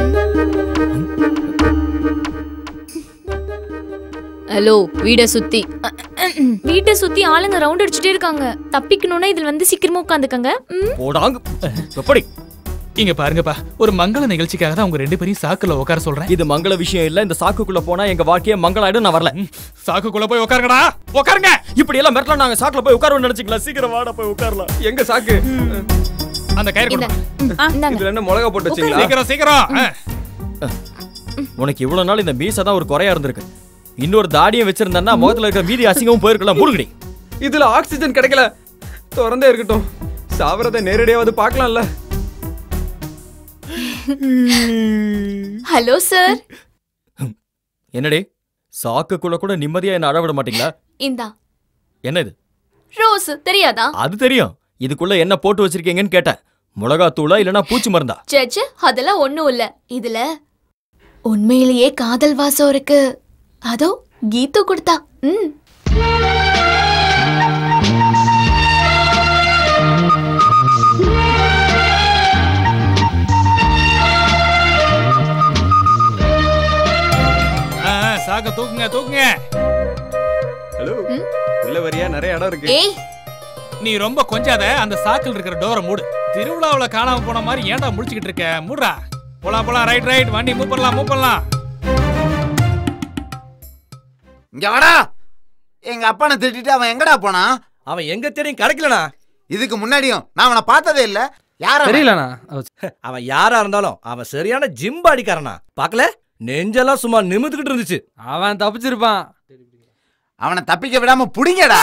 ஹலோ வீட சுத்தி வீட்டை சுத்தி ஆளுங்க ரவுண்ட் அடிச்சுட்டே இருக்காங்க தப்பிக்கணும்னா இதுல வந்து சீக்கிரமா உட்காந்துக்கங்க போடாங்க எப்படி இங்க பாருங்கப்பா ஒரு மங்கள நிகழ்ச்சிக்காக தான் உங்க ரெண்டு பேரையும் சாக்குல உட்கார சொல்றேன் இது மங்கள விஷயம் இல்ல இந்த சாக்குக்குள்ள போனா எங்க வாழ்க்கையே மங்களாயிடும் நான் வரல சாக்குக்குள்ள போய் உட்காருங்கடா உட்காருங்க இப்படி எல்லாம் மிரட்டலாம் நாங்க சாக்குல போய் உட்காருவோம் நினைச்சுக்கலாம் சீக்கிரம் வாடா போய் உட்காரலாம் எங்க சாக்கு அந்த கயிறு கொடுங்க இதுல என்ன மிளகா போட்டு வச்சீங்களா சீக்கிரம் சீக்கிரம் ஆ. உனக்கு இவ்வளவு நாள் இந்த மீசை தான் ஒரு குறையா இருந்திருக்கு இன்னொரு தாடியும் வச்சிருந்தா முகத்துல இருக்கிற மீதி அசிங்கமும் போயிருக்கலாம் மூழ்கடி இதுல ஆக்சிஜன் கிடைக்கல திறந்தே இருக்கட்டும் சாவரத்தை நேரடியா வந்து பார்க்கலாம்ல ஹலோ சார் என்னடி சாக்குக்குள்ள கூட நிம்மதியா என்ன அழ விட மாட்டீங்களா இந்தா என்ன இது ரோஸ் தெரியாதா அது தெரியும் இதுக்குள்ள என்ன போட்டு வச்சிருக்கீங்கன்னு கேட்டேன் மிளகா தூளா இல்லனா பூச்சி மருந்தா சேச்சு அதெல்லாம் ஒண்ணும் இல்ல இதுல உண்மையிலேயே காதல் வாசம் இருக்கு அதோ கீத்து கொடுத்தா ம் ஆ, ஆ, சாக்க தூக்குங்க தூக்குங்க ஹலோ உள்ள வரியா நிறைய இடம் இருக்கு ஏய் நீ ரொம்ப கொஞ்சாத அந்த சாக்கில் இருக்கிற டோரை மூடு திருவிழாவுல காணாம போன மாதிரி ஏன்டா முடிச்சுக்கிட்டு இருக்க மூடுறா போலாம் போலாம் ரைட் ரைட் வண்டி மூவ் பண்ணலாம் மூவ் பண்ணலாம் இங்க வாடா எங்க அப்பனை திட்டிட்டு அவன் எங்கடா போனான் அவன் எங்க தெரியும் கிடைக்கலனா இதுக்கு முன்னாடியும் நான் அவனை பார்த்ததே இல்ல யார தெரியலண்ணா அவன் யாரா இருந்தாலும் அவன் சரியான ஜிம் பாடிக்காரனா பார்க்கல நெஞ்செல்லாம் சும்மா நிமிந்துக்கிட்டு இருந்துச்சு அவன் தப்பிச்சிருப்பான் அவனை தப்பிக்க விடாம புடிங்கடா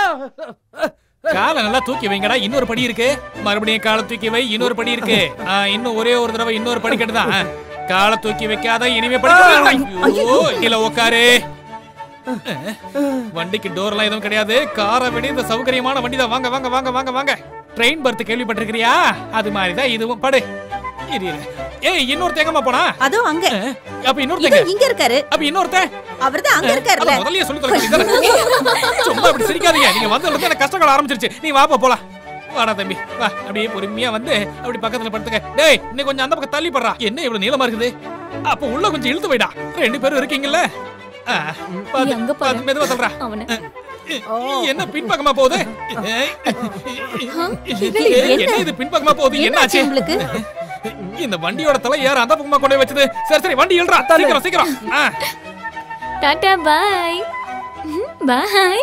காலை நல்லா தூக்கி வைங்கடா இன்னொரு படி இருக்கு மறுபடியும் காலை தூக்கி வை இன்னொரு படி இருக்கு ஆ, இன்னும் ஒரே ஒரு தடவை இன்னொரு படி கட்டுதான் காலை தூக்கி வைக்காத இனிமே படிக்க ஐயோ கீழே உட்காரு வண்டிக்கு டோர் எல்லாம் எதுவும் கிடையாது காரை விட இந்த சௌகரியமான வண்டி தான் வாங்க வாங்க வாங்க வாங்க வாங்க ட்ரெயின் பர்த் கேள்விப்பட்டிருக்கிறியா அது மாதிரி தான் இதுவும் படு இரு இரு ஏய் இன்னொருத்தன் எங்கம்மா போனா அதோ அங்க அப்ப இன்னொருத்தங்க இதோ இங்க இருக்காரு அப்ப இன்னொருத்தன் அவர்தான் அங்க இருக்காருல்ல அத முதல்லயே சொல்லி தரேன் சும்மா இப்படி சிரிக்காதீங்க நீங்க வந்ததுல இருந்து எனக்கு கஷ்டங்கள் ஆரம்பிச்சிருச்சு நீ வாப்பா போலாம் வாடா தம்பி வா அப்படியே பொறுமையா வந்து அப்படி பக்கத்துல படுத்துக்க டேய் இன்னும் கொஞ்சம் அந்த பக்கம் தள்ளி படுறா என்ன இவ்வளவு நீளமா இருக்குது அப்ப உள்ள கொஞ்சம் இழுத்து போயிடா ரெண்டு பேரும் இருக்கீங்கல்ல ஆ, பாத்து, பாத்து, மெதுவா தள்ளுறா. என்ன பின்பக்கமா போகுது ஏய், என்ன இது பின்பக்கமா போகுது என்ன ஆச்சு உங்களுக்கு இந்த வண்டியோட தலை யார் அந்த பக்கமா கொண்டு போய் வச்சது சரி சரி வண்டி இழுறா சீக்கிரம் சீக்கிரம் ஆ. டாடா பாய் பாய்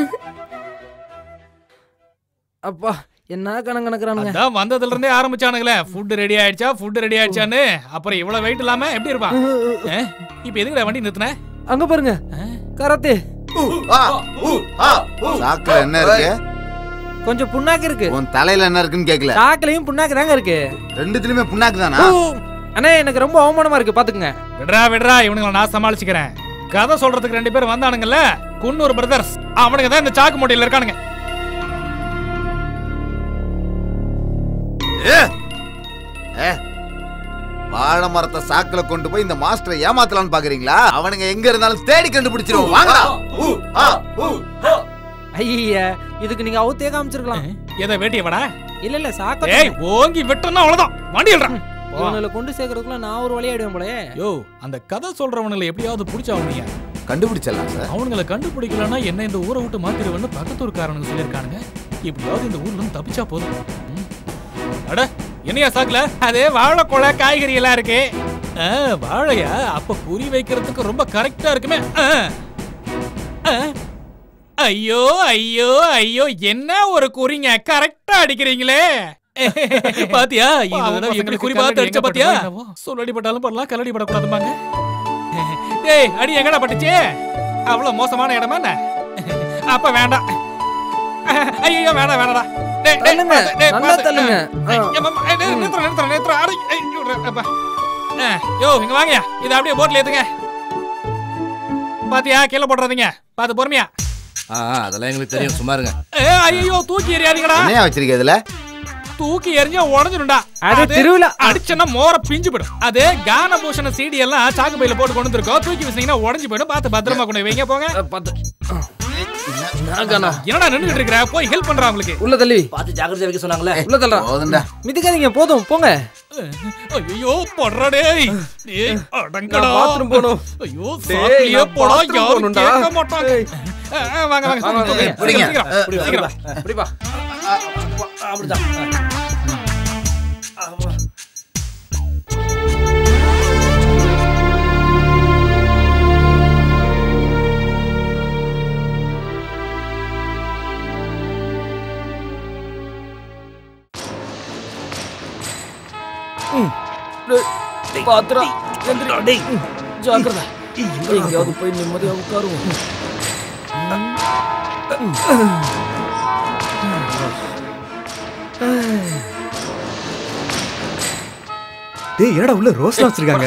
அப்பா என்ன கணக்கு கணக்குறானுங்க அதான் வந்ததுல இருந்தே ஆரம்பிச்சானுங்களே ஃபுட் ரெடி ஆயிடுச்சா ஃபுட் ரெடி ஆயிடுச்சான்னு அப்புறம் இவ்வளவு வெயிட் இல்லாம எப்படி இருப்பான் ஆ? இப்ப எதுக்குடா வண்டி நிறுத்தின அங்க பாருங்க கராத்தே சாக்குல என்ன இருக்கு கொஞ்சம் புண்ணாக்கு இருக்கு உன் தலையில என்ன இருக்குன்னு கேக்கல சாக்குலயும் புண்ணாக்கு தாங்க இருக்கு ரெண்டுத்துலயுமே புண்ணாக்கு தானா அண்ணே எனக்கு ரொம்ப அவமானமா இருக்கு பாத்துக்குங்க விடுறா விடுறா இவனுங்களை நான் சமாளிச்சுக்கிறேன் கதை சொல்றதுக்கு ரெண்டு பேரும் வந்தானுங்கல்ல குன்னூர் பிரதர்ஸ் அவனுங்க தான் இந்த சாக்கு மூட்டையில இருக்கானுங்க ஏ, வாழை மரத்தை சாக்குல கொண்டு போய் இந்த மாஸ்டரை ஏமாத்தலாம்னு பாக்குறீங்களா அவனுங்க எங்க இருந்தாலும் தேடி கண்டுபிடிச்சிருவோம் வாங்கடா ஐயா இதுக்கு நீங்க அவுத்தே காமிச்சிருக்கலாம் எதை வேட்டியவடா இல்ல இல்ல சாக்க ஏய் ஓங்கி விட்டோம்னா அவ்வளவுதான் வண்டி இல்றா இவனுல கொண்டு சேர்க்கறதுக்குள்ள நான் ஒரு வழியாடுவேன் போலயே யோ அந்த கதை சொல்றவனுங்களை எப்படியாவது புடிச்சவனுங்க கண்டுபிடிச்சிடலாம் சார் அவனுங்களை கண்டுபிடிக்கலன்னா என்ன இந்த ஊரை விட்டு மாத்திடுவேன்னு பக்கத்து ஊருக்காரனுங்க சொல்லியிருக்கானுங்க எப்படியாவது இந்த ஊர்ல இருந்து தப்பிச்சா போதும் ம். அட என்னையா சாக்குல அதே வாழைக்கொலை காய்கறி எல்லாம் இருக்கு ஆ, வாழையா அப்ப குறி வைக்கிறதுக்கு ரொம்ப கரெக்டா இருக்குமே ஆ. ஆ. ஐயோ ஐயோ ஐயோ என்ன ஒரு குறிங்க கரெக்டா அடிக்கிறீங்களே பாத்தியா இந்த தடவை எப்படி குறி பார்த்து அடிச்ச பாத்தியா சொல்லடி பட்டாலும் படலாம் கல்லடி படக்கூடாதுமாங்க டேய் அடி எங்கடா பட்டுச்சு அவ்வளவு மோசமான இடமா என்ன அப்ப வேண்டாம் ஐயோ வேண்டாம் வேணாடா டேய், டேய், தள்ளுங்க, டேய், நல்லா பாத்து. தள்ளுங்க. ஐ, ஏம்மா, ஐ, டேய், நிறுத்துறேன், நிறுத்துறேன், நிறுத்துறேன். அட, ஐ, ஐயோ, அப்பா. ஆ, யோ இங்க வாங்கயா இதை அப்படியே போட்ல ஏத்துங்க பாத்தியா கீழே போடுறதுங்க பாத்து பொறுமையா ஆ அதெல்லாம் எங்களுக்கு தெரியும் சும்மா இருங்க ஏ ஐயோ தூக்கி எறியாதீங்கடா என்னையா வச்சிருக்க இதுல தூக்கி எறிஞ்சா உடஞ்சிடும்டா அது திருவிழா. அடிச்சனா மோர பிஞ்சு போயிடும் அது கான பூஷண சீடி எல்லாம் சாக்கு பையில போட்டு கொண்டு வந்திருக்கோம் தூக்கி வச்சீங்கன்னா உடஞ்சு போயிடும் பார்த்து பத்திரமா கொண்டு போய் வைங்க போங்க என்னடா நின்னுட்டு இருக்கிற போய் ஹெல்ப் பண்றா உங்களுக்கு உள்ள தள்ளி பார்த்து ஜாக்கிரதை வைக்க சொன்னாங்களே உள்ள தள்ளா போதும்டா மிதிக்காதீங்க போதும் போங்க ஐயோ போடுறா டேய் டேய் அடங்கடா நான் bathroom போகணும். ஐயோ டேய், சாக்கிலியே நான் போடா bathroom யாரும் போகணும்டா. கேட்க மாட்டாங்க ஆ, ஆ, வாங்க வாங்க வாங்க, வாங்க, சீக்கிரம், பிடிங்க. சீக்கிரம், ஆ, சீக்கிரம், சீக்கிரம். இப்படிப்பா அப்படிதான் பாத்துரா எந்திரி ஜாக்கிரதை எங்கேயாவது போய் நிம்மதியா உட்காருவோம் டேய் என்னடா உள்ள ரோஸ்லாம் வச்சிருக்காங்க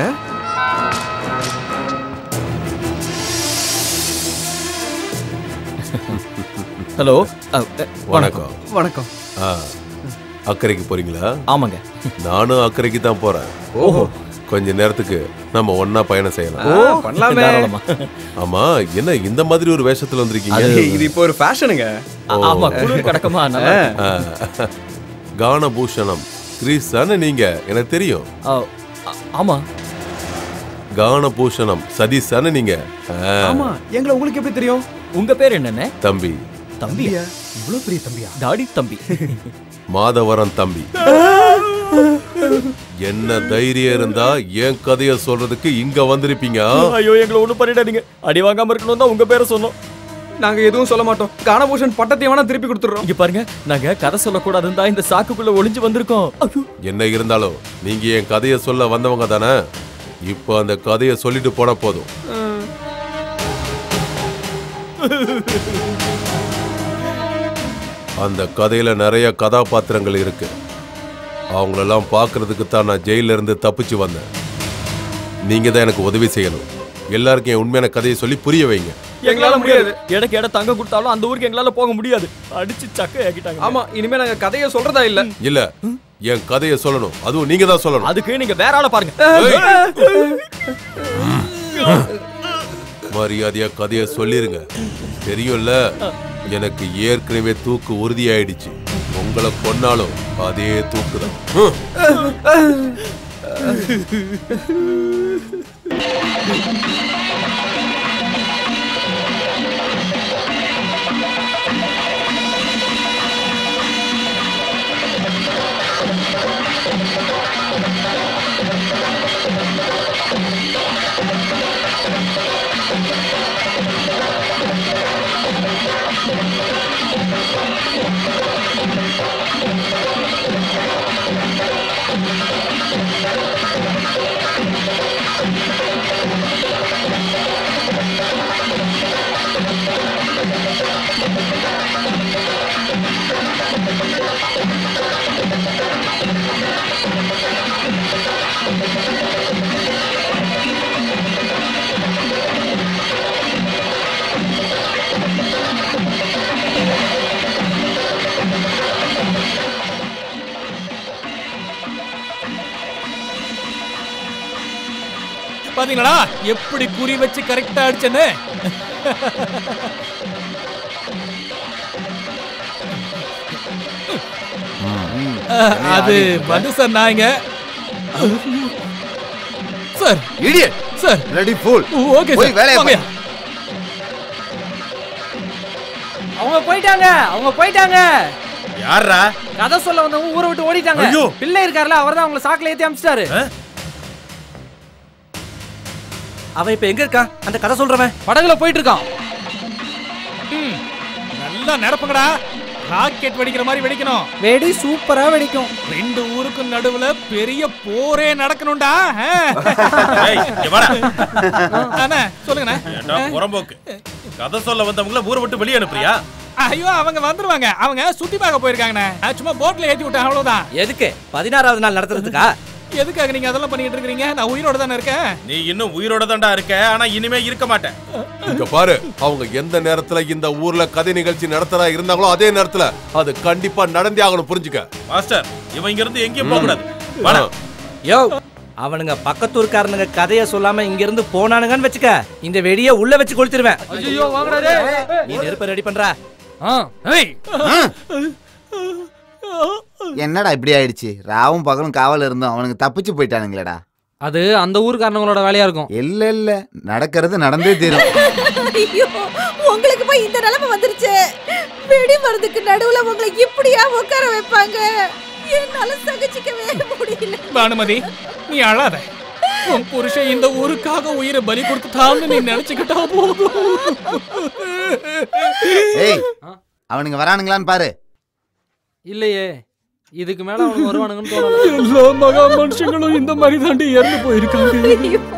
ஹலோ வணக்கம் வணக்கம் ஆ, அக்கறைக்கு போறீங்களா ஆமாங்க நானும் அக்கறைக்கு தான் போறேன் ஓஹோ கொஞ்ச நேரத்துக்கு நம்ம ஒண்ணா பயணம் செய்யலாம் ஓ பண்ணலாமே தாராளமா. ஆமா என்ன இந்த மாதிரி ஒரு வேஷத்துல வந்திருக்கீங்க அது இது இப்போ ஒரு ஃபேஷனுங்க ஆ- ஆமா குளிர் கடக்கமா நல்லா இருக்கு. ஆ, கானபூஷணம் கிரீஸ் தானே நீங்க எனக்கு தெரியும் ஆ, ஆ- ஆமா கானபூஷணம் சதீஷ் தானே நீங்க ஆ, ஆமா எங்களை உங்களுக்கு எப்படி தெரியும் உங்க பேர் என்னண்ணே தம்பி தம்பியா இவ்வளவு பெரிய தம்பியா தாடி தம்பி மாதவரம் தம்பி என்ன தைரியம் இருந்தா என் கதைய சொல்றதுக்கு இங்க வந்திருப்பீங்க ஐயோ எங்களை ஒண்ணும் பண்ணிடாதீங்க அடி வாங்காம இருக்கணும் தான் உங்க பேரை சொன்னோம் நாங்க எதுவும் சொல்ல மாட்டோம் கானபூஷன் பட்டத்தை வேணா திருப்பி கொடுத்துறோம் இங்க பாருங்க நாங்க கதை சொல்லக்கூடாதுன்னு தான் இந்த சாக்குக்குள்ள ஒளிஞ்சு வந்திருக்கோம் ஐயோ, என்ன இருந்தாலும் நீங்க என் கதைய சொல்ல வந்தவங்க தானே இப்போ அந்த கதைய சொல்லிட்டு போன போதும் அந்த கதையில நிறைய கதாபாத்திரங்கள் இருக்கு அவங்களெல்லாம் பார்க்கறதுக்கு தான் நான் ஜெயில இருந்து தப்பிச்சு வந்தேன் நீங்க தான் எனக்கு உதவி செய்யணும் எல்லாருக்கும் என் உண்மையான கதையை சொல்லி புரிய வைங்க எங்களால முடியாது எனக்கு இடம் தங்க கொடுத்தாலும் அந்த ஊருக்கு எங்களால போக முடியாது அடிச்சு சக்கை ஆக்கிட்டாங்க ஆமா இனிமே நாங்க கதையை சொல்றதா இல்ல இல்ல என் கதையை சொல்லணும் அதுவும் நீங்க தான் சொல்லணும் அதுக்கு நீங்க வேற ஆளை பாருங்க மரியாதையா கதையை சொல்லிருங்க தெரியும்ல எனக்கு ஏற்கனவே தூக்கு உறுதியாயிடுச்சு உங்களை கொன்னாலும் அதே தூக்கு தான் பாத்தீங்களா எப்படி குறி வச்சு கரெக்டா அடிச்சேன்னு அஹ், அது வந்து சார் நான் இங்க sir idiot sir ready full okay போய் சார் வேலையை வாங்கய்யா. அவங்க போயிட்டாங்க அவங்க போயிட்டாங்க யாரா கதை சொல்ல வந்தவங்க ஊரை விட்டு ஓடிட்டாங்க ஐயோ. பிள்ளை இருக்கார்ல அவர் தான் அவங்கள சாக்குல ஏத்தி அமிச்சிட்டாரு அவன் இப்ப எங்க இருக்கான் அந்த கதை சொல்றவன் படகுல போயிட்டு இருக்கான் ம், நல்லா நடப்புங்கடா ராக்கெட் வெடிக்கிற மாதிரி வெடிக்கணும் வெடி சூப்பரா வெடிக்கும் ரெண்டு ஊருக்கும் நடுவுல பெரிய போரே நடக்கணும்டா ஆ? ஏய், இங்க வாடா. அண்ணா சொல்லுங்கண்ணா ஏண்டா புறம்போக்கு கதை சொல்ல வந்தவங்கள ஊரை விட்டு வெளியே அனுப்புறியா ஐயோ அவங்க வந்துருவாங்க அவங்க சுத்தி பார்க்க போயிருக்காங்கண்ணே நான் சும்மா போட்ல ஏத்தி விட்டேன் அவ்வளவுதான் எதுக்கு பதினாறாவது நாள் நடத்துறதுக்கா எதுக்காக நீங்க அதெல்லாம் பண்ணிட்டு இருக்கீங்க நான் உயிரோட தானே இருக்கேன் நீ இன்னும் உயிரோட தான்டா இருக்க ஆனா இனிமே இருக்க மாட்டேன் இங்க பாரு அவங்க எந்த நேரத்துல இந்த ஊர்ல கதை நிகழ்ச்சி நடத்துறா இருந்தாங்களோ அதே நேரத்துல அது கண்டிப்பா நடந்தே ஆகணும் புரிஞ்சுக்க மாஸ்டர் இவன் இங்க இருந்து எங்கேயும் போக கூடாது வாடா. யோ அவனுங்க பக்கத்தூர்காரனுங்க கதைய சொல்லாம இங்க இருந்து போனானுங்கன்னு வச்சுக்க இந்த வெடிய உள்ள வச்சு கொளுத்திருவேன் ஐயோ வாங்கடா டேய் நீ நெருப்ப ரெடி பண்றா ஆ ஏய் என்னடா இப்படி ஆயிடுச்சு ராவும் பகலும் காவல் இருந்தோம் அவனுக்கு தப்பிச்சு போயிட்டானுங்களேடா அது அந்த ஊருக்காரங்களோட வேலையா இருக்கும் இல்ல இல்ல நடக்கிறது நடந்தே தீரும் ஐயோ உங்களுக்கு போய் இந்த நிலைமை வந்துருச்சு வெடி மருந்துக்கு நடுவுல உங்களை இப்படியா உட்கார வைப்பாங்க என்னால சகிச்சுக்கவே முடியல பானுமதி நீ அழாத உன் புருஷன் இந்த ஊருக்காக உயிரை பலி கொடுத்துட்டான்னு நீ நினைச்சுக்கிட்டா போதும் ஏய் அவனுங்க வரானுங்களான்னு பாரு இல்லையே இதுக்கு மேல அவங்க வருவானுங்கன்னு தோணல எல்லா மகா மனுஷங்களும் இந்த மாதிரி தாண்டி இறந்து போயிருக்காங்க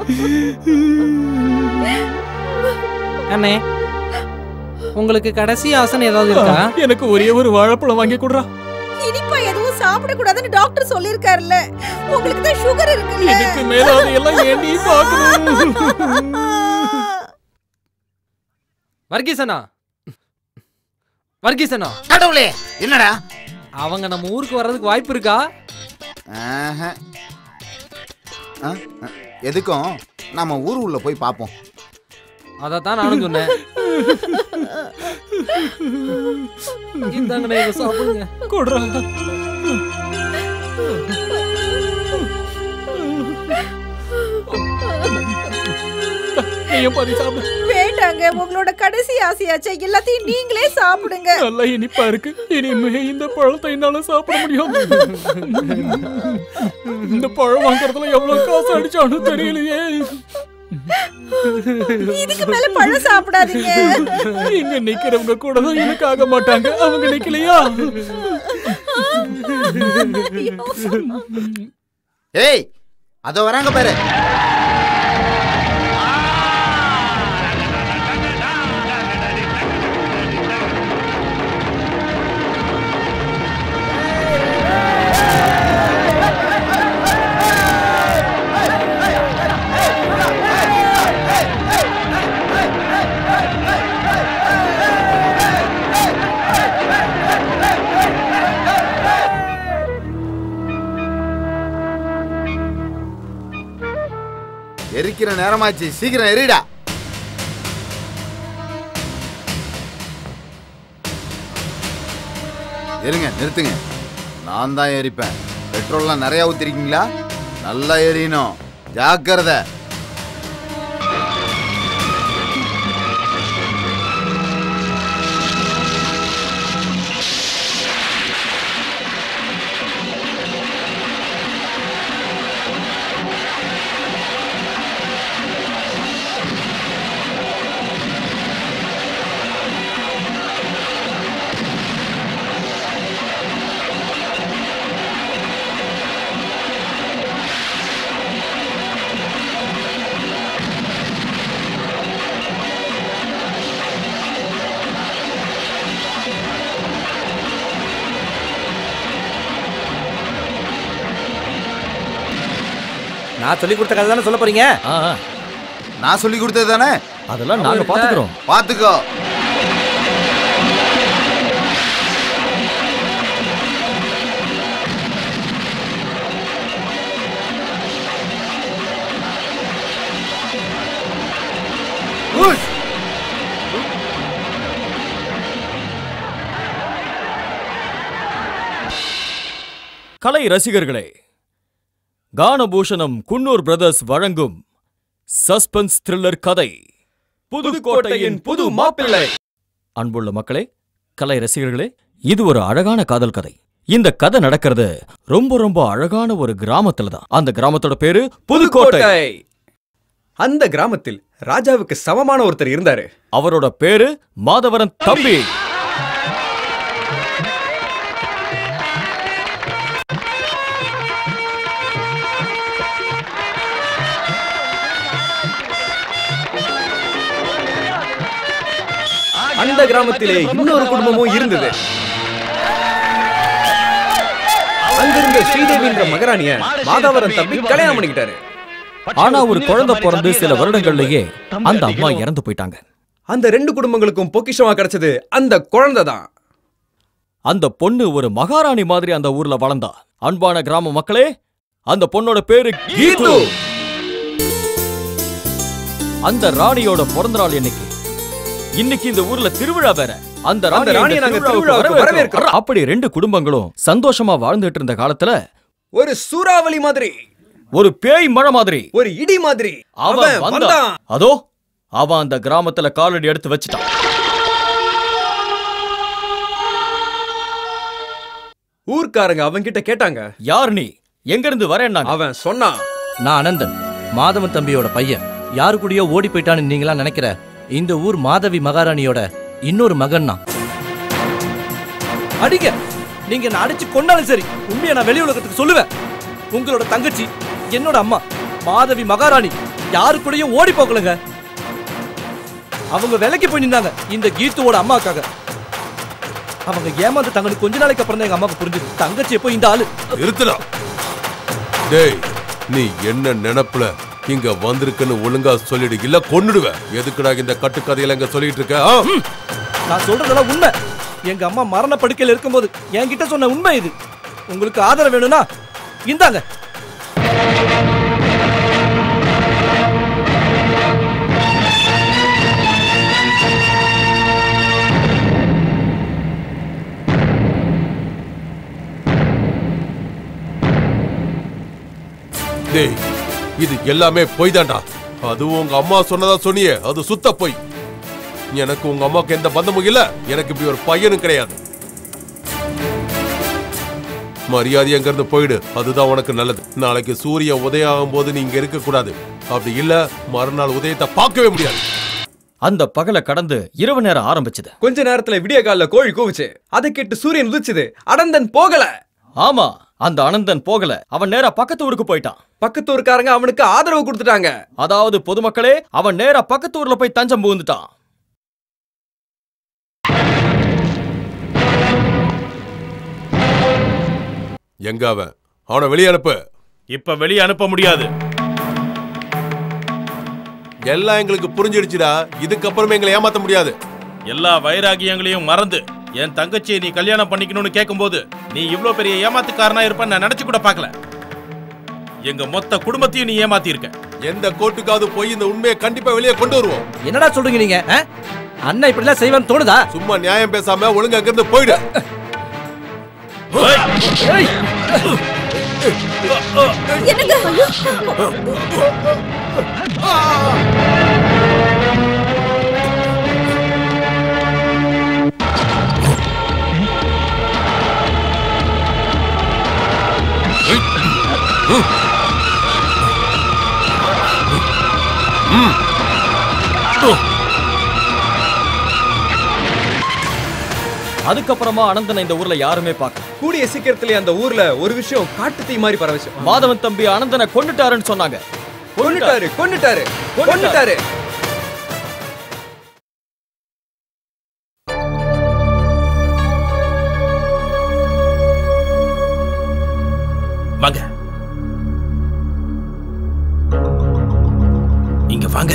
அண்ணே உங்களுக்கு கடைசி ஆசனை ஏதாவது இருக்கா எனக்கு ஒரே ஒரு வாழைப்பழம் வாங்கி கொடுறா இனிப்பா எதுவும் சாப்பிட கூடாதுன்னு டாக்டர் சொல்லிருக்காருல்ல உங்களுக்கு தான் சுகர் இருக்குல்ல இதுக்கு மேல அதையெல்லாம் ஏண்டி பார்க்கணும் வர்கீசனா வர்கீசனா கடவுளே என்னடா அவங்க நம்ம ஊருக்கு வர்றதுக்கு வாய்ப்பு இருக்கா ஆஹா. ஆ, ஆ, எதுக்கும் நாம ஊர் உள்ள போய் பார்ப்போம் அதைத்தான் நானும் சொன்னேன் இந்தாங்கண்ணே இதை சாப்பிடுங்க கொடுறா நீயும் பாதி சாப்பிடு வேண்டாங்க உங்களோட கடைசி ஆசையாச்சே எல்லாத்தையும் நீங்களே சாப்பிடுங்க நல்லா இனிப்பா இருக்கு இனிமே இந்த பழத்தை என்னால சாப்பிட முடியும் இந்த பழம் வாங்குறதுல எவ்வளவு காசு அடிச்சானு தெரியலையே இதுக்கு மேல பழம் சாப்பிடாதீங்க இங்க நிக்கிறவங்க கூட தான் எனக்கு ஆக மாட்டாங்க அவங்க நிக்கலையா ஏய் அதோ வராங்க பாரு நிக்கிற நேரமாச்சு சீக்கிரம் எறிடா இருங்க நிறுத்துங்க நான் தான் எரிப்பேன் பெட்ரோல்லாம் நிறைய ஊத்திருக்கீங்களா நல்லா எரியணும் ஜாக்கிரதை நான் சொல்லி கொடுத்த கதை தானே சொல்ல போறீங்க நான் சொல்லி கொடுத்தது தானே அதெல்லாம் நாங்க பாத்துக்கிறோம் பாத்துக்கோ கலை ரசிகர்களே கானபூஷணம் குன்னூர் பிரதர்ஸ் வழங்கும் சஸ்பென்ஸ் த்ரில்லர் கதை புதுக்கோட்டையின் புது மாப்பிள்ளை அன்புள்ள மக்களே கலை ரசிகர்களே இது ஒரு அழகான காதல் கதை இந்த கதை நடக்கிறது ரொம்ப ரொம்ப அழகான ஒரு கிராமத்துல தான் அந்த கிராமத்தோட பேரு புதுக்கோட்டை அந்த கிராமத்தில் ராஜாவுக்கு சமமான ஒருத்தர் இருந்தாரு அவரோட பேரு மாதவரன் தம்பி அந்த கிராமத்திலே இன்னொரு குடும்பமும் இருந்தது அங்கிருந்த ஸ்ரீதேவின்ற மகாராணிய மாதவரன் தம்பி கல்யாணம் பண்ணிக்கிட்டாரு ஆனா ஒரு குழந்தை பிறந்து சில வருடங்கள்லயே அந்த அம்மா இறந்து போயிட்டாங்க அந்த ரெண்டு குடும்பங்களுக்கும் பொக்கிஷமா கிடைச்சது அந்த குழந்தை தான் அந்த பொண்ணு ஒரு மகாராணி மாதிரி அந்த ஊர்ல வளர்ந்தா அன்பான கிராம மக்களே அந்த பொண்ணோட பேரு கீது அந்த ராணியோட பிறந்த நாள் இன்னைக்கு இன்னைக்கு இந்த ஊர்ல திருவிழா வேற அந்த அந்த ராணியை ராணியை நாங்க திருவிழாவுக்கு திருவிழாவுக்கு வரவேற்கிறோம். வரவேற்கிறோம். அப்படி ரெண்டு குடும்பங்களும் சந்தோஷமா வாழ்ந்துட்டு இருந்த காலத்துல ஒரு சூறாவளி மாதிரி ஒரு பேய் மழை மாதிரி ஒரு இடி மாதிரி அவன் அவன் வந்தான் வந்தான் அதோ அவன் அந்த கிராமத்துல காலடி எடுத்து வச்சுட்டான் ஊர்க்காரங்க அவங்க கிட்ட கேட்டாங்க யார் நீ எங்க இருந்து வரேன்னா அவன் சொன்னான் நான் அனந்தன் மாதவன் தம்பியோட பையன் யாரு கூடயோ ஓடி போயிட்டான்னு நீங்களா நினைக்கிற இந்த ஊர் மாதவி மகாராணியோட இன்னொரு மகன் நான் அடிங்க நீங்க என்ன அடிச்சு கொண்டாலும் சரி உண்மையை நான் வெளி உலகத்துக்கு சொல்லுவேன் உங்களோட தங்கச்சி என்னோட அம்மா மாதவி மகாராணி யாரு கூடயும் ஓடி போகலங்க அவங்க விலைக்கு போய் நின்னாங்க இந்த கீத்துவோட அம்மாக்காக அவங்க ஏமாந்து தங்களுக்கு கொஞ்ச நாளைக்கு அப்புறம் தான் எங்க அம்மாவுக்கு புரிஞ்சுது தங்கச்சி எப்போ இந்த ஆளு நிறுத்துடா டேய் நீ என்ன நினைப்புல இங்க வந்திருக்குன்னு ஒழுங்கா சொல்லிடு இல்ல கொன்னுடுவேன் எதுக்குடா இந்த கட்டுக்கதையில இங்க சொல்லிட்டு இருக்க ஆ? நான் சொல்றதெல்லாம் உண்மை எங்க அம்மா மரண படுக்கையில் இருக்கும்போது என்கிட்ட சொன்ன உண்மை இது உங்களுக்கு ஆதரவு வேணும்னா இந்தாங்க டேய் இது எல்லாமே பொய் தான்டா அதுவும் உங்க அம்மா சொன்னதா சொன்னியே அது சுத்த பொய் எனக்கு உங்க அம்மாவுக்கு எந்த பந்தமும் இல்ல எனக்கு இப்படி ஒரு பையனும் கிடையாது மரியாதை அங்க இருந்து போயிடு அதுதான் உனக்கு நல்லது நாளைக்கு சூரியன் உதயம் ஆகும் போது நீ இங்க இருக்க கூடாது அப்படி இல்ல மறுநாள் உதயத்தை பார்க்கவே முடியாது அந்த பகல கடந்து இரவு நேரம் ஆரம்பிச்சது கொஞ்ச நேரத்துல விடிய காலில கோழி கூவுச்சு அதை கேட்டு சூரியன் உதிச்சுது அடந்தன் போகல ஆமா அந்த அனந்தன் போகல அவன் நேரா பக்கத்து ஊருக்கு போயிட்டான் பக்கத்து ஊருக்காரங்க அவனுக்கு ஆதரவு கொடுத்துட்டாங்க அதாவது பொதுமக்களே அவன் நேரா பக்கத்து ஊர்ல போய் தஞ்சம் புகுந்துட்டான் எங்க அவன் அவனை வெளியே அனுப்பு இப்ப வெளியே அனுப்ப முடியாது எல்லாம் எங்களுக்கு புரிஞ்சிடுச்சுடா இதுக்கப்புறமே எங்களை ஏமாத்த முடியாது எல்லா வைராகியங்களையும் மறந்து என் தங்கச்சியை நீ கல்யாணம் பண்ணிக்கணும்னு கேட்கும்போது நீ இவ்ளோ பெரிய ஏமாத்துக்காரனா இருப்பேன்னு நான் நினைச்சு கூட பார்க்கல எங்க மொத்த குடும்பத்தையும் நீ ஏமாத்தி இருக்க எந்த கோர்ட்டுக்காவது போய் இந்த உண்மையை கண்டிப்பா வெளியே கொண்டு வருவோம் என்னடா சொல்றீங்க நீங்க ஆ? அண்ணன் இப்படிலாம் செய்வான்னு தோணுதா சும்மா நியாயம் பேசாம ஒழுங்கா அங்கிருந்து போயிடு அதுக்கப்புறமா அனந்தனை இந்த ஊர்ல யாருமே பார்க்கல கூடிய சீக்கிரத்திலே அந்த ஊர்ல ஒரு விஷயம் காட்டு தீ மாதிரி பரவச்சு மாதவன் தம்பி அனந்தனை கொண்டுட்டாருன்னு சொன்னாங்க கொன்னுட்டாரு கொன்னுட்டாரு கொன்னுட்டாரு வாங்க இங்க வாங்க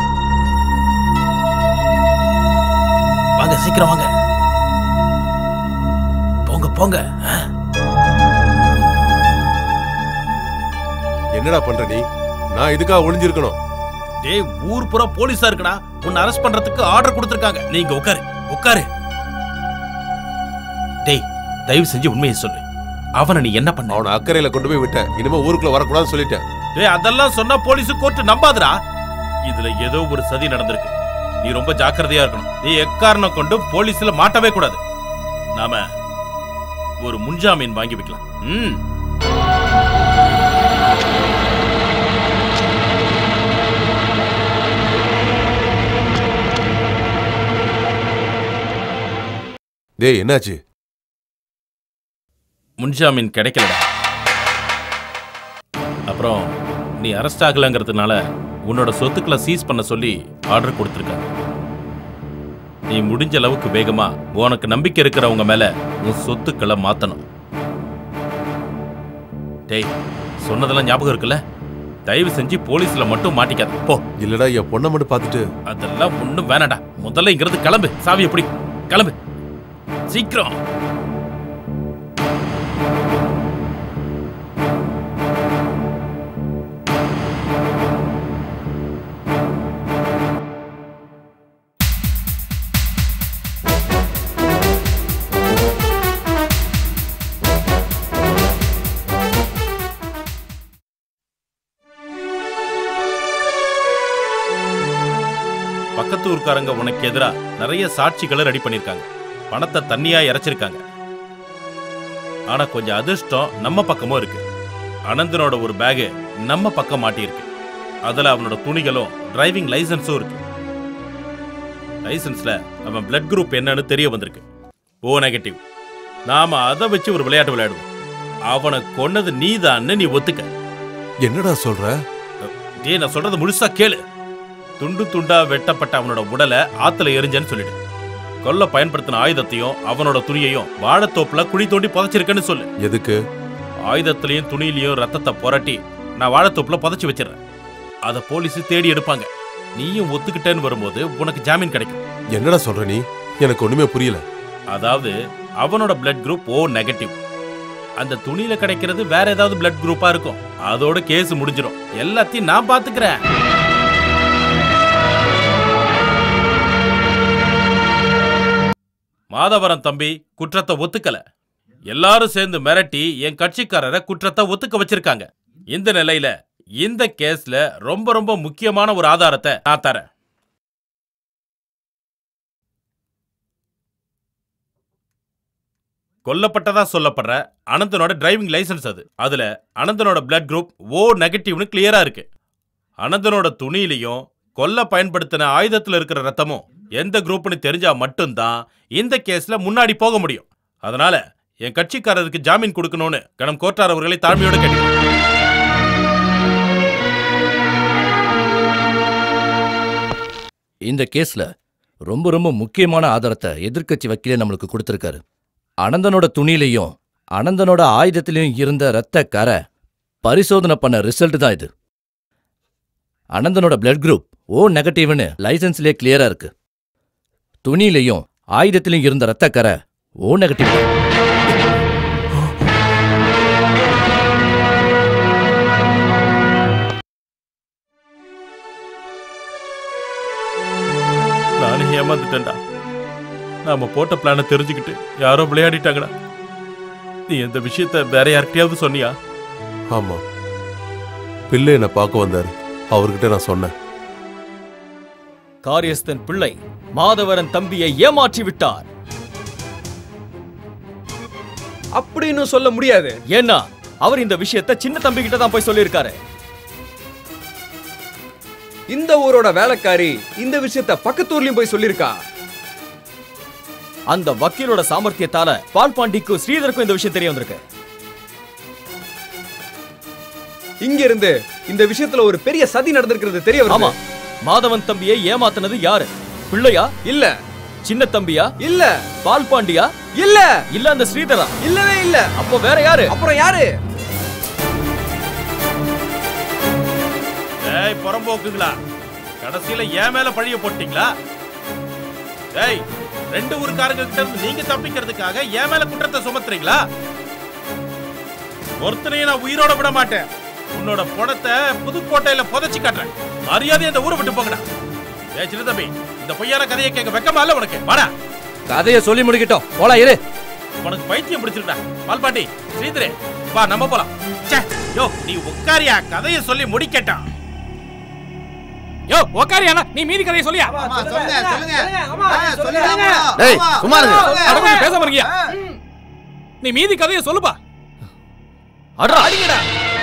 வாங்க சீக்கிரம் வாங்க போங்க போங்க ஆ. என்னடா பண்ற நீ நான் இதுக்காக ஒளிஞ்சிருக்கணும் டேய் ஊர் பூரா போலீஸா இருக்குடா உன்னை அரெஸ்ட் பண்றதுக்கு ஆர்டர் கொடுத்திருக்காங்க நீங்க உட்காரு உட்காரு டேய் தயவு செஞ்சு உண்மையை சொல்லு அவனை நீ என்ன பண்ண அவனை அக்கறையில கொண்டு போய் விட்டேன் இனிமே ஊருக்குள்ள வரக்கூடாதுன்னு சொல்லிட்டேன் டேய் அதெல்லாம் சொன்னா போலீஸ் கோர்ட் நம்பாதுடா இதுல ஏதோ ஒரு சதி நடந்திருக்கு நீ ரொம்ப ஜாக்கிரதையா இருக்கணும் நீ எக்காரணம் கொண்டும் போலீஸ்ல மாட்டவே கூடாது நாம ஒரு முன்ஜாமீன் வாங்கி வைக்கலாம் ம் டேய் என்னாச்சு முன்ஜாமீன் கிடைக்கலடா அப்புறம் நீ அரெஸ்ட் ஆகலங்கிறதுனால உன்னோட சொத்துக்களை சீஸ் பண்ண சொல்லி ஆர்டர் கொடுத்துருக்காங்க நீ முடிஞ்ச அளவுக்கு வேகமா உனக்கு நம்பிக்கை இருக்கிறவங்க மேல உன் சொத்துக்களை மாத்தணும் டேய் சொன்னதெல்லாம் ஞாபகம் இருக்குல்ல தயவு செஞ்சு போலீஸ்ல மட்டும் மாட்டிக்காத போ இல்லடா என் பொண்ணை மட்டும் பார்த்துட்டு அதெல்லாம் ஒண்ணும் வேணாடா முதல்ல இங்கிருந்து கிளம்பு சாவி எப்படி கிளம்பு சீக்கிரம் பக்கத்து ஊர்க்காரங்க உனக்கு எதிரா நிறைய சாட்சிகளை ரெடி பண்ணிருக்காங்க பணத்தை தண்ணியா இறைச்சிருக்காங்க ஆனா கொஞ்சம் அதிர்ஷ்டம் நம்ம பக்கமும் இருக்கு அனந்தனோட ஒரு பேகு நம்ம பக்கம் மாட்டியிருக்கு அதுல அவனோட துணிகளும் டிரைவிங் லைசென்ஸும் இருக்கு லைசென்ஸ்ல அவன் பிளட் குரூப் என்னன்னு தெரிய வந்திருக்கு ஓ நெகட்டிவ் நாம அதை வச்சு ஒரு விளையாட்டு விளையாடுவோம் அவனை கொன்னது நீதான்னு நீ ஒத்துக்க என்னடா சொல்ற டேய் நான் சொல்றது முழுசா கேளு துண்டு துண்டா வெட்டப்பட்ட அவனோட உடலை ஆத்துல எரிஞ்சேன்னு சொல்லிடு கொல்ல பயன்படுத்தின ஆயுதத்தையும் அவனோட துணியையும் வாழைத்தோப்புல குழி தோண்டி புதைச்சிருக்கேன்னு சொல்லு எதுக்கு ஆயுதத்திலையும் துணியிலையும் ரத்தத்தை புரட்டி நான் வாழைத்தோப்புல புதைச்சி வச்சிடுறேன் அதை போலீஸ் தேடி எடுப்பாங்க நீயும் ஒத்துக்கிட்டேன்னு வரும்போது உனக்கு ஜாமீன் கிடைக்கும் என்னடா சொல்ற நீ எனக்கு ஒண்ணுமே புரியல அதாவது அவனோட பிளட் குரூப் ஓ நெகட்டிவ் அந்த துணியில கிடைக்கிறது வேற ஏதாவது பிளட் குரூப்பா இருக்கும் அதோட கேஸ் முடிஞ்சிடும் எல்லாத்தையும் நான் பாத்துக்கிறேன் மாதவரம் தம்பி குற்றத்தை ஒத்துக்கல எல்லாரும் சேர்ந்து மிரட்டி என் கட்சிக்காரரை குற்றத்தை ஒத்துக்க வச்சிருக்காங்க இந்த நிலையில இந்த கேஸ்ல ரொம்ப ரொம்ப முக்கியமான ஒரு ஆதாரத்தை நான் தரேன் கொல்லப்பட்டதா சொல்லப்படுற அனந்தனோட டிரைவிங் லைசென்ஸ் அது அதுல அனந்தனோட பிளட் குரூப் ஓ நெகட்டிவ்னு கிளியரா இருக்கு அனந்தனோட துணியிலையும் கொல்ல பயன்படுத்தின ஆயுதத்துல இருக்கிற ரத்தமும் எந்த குரூப்னு தெரிஞ்சா மட்டும்தான் இந்த கேஸ்ல முன்னாடி போக முடியும் அதனால என் கட்சிக்காரருக்கு ஜாமீன் கொடுக்கணும்னு கணம் கோட்டார் அவர்களை தாழ்மையோட கேட்டேன் இந்த கேஸ்ல ரொம்ப ரொம்ப முக்கியமான ஆதாரத்தை எதிர்க்கட்சி வக்கீலே நம்மளுக்கு கொடுத்திருக்காரு அனந்தனோட துணியிலையும் அனந்தனோட ஆயுதத்திலையும் இருந்த ரத்த கரை பரிசோதனை பண்ண ரிசல்ட் தான் இது அனந்தனோட பிளட் குரூப் ஓ நெகட்டிவ்னு லைசென்ஸ்லயே கிளியரா இருக்கு துணியிலையும் ஆயுதத்திலையும் இருந்த ரத்த கரை ஓ நெகட்டிவ் நாம போட்ட பிளானை தெரிஞ்சுக்கிட்டு யாரோ விளையாடிட்டாங்கடா நீ இந்த விஷயத்த வேற யார்கிட்டயாவது சொன்னியா ஆமா பிள்ளை என்னை பார்க்க வந்தாரு அவர்கிட்ட நான் சொன்னேன் காரியஸ்தன் பிள்ளை மாதவரன் தம்பியை ஏமாற்றி விட்டார் அப்படின்னு சொல்ல முடியாது ஏன்னா அவர் இந்த விஷயத்தை சின்ன தம்பி கிட்ட தான் போய் சொல்லியிருக்காரு இந்த ஊரோட வேலைக்காரி இந்த விஷயத்த பக்கத்து ஊர்லயும் போய் சொல்லிருக்கா அந்த வக்கீலோட சாமர்த்தியத்தால பால் பாண்டிக்கும் ஸ்ரீதருக்கும் இந்த விஷயம் தெரிய வந்திருக்கு இங்க இருந்து இந்த விஷயத்துல ஒரு பெரிய சதி நடந்திருக்கிறது தெரிய வருது ஆமா மாதவன் தம்பியை ஏமாத்துனது யாரு பிள்ளையா இல்ல சின்ன தம்பியா இல்ல பால் பாண்டியா இல்ல இல்ல அந்த ஸ்ரீதரா இல்லவே இல்ல அப்போ வேற யாரு அப்புறம் யாரு ஏய் புறம்போக்குங்களா கடைசியில என் மேல பழிய போட்டீங்களா ஏய் ரெண்டு ஊருக்காரங்க கிட்ட இருந்து நீங்க தப்பிக்கிறதுக்காக என் மேல குற்றத்தை சுமத்துறீங்களா ஒருத்தனையும் நான் உயிரோட விட மாட்டேன் உன்னோட பணத்தை புதுக்கோட்டையில புதைச்சு காட்டுறேன் மரியாதை இந்த ஊரை விட்டு போங்கடா ஏய் சின்ன தம்பி இந்த பொய்யான கதையை கேட்க வெக்கமா இல்ல உனக்கு வாடா கதையை சொல்லி முடிக்கட்டும் போலாம் இரு உனக்கு பைத்தியம் பிடிச்சிருக்கா பால்பாட்டி ஸ்ரீதரே வா நம்ம போலாம் ச்சே யோ நீ உட்காரியா கதையை சொல்லி முடிக்கட்டான் யோ உக்காரியானா நீ மீதி கதையை சொல்லியா டேய் சும்மா இருங்க அட கொஞ்சம் பேசாம இருக்கியா நீ மீதி கதையை சொல்லுப்பா அடா அடிங்கடா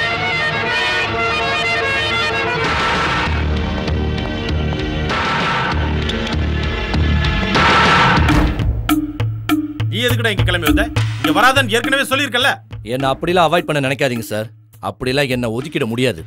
நீ எதுக்குடா இங்க கிளம்பி வந்த இங்க வராதன்னு ஏற்கனவே சொல்லியிருக்கல என்ன அப்படிலாம் அவாய்ட் பண்ண நினைக்காதீங்க சார் அப்படிலாம் என்ன ஒதுக்கிட முடியாது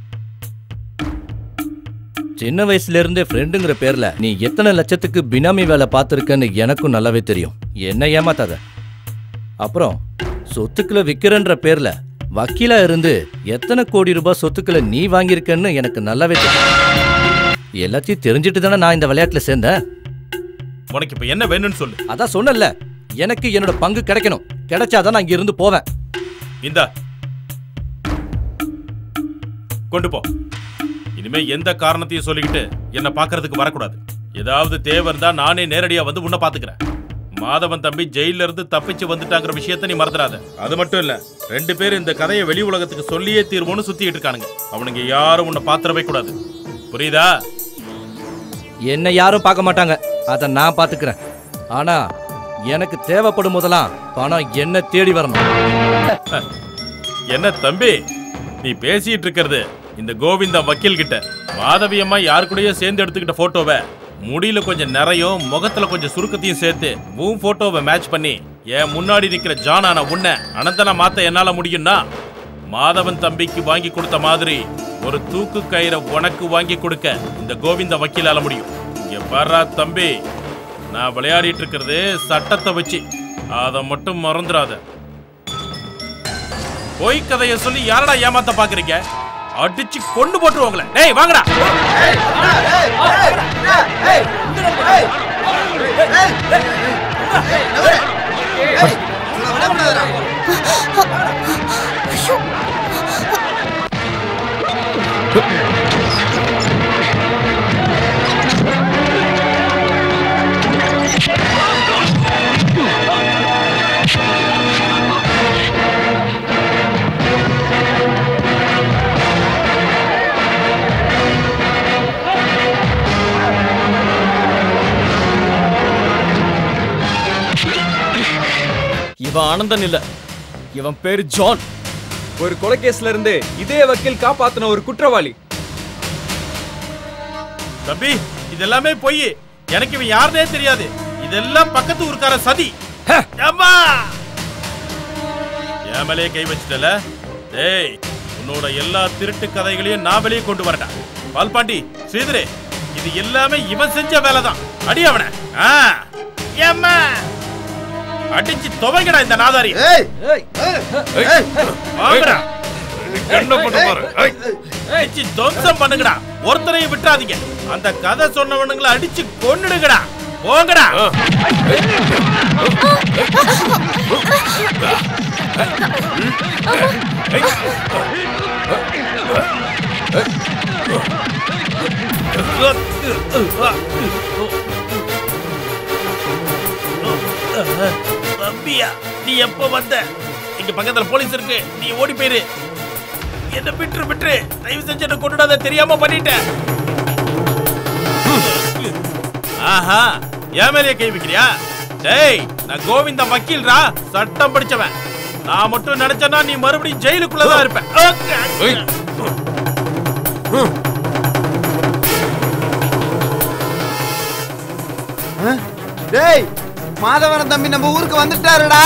சின்ன வயசுல இருந்தே ஃப்ரெண்டுங்கிற பேர்ல நீ எத்தனை லட்சத்துக்கு பினாமி வேலை பார்த்துருக்கன்னு எனக்கும் நல்லாவே தெரியும் என்ன ஏமாத்தாத அப்புறம் சொத்துக்களை விக்கிறன்ற பேர்ல வக்கீலா இருந்து எத்தனை கோடி ரூபாய் சொத்துக்களை நீ வாங்கியிருக்கன்னு எனக்கு நல்லாவே தெரியும் எல்லாத்தையும் தெரிஞ்சிட்டு தானே நான் இந்த விளையாட்டுல சேர்ந்தேன் உனக்கு இப்ப என்ன வேணும்னு சொல்லு அதான் சொன்னல எனக்கு என்னோட பங்கு கிடைக்கணும் கிடைச்சாதான் நான் இங்க இருந்து போவேன் இந்தா கொண்டு போ இனிமே எந்த காரணத்தையும் சொல்லிக்கிட்டு என்ன பார்க்கறதுக்கு வரக்கூடாது ஏதாவது தேவை இருந்தா நானே நேரடியா வந்து உன்னை பாத்துக்கிறேன் மாதவன் தம்பி ஜெயில இருந்து தப்பிச்சு வந்துட்டாங்கிற விஷயத்த நீ மறந்துடாத அது மட்டும் இல்ல ரெண்டு பேரும் இந்த கதையை வெளி உலகத்துக்கு சொல்லியே தீர்வோன்னு சுத்திட்டு இருக்கானுங்க அவனுங்க யாரும் உன்னை பாத்திரவே கூடாது புரியுதா என்ன யாரும் பார்க்க மாட்டாங்க அதை நான் பார்த்துக்கிறேன் ஆனா எனக்கு தேவைப்படும் போதெல்லாம் பணம் என்ன தேடி வரணும் என்ன தம்பி நீ பேசிட்டு இருக்கிறது இந்த கோவிந்தா வக்கீல் கிட்ட மாதவி அம்மா யார் கூடயோ சேர்ந்து எடுத்துக்கிட்ட போட்டோவை முடியில கொஞ்சம் நிறையும் முகத்துல கொஞ்சம் சுருக்கத்தையும் சேர்த்து உன் போட்டோவை மேட்ச் பண்ணி என் முன்னாடி நிக்கிற ஜானான உன்னை அனந்தனா மாத்த என்னால முடியும்னா மாதவன் தம்பிக்கு வாங்கி கொடுத்த மாதிரி ஒரு தூக்கு கயிறை உனக்கு வாங்கி கொடுக்க இந்த கோவிந்த வக்கீலால முடியும் இங்க பாரா தம்பி நான் விளையாடிட்டு இருக்கிறது சட்டத்தை வச்சு அதை மட்டும் மறந்துடாத பொய் கதையை சொல்லி யாரடா ஏமாத்த பாக்குறீங்க அடிச்சு கொண்டு போட்டுருவாங்களே டேய் வாங்கடா இவன் ஆனந்தன் இல்ல இவன் பேரு ஜான் ஒரு கொலைகேஸ்ல இருந்து இதே வக்கீல் காப்பாத்தின ஒரு குற்றவாளி தம்பி இது எல்லாமே பொய் எனக்கு இவன் யாருனே தெரியாது இதெல்லாம் பக்கத்து ஊருக்கார சதி அம்மா என் மேலேயே கை வச்சிட்டல டேய் உன்னோட எல்லா திருட்டு கதைகளையும் நான் வெளியே கொண்டு வரட்டா பால்பாண்டி ஸ்ரீதரே இது எல்லாமே இவன் செஞ்ச வேலை தான் அடி அவனை ஆ ஏம்மா அடிச்சு துவைங்கடா இந்த நாதாரி வாங்கடா என்ன பண்ண பாரு ஏய். அடிச்சு துவம்சம் பண்ணுங்கடா ஒருத்தரையும் விட்டுறாதீங்க அந்த கதை சொன்னவனுங்களை அடிச்சு கொன்னுடுங்கடா போங்கடா தம்பியா நீ எப்ப வந்த இங்க பக்கத்துல போலீஸ் இருக்கு நீ ஓடி போயிரு என்ன விட்டுரு விட்டுரு தயவு செஞ்சு என்ன கொண்டுடாத தெரியாம பண்ணிட்டேன் ஆஹா என் மேலேயே கை வைக்கிறியா டேய் நான் கோவிந்த வக்கீல்ரா சட்டம் படிச்சவன் நான் மட்டும் நினைச்சேன்னா நீ மறுபடியும் ஜெயிலுக்குள்ளதான் இருப்பேன் ஓகே. டேய் மாதவரன் தம்பி நம்ம ஊருக்கு வந்துட்டாருடா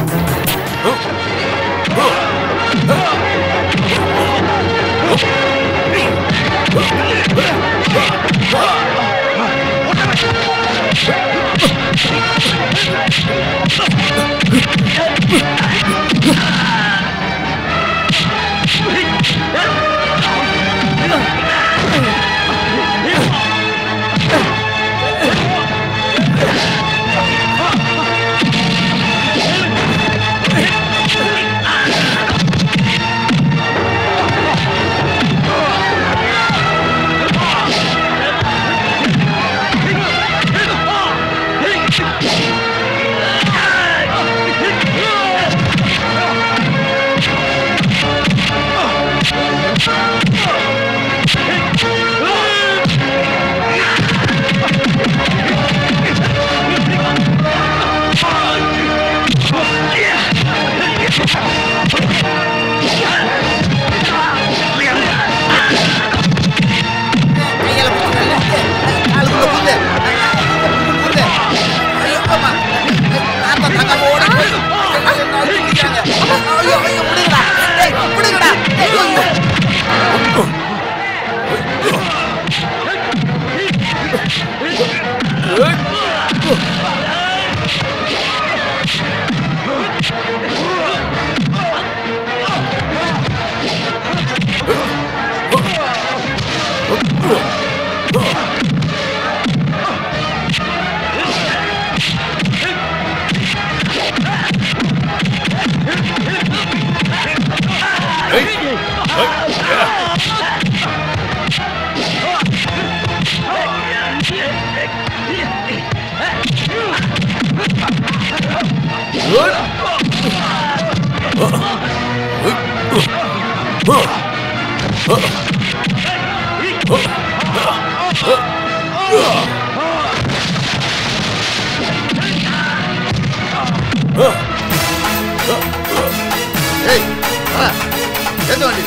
ஏய் வா எந்த வண்டி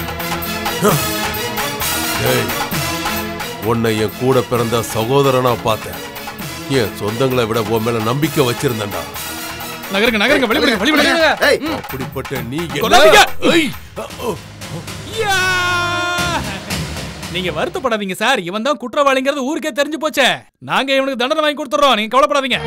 ஏய் உன்னை என் கூட பிறந்த சகோதரனா பார்த்தேன் என் சொந்தங்களை விட உன் மேல நம்பிக்கை வச்சிருந்தேன்டா நகருங்க நகருங்க வெளிப்படுங்க வெளிப்படுங்க ஏய் அப்படிப்பட்ட நீ என்ன- கொல்லாதீங்க. ஏய், யா! நீங்க வருத்தப்படாதீங்க சார் இவன் தான் குற்றவாளிங்கிறது ஊருக்கே தெரிஞ்சு போச்சே நாங்க இவனுக்கு தண்டனை வாங்கி கொடுத்துறோம் நீங்க கவலைப்படாதீங்க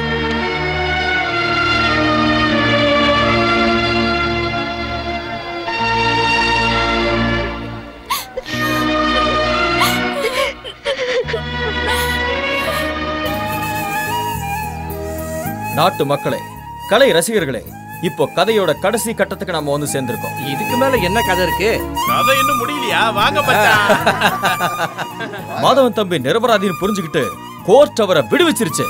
நாட்டு மக்களே கலை ரசிகர்களே இப்போ கதையோட கடைசி கட்டத்துக்கு நாம வந்து சேர்ந்திருக்கோம் இதுக்கு மேல என்ன கதை இருக்கு கதை இன்னும் முடியலையா வாங்க மச்சான் மாதவன் தம்பி நிரபராதின்னு புரிஞ்சுக்கிட்டு கோர்ட் அவரை விடுவிச்சிருச்சு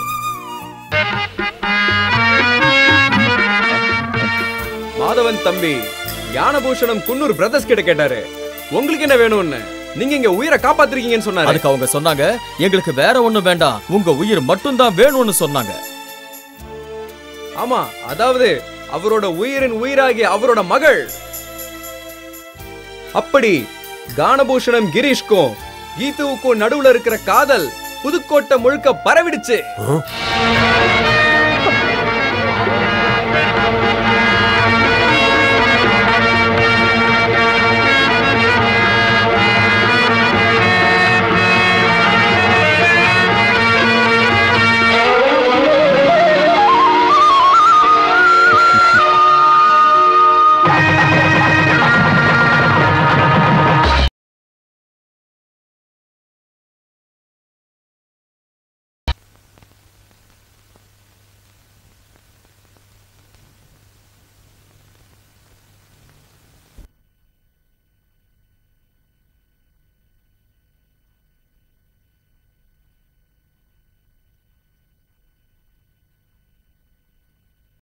மாதவன் தம்பி ஞானபூஷணம் குன்னூர் பிரதர்ஸ் கிட்ட கேட்டாரு உங்களுக்கு என்ன வேணும்னு நீங்க இங்க உயிரை காப்பாத்திருக்கீங்கன்னு சொன்னாரு அதுக்கு அவங்க சொன்னாங்க எங்களுக்கு வேற ஒண்ணும் வேண்டாம் உங்க உயிர் மட்டும்தான் வேணும்னு சொன்னாங்க ஆமா அதாவது அவரோட உயிரின் உயிராகிய அவரோட மகள் அப்படி கானபூஷணம் கிரீஷ்க்கும் கீதுவுக்கும் நடுவுல இருக்கிற காதல் புதுக்கோட்டை முழுக்க பரவிடுச்சு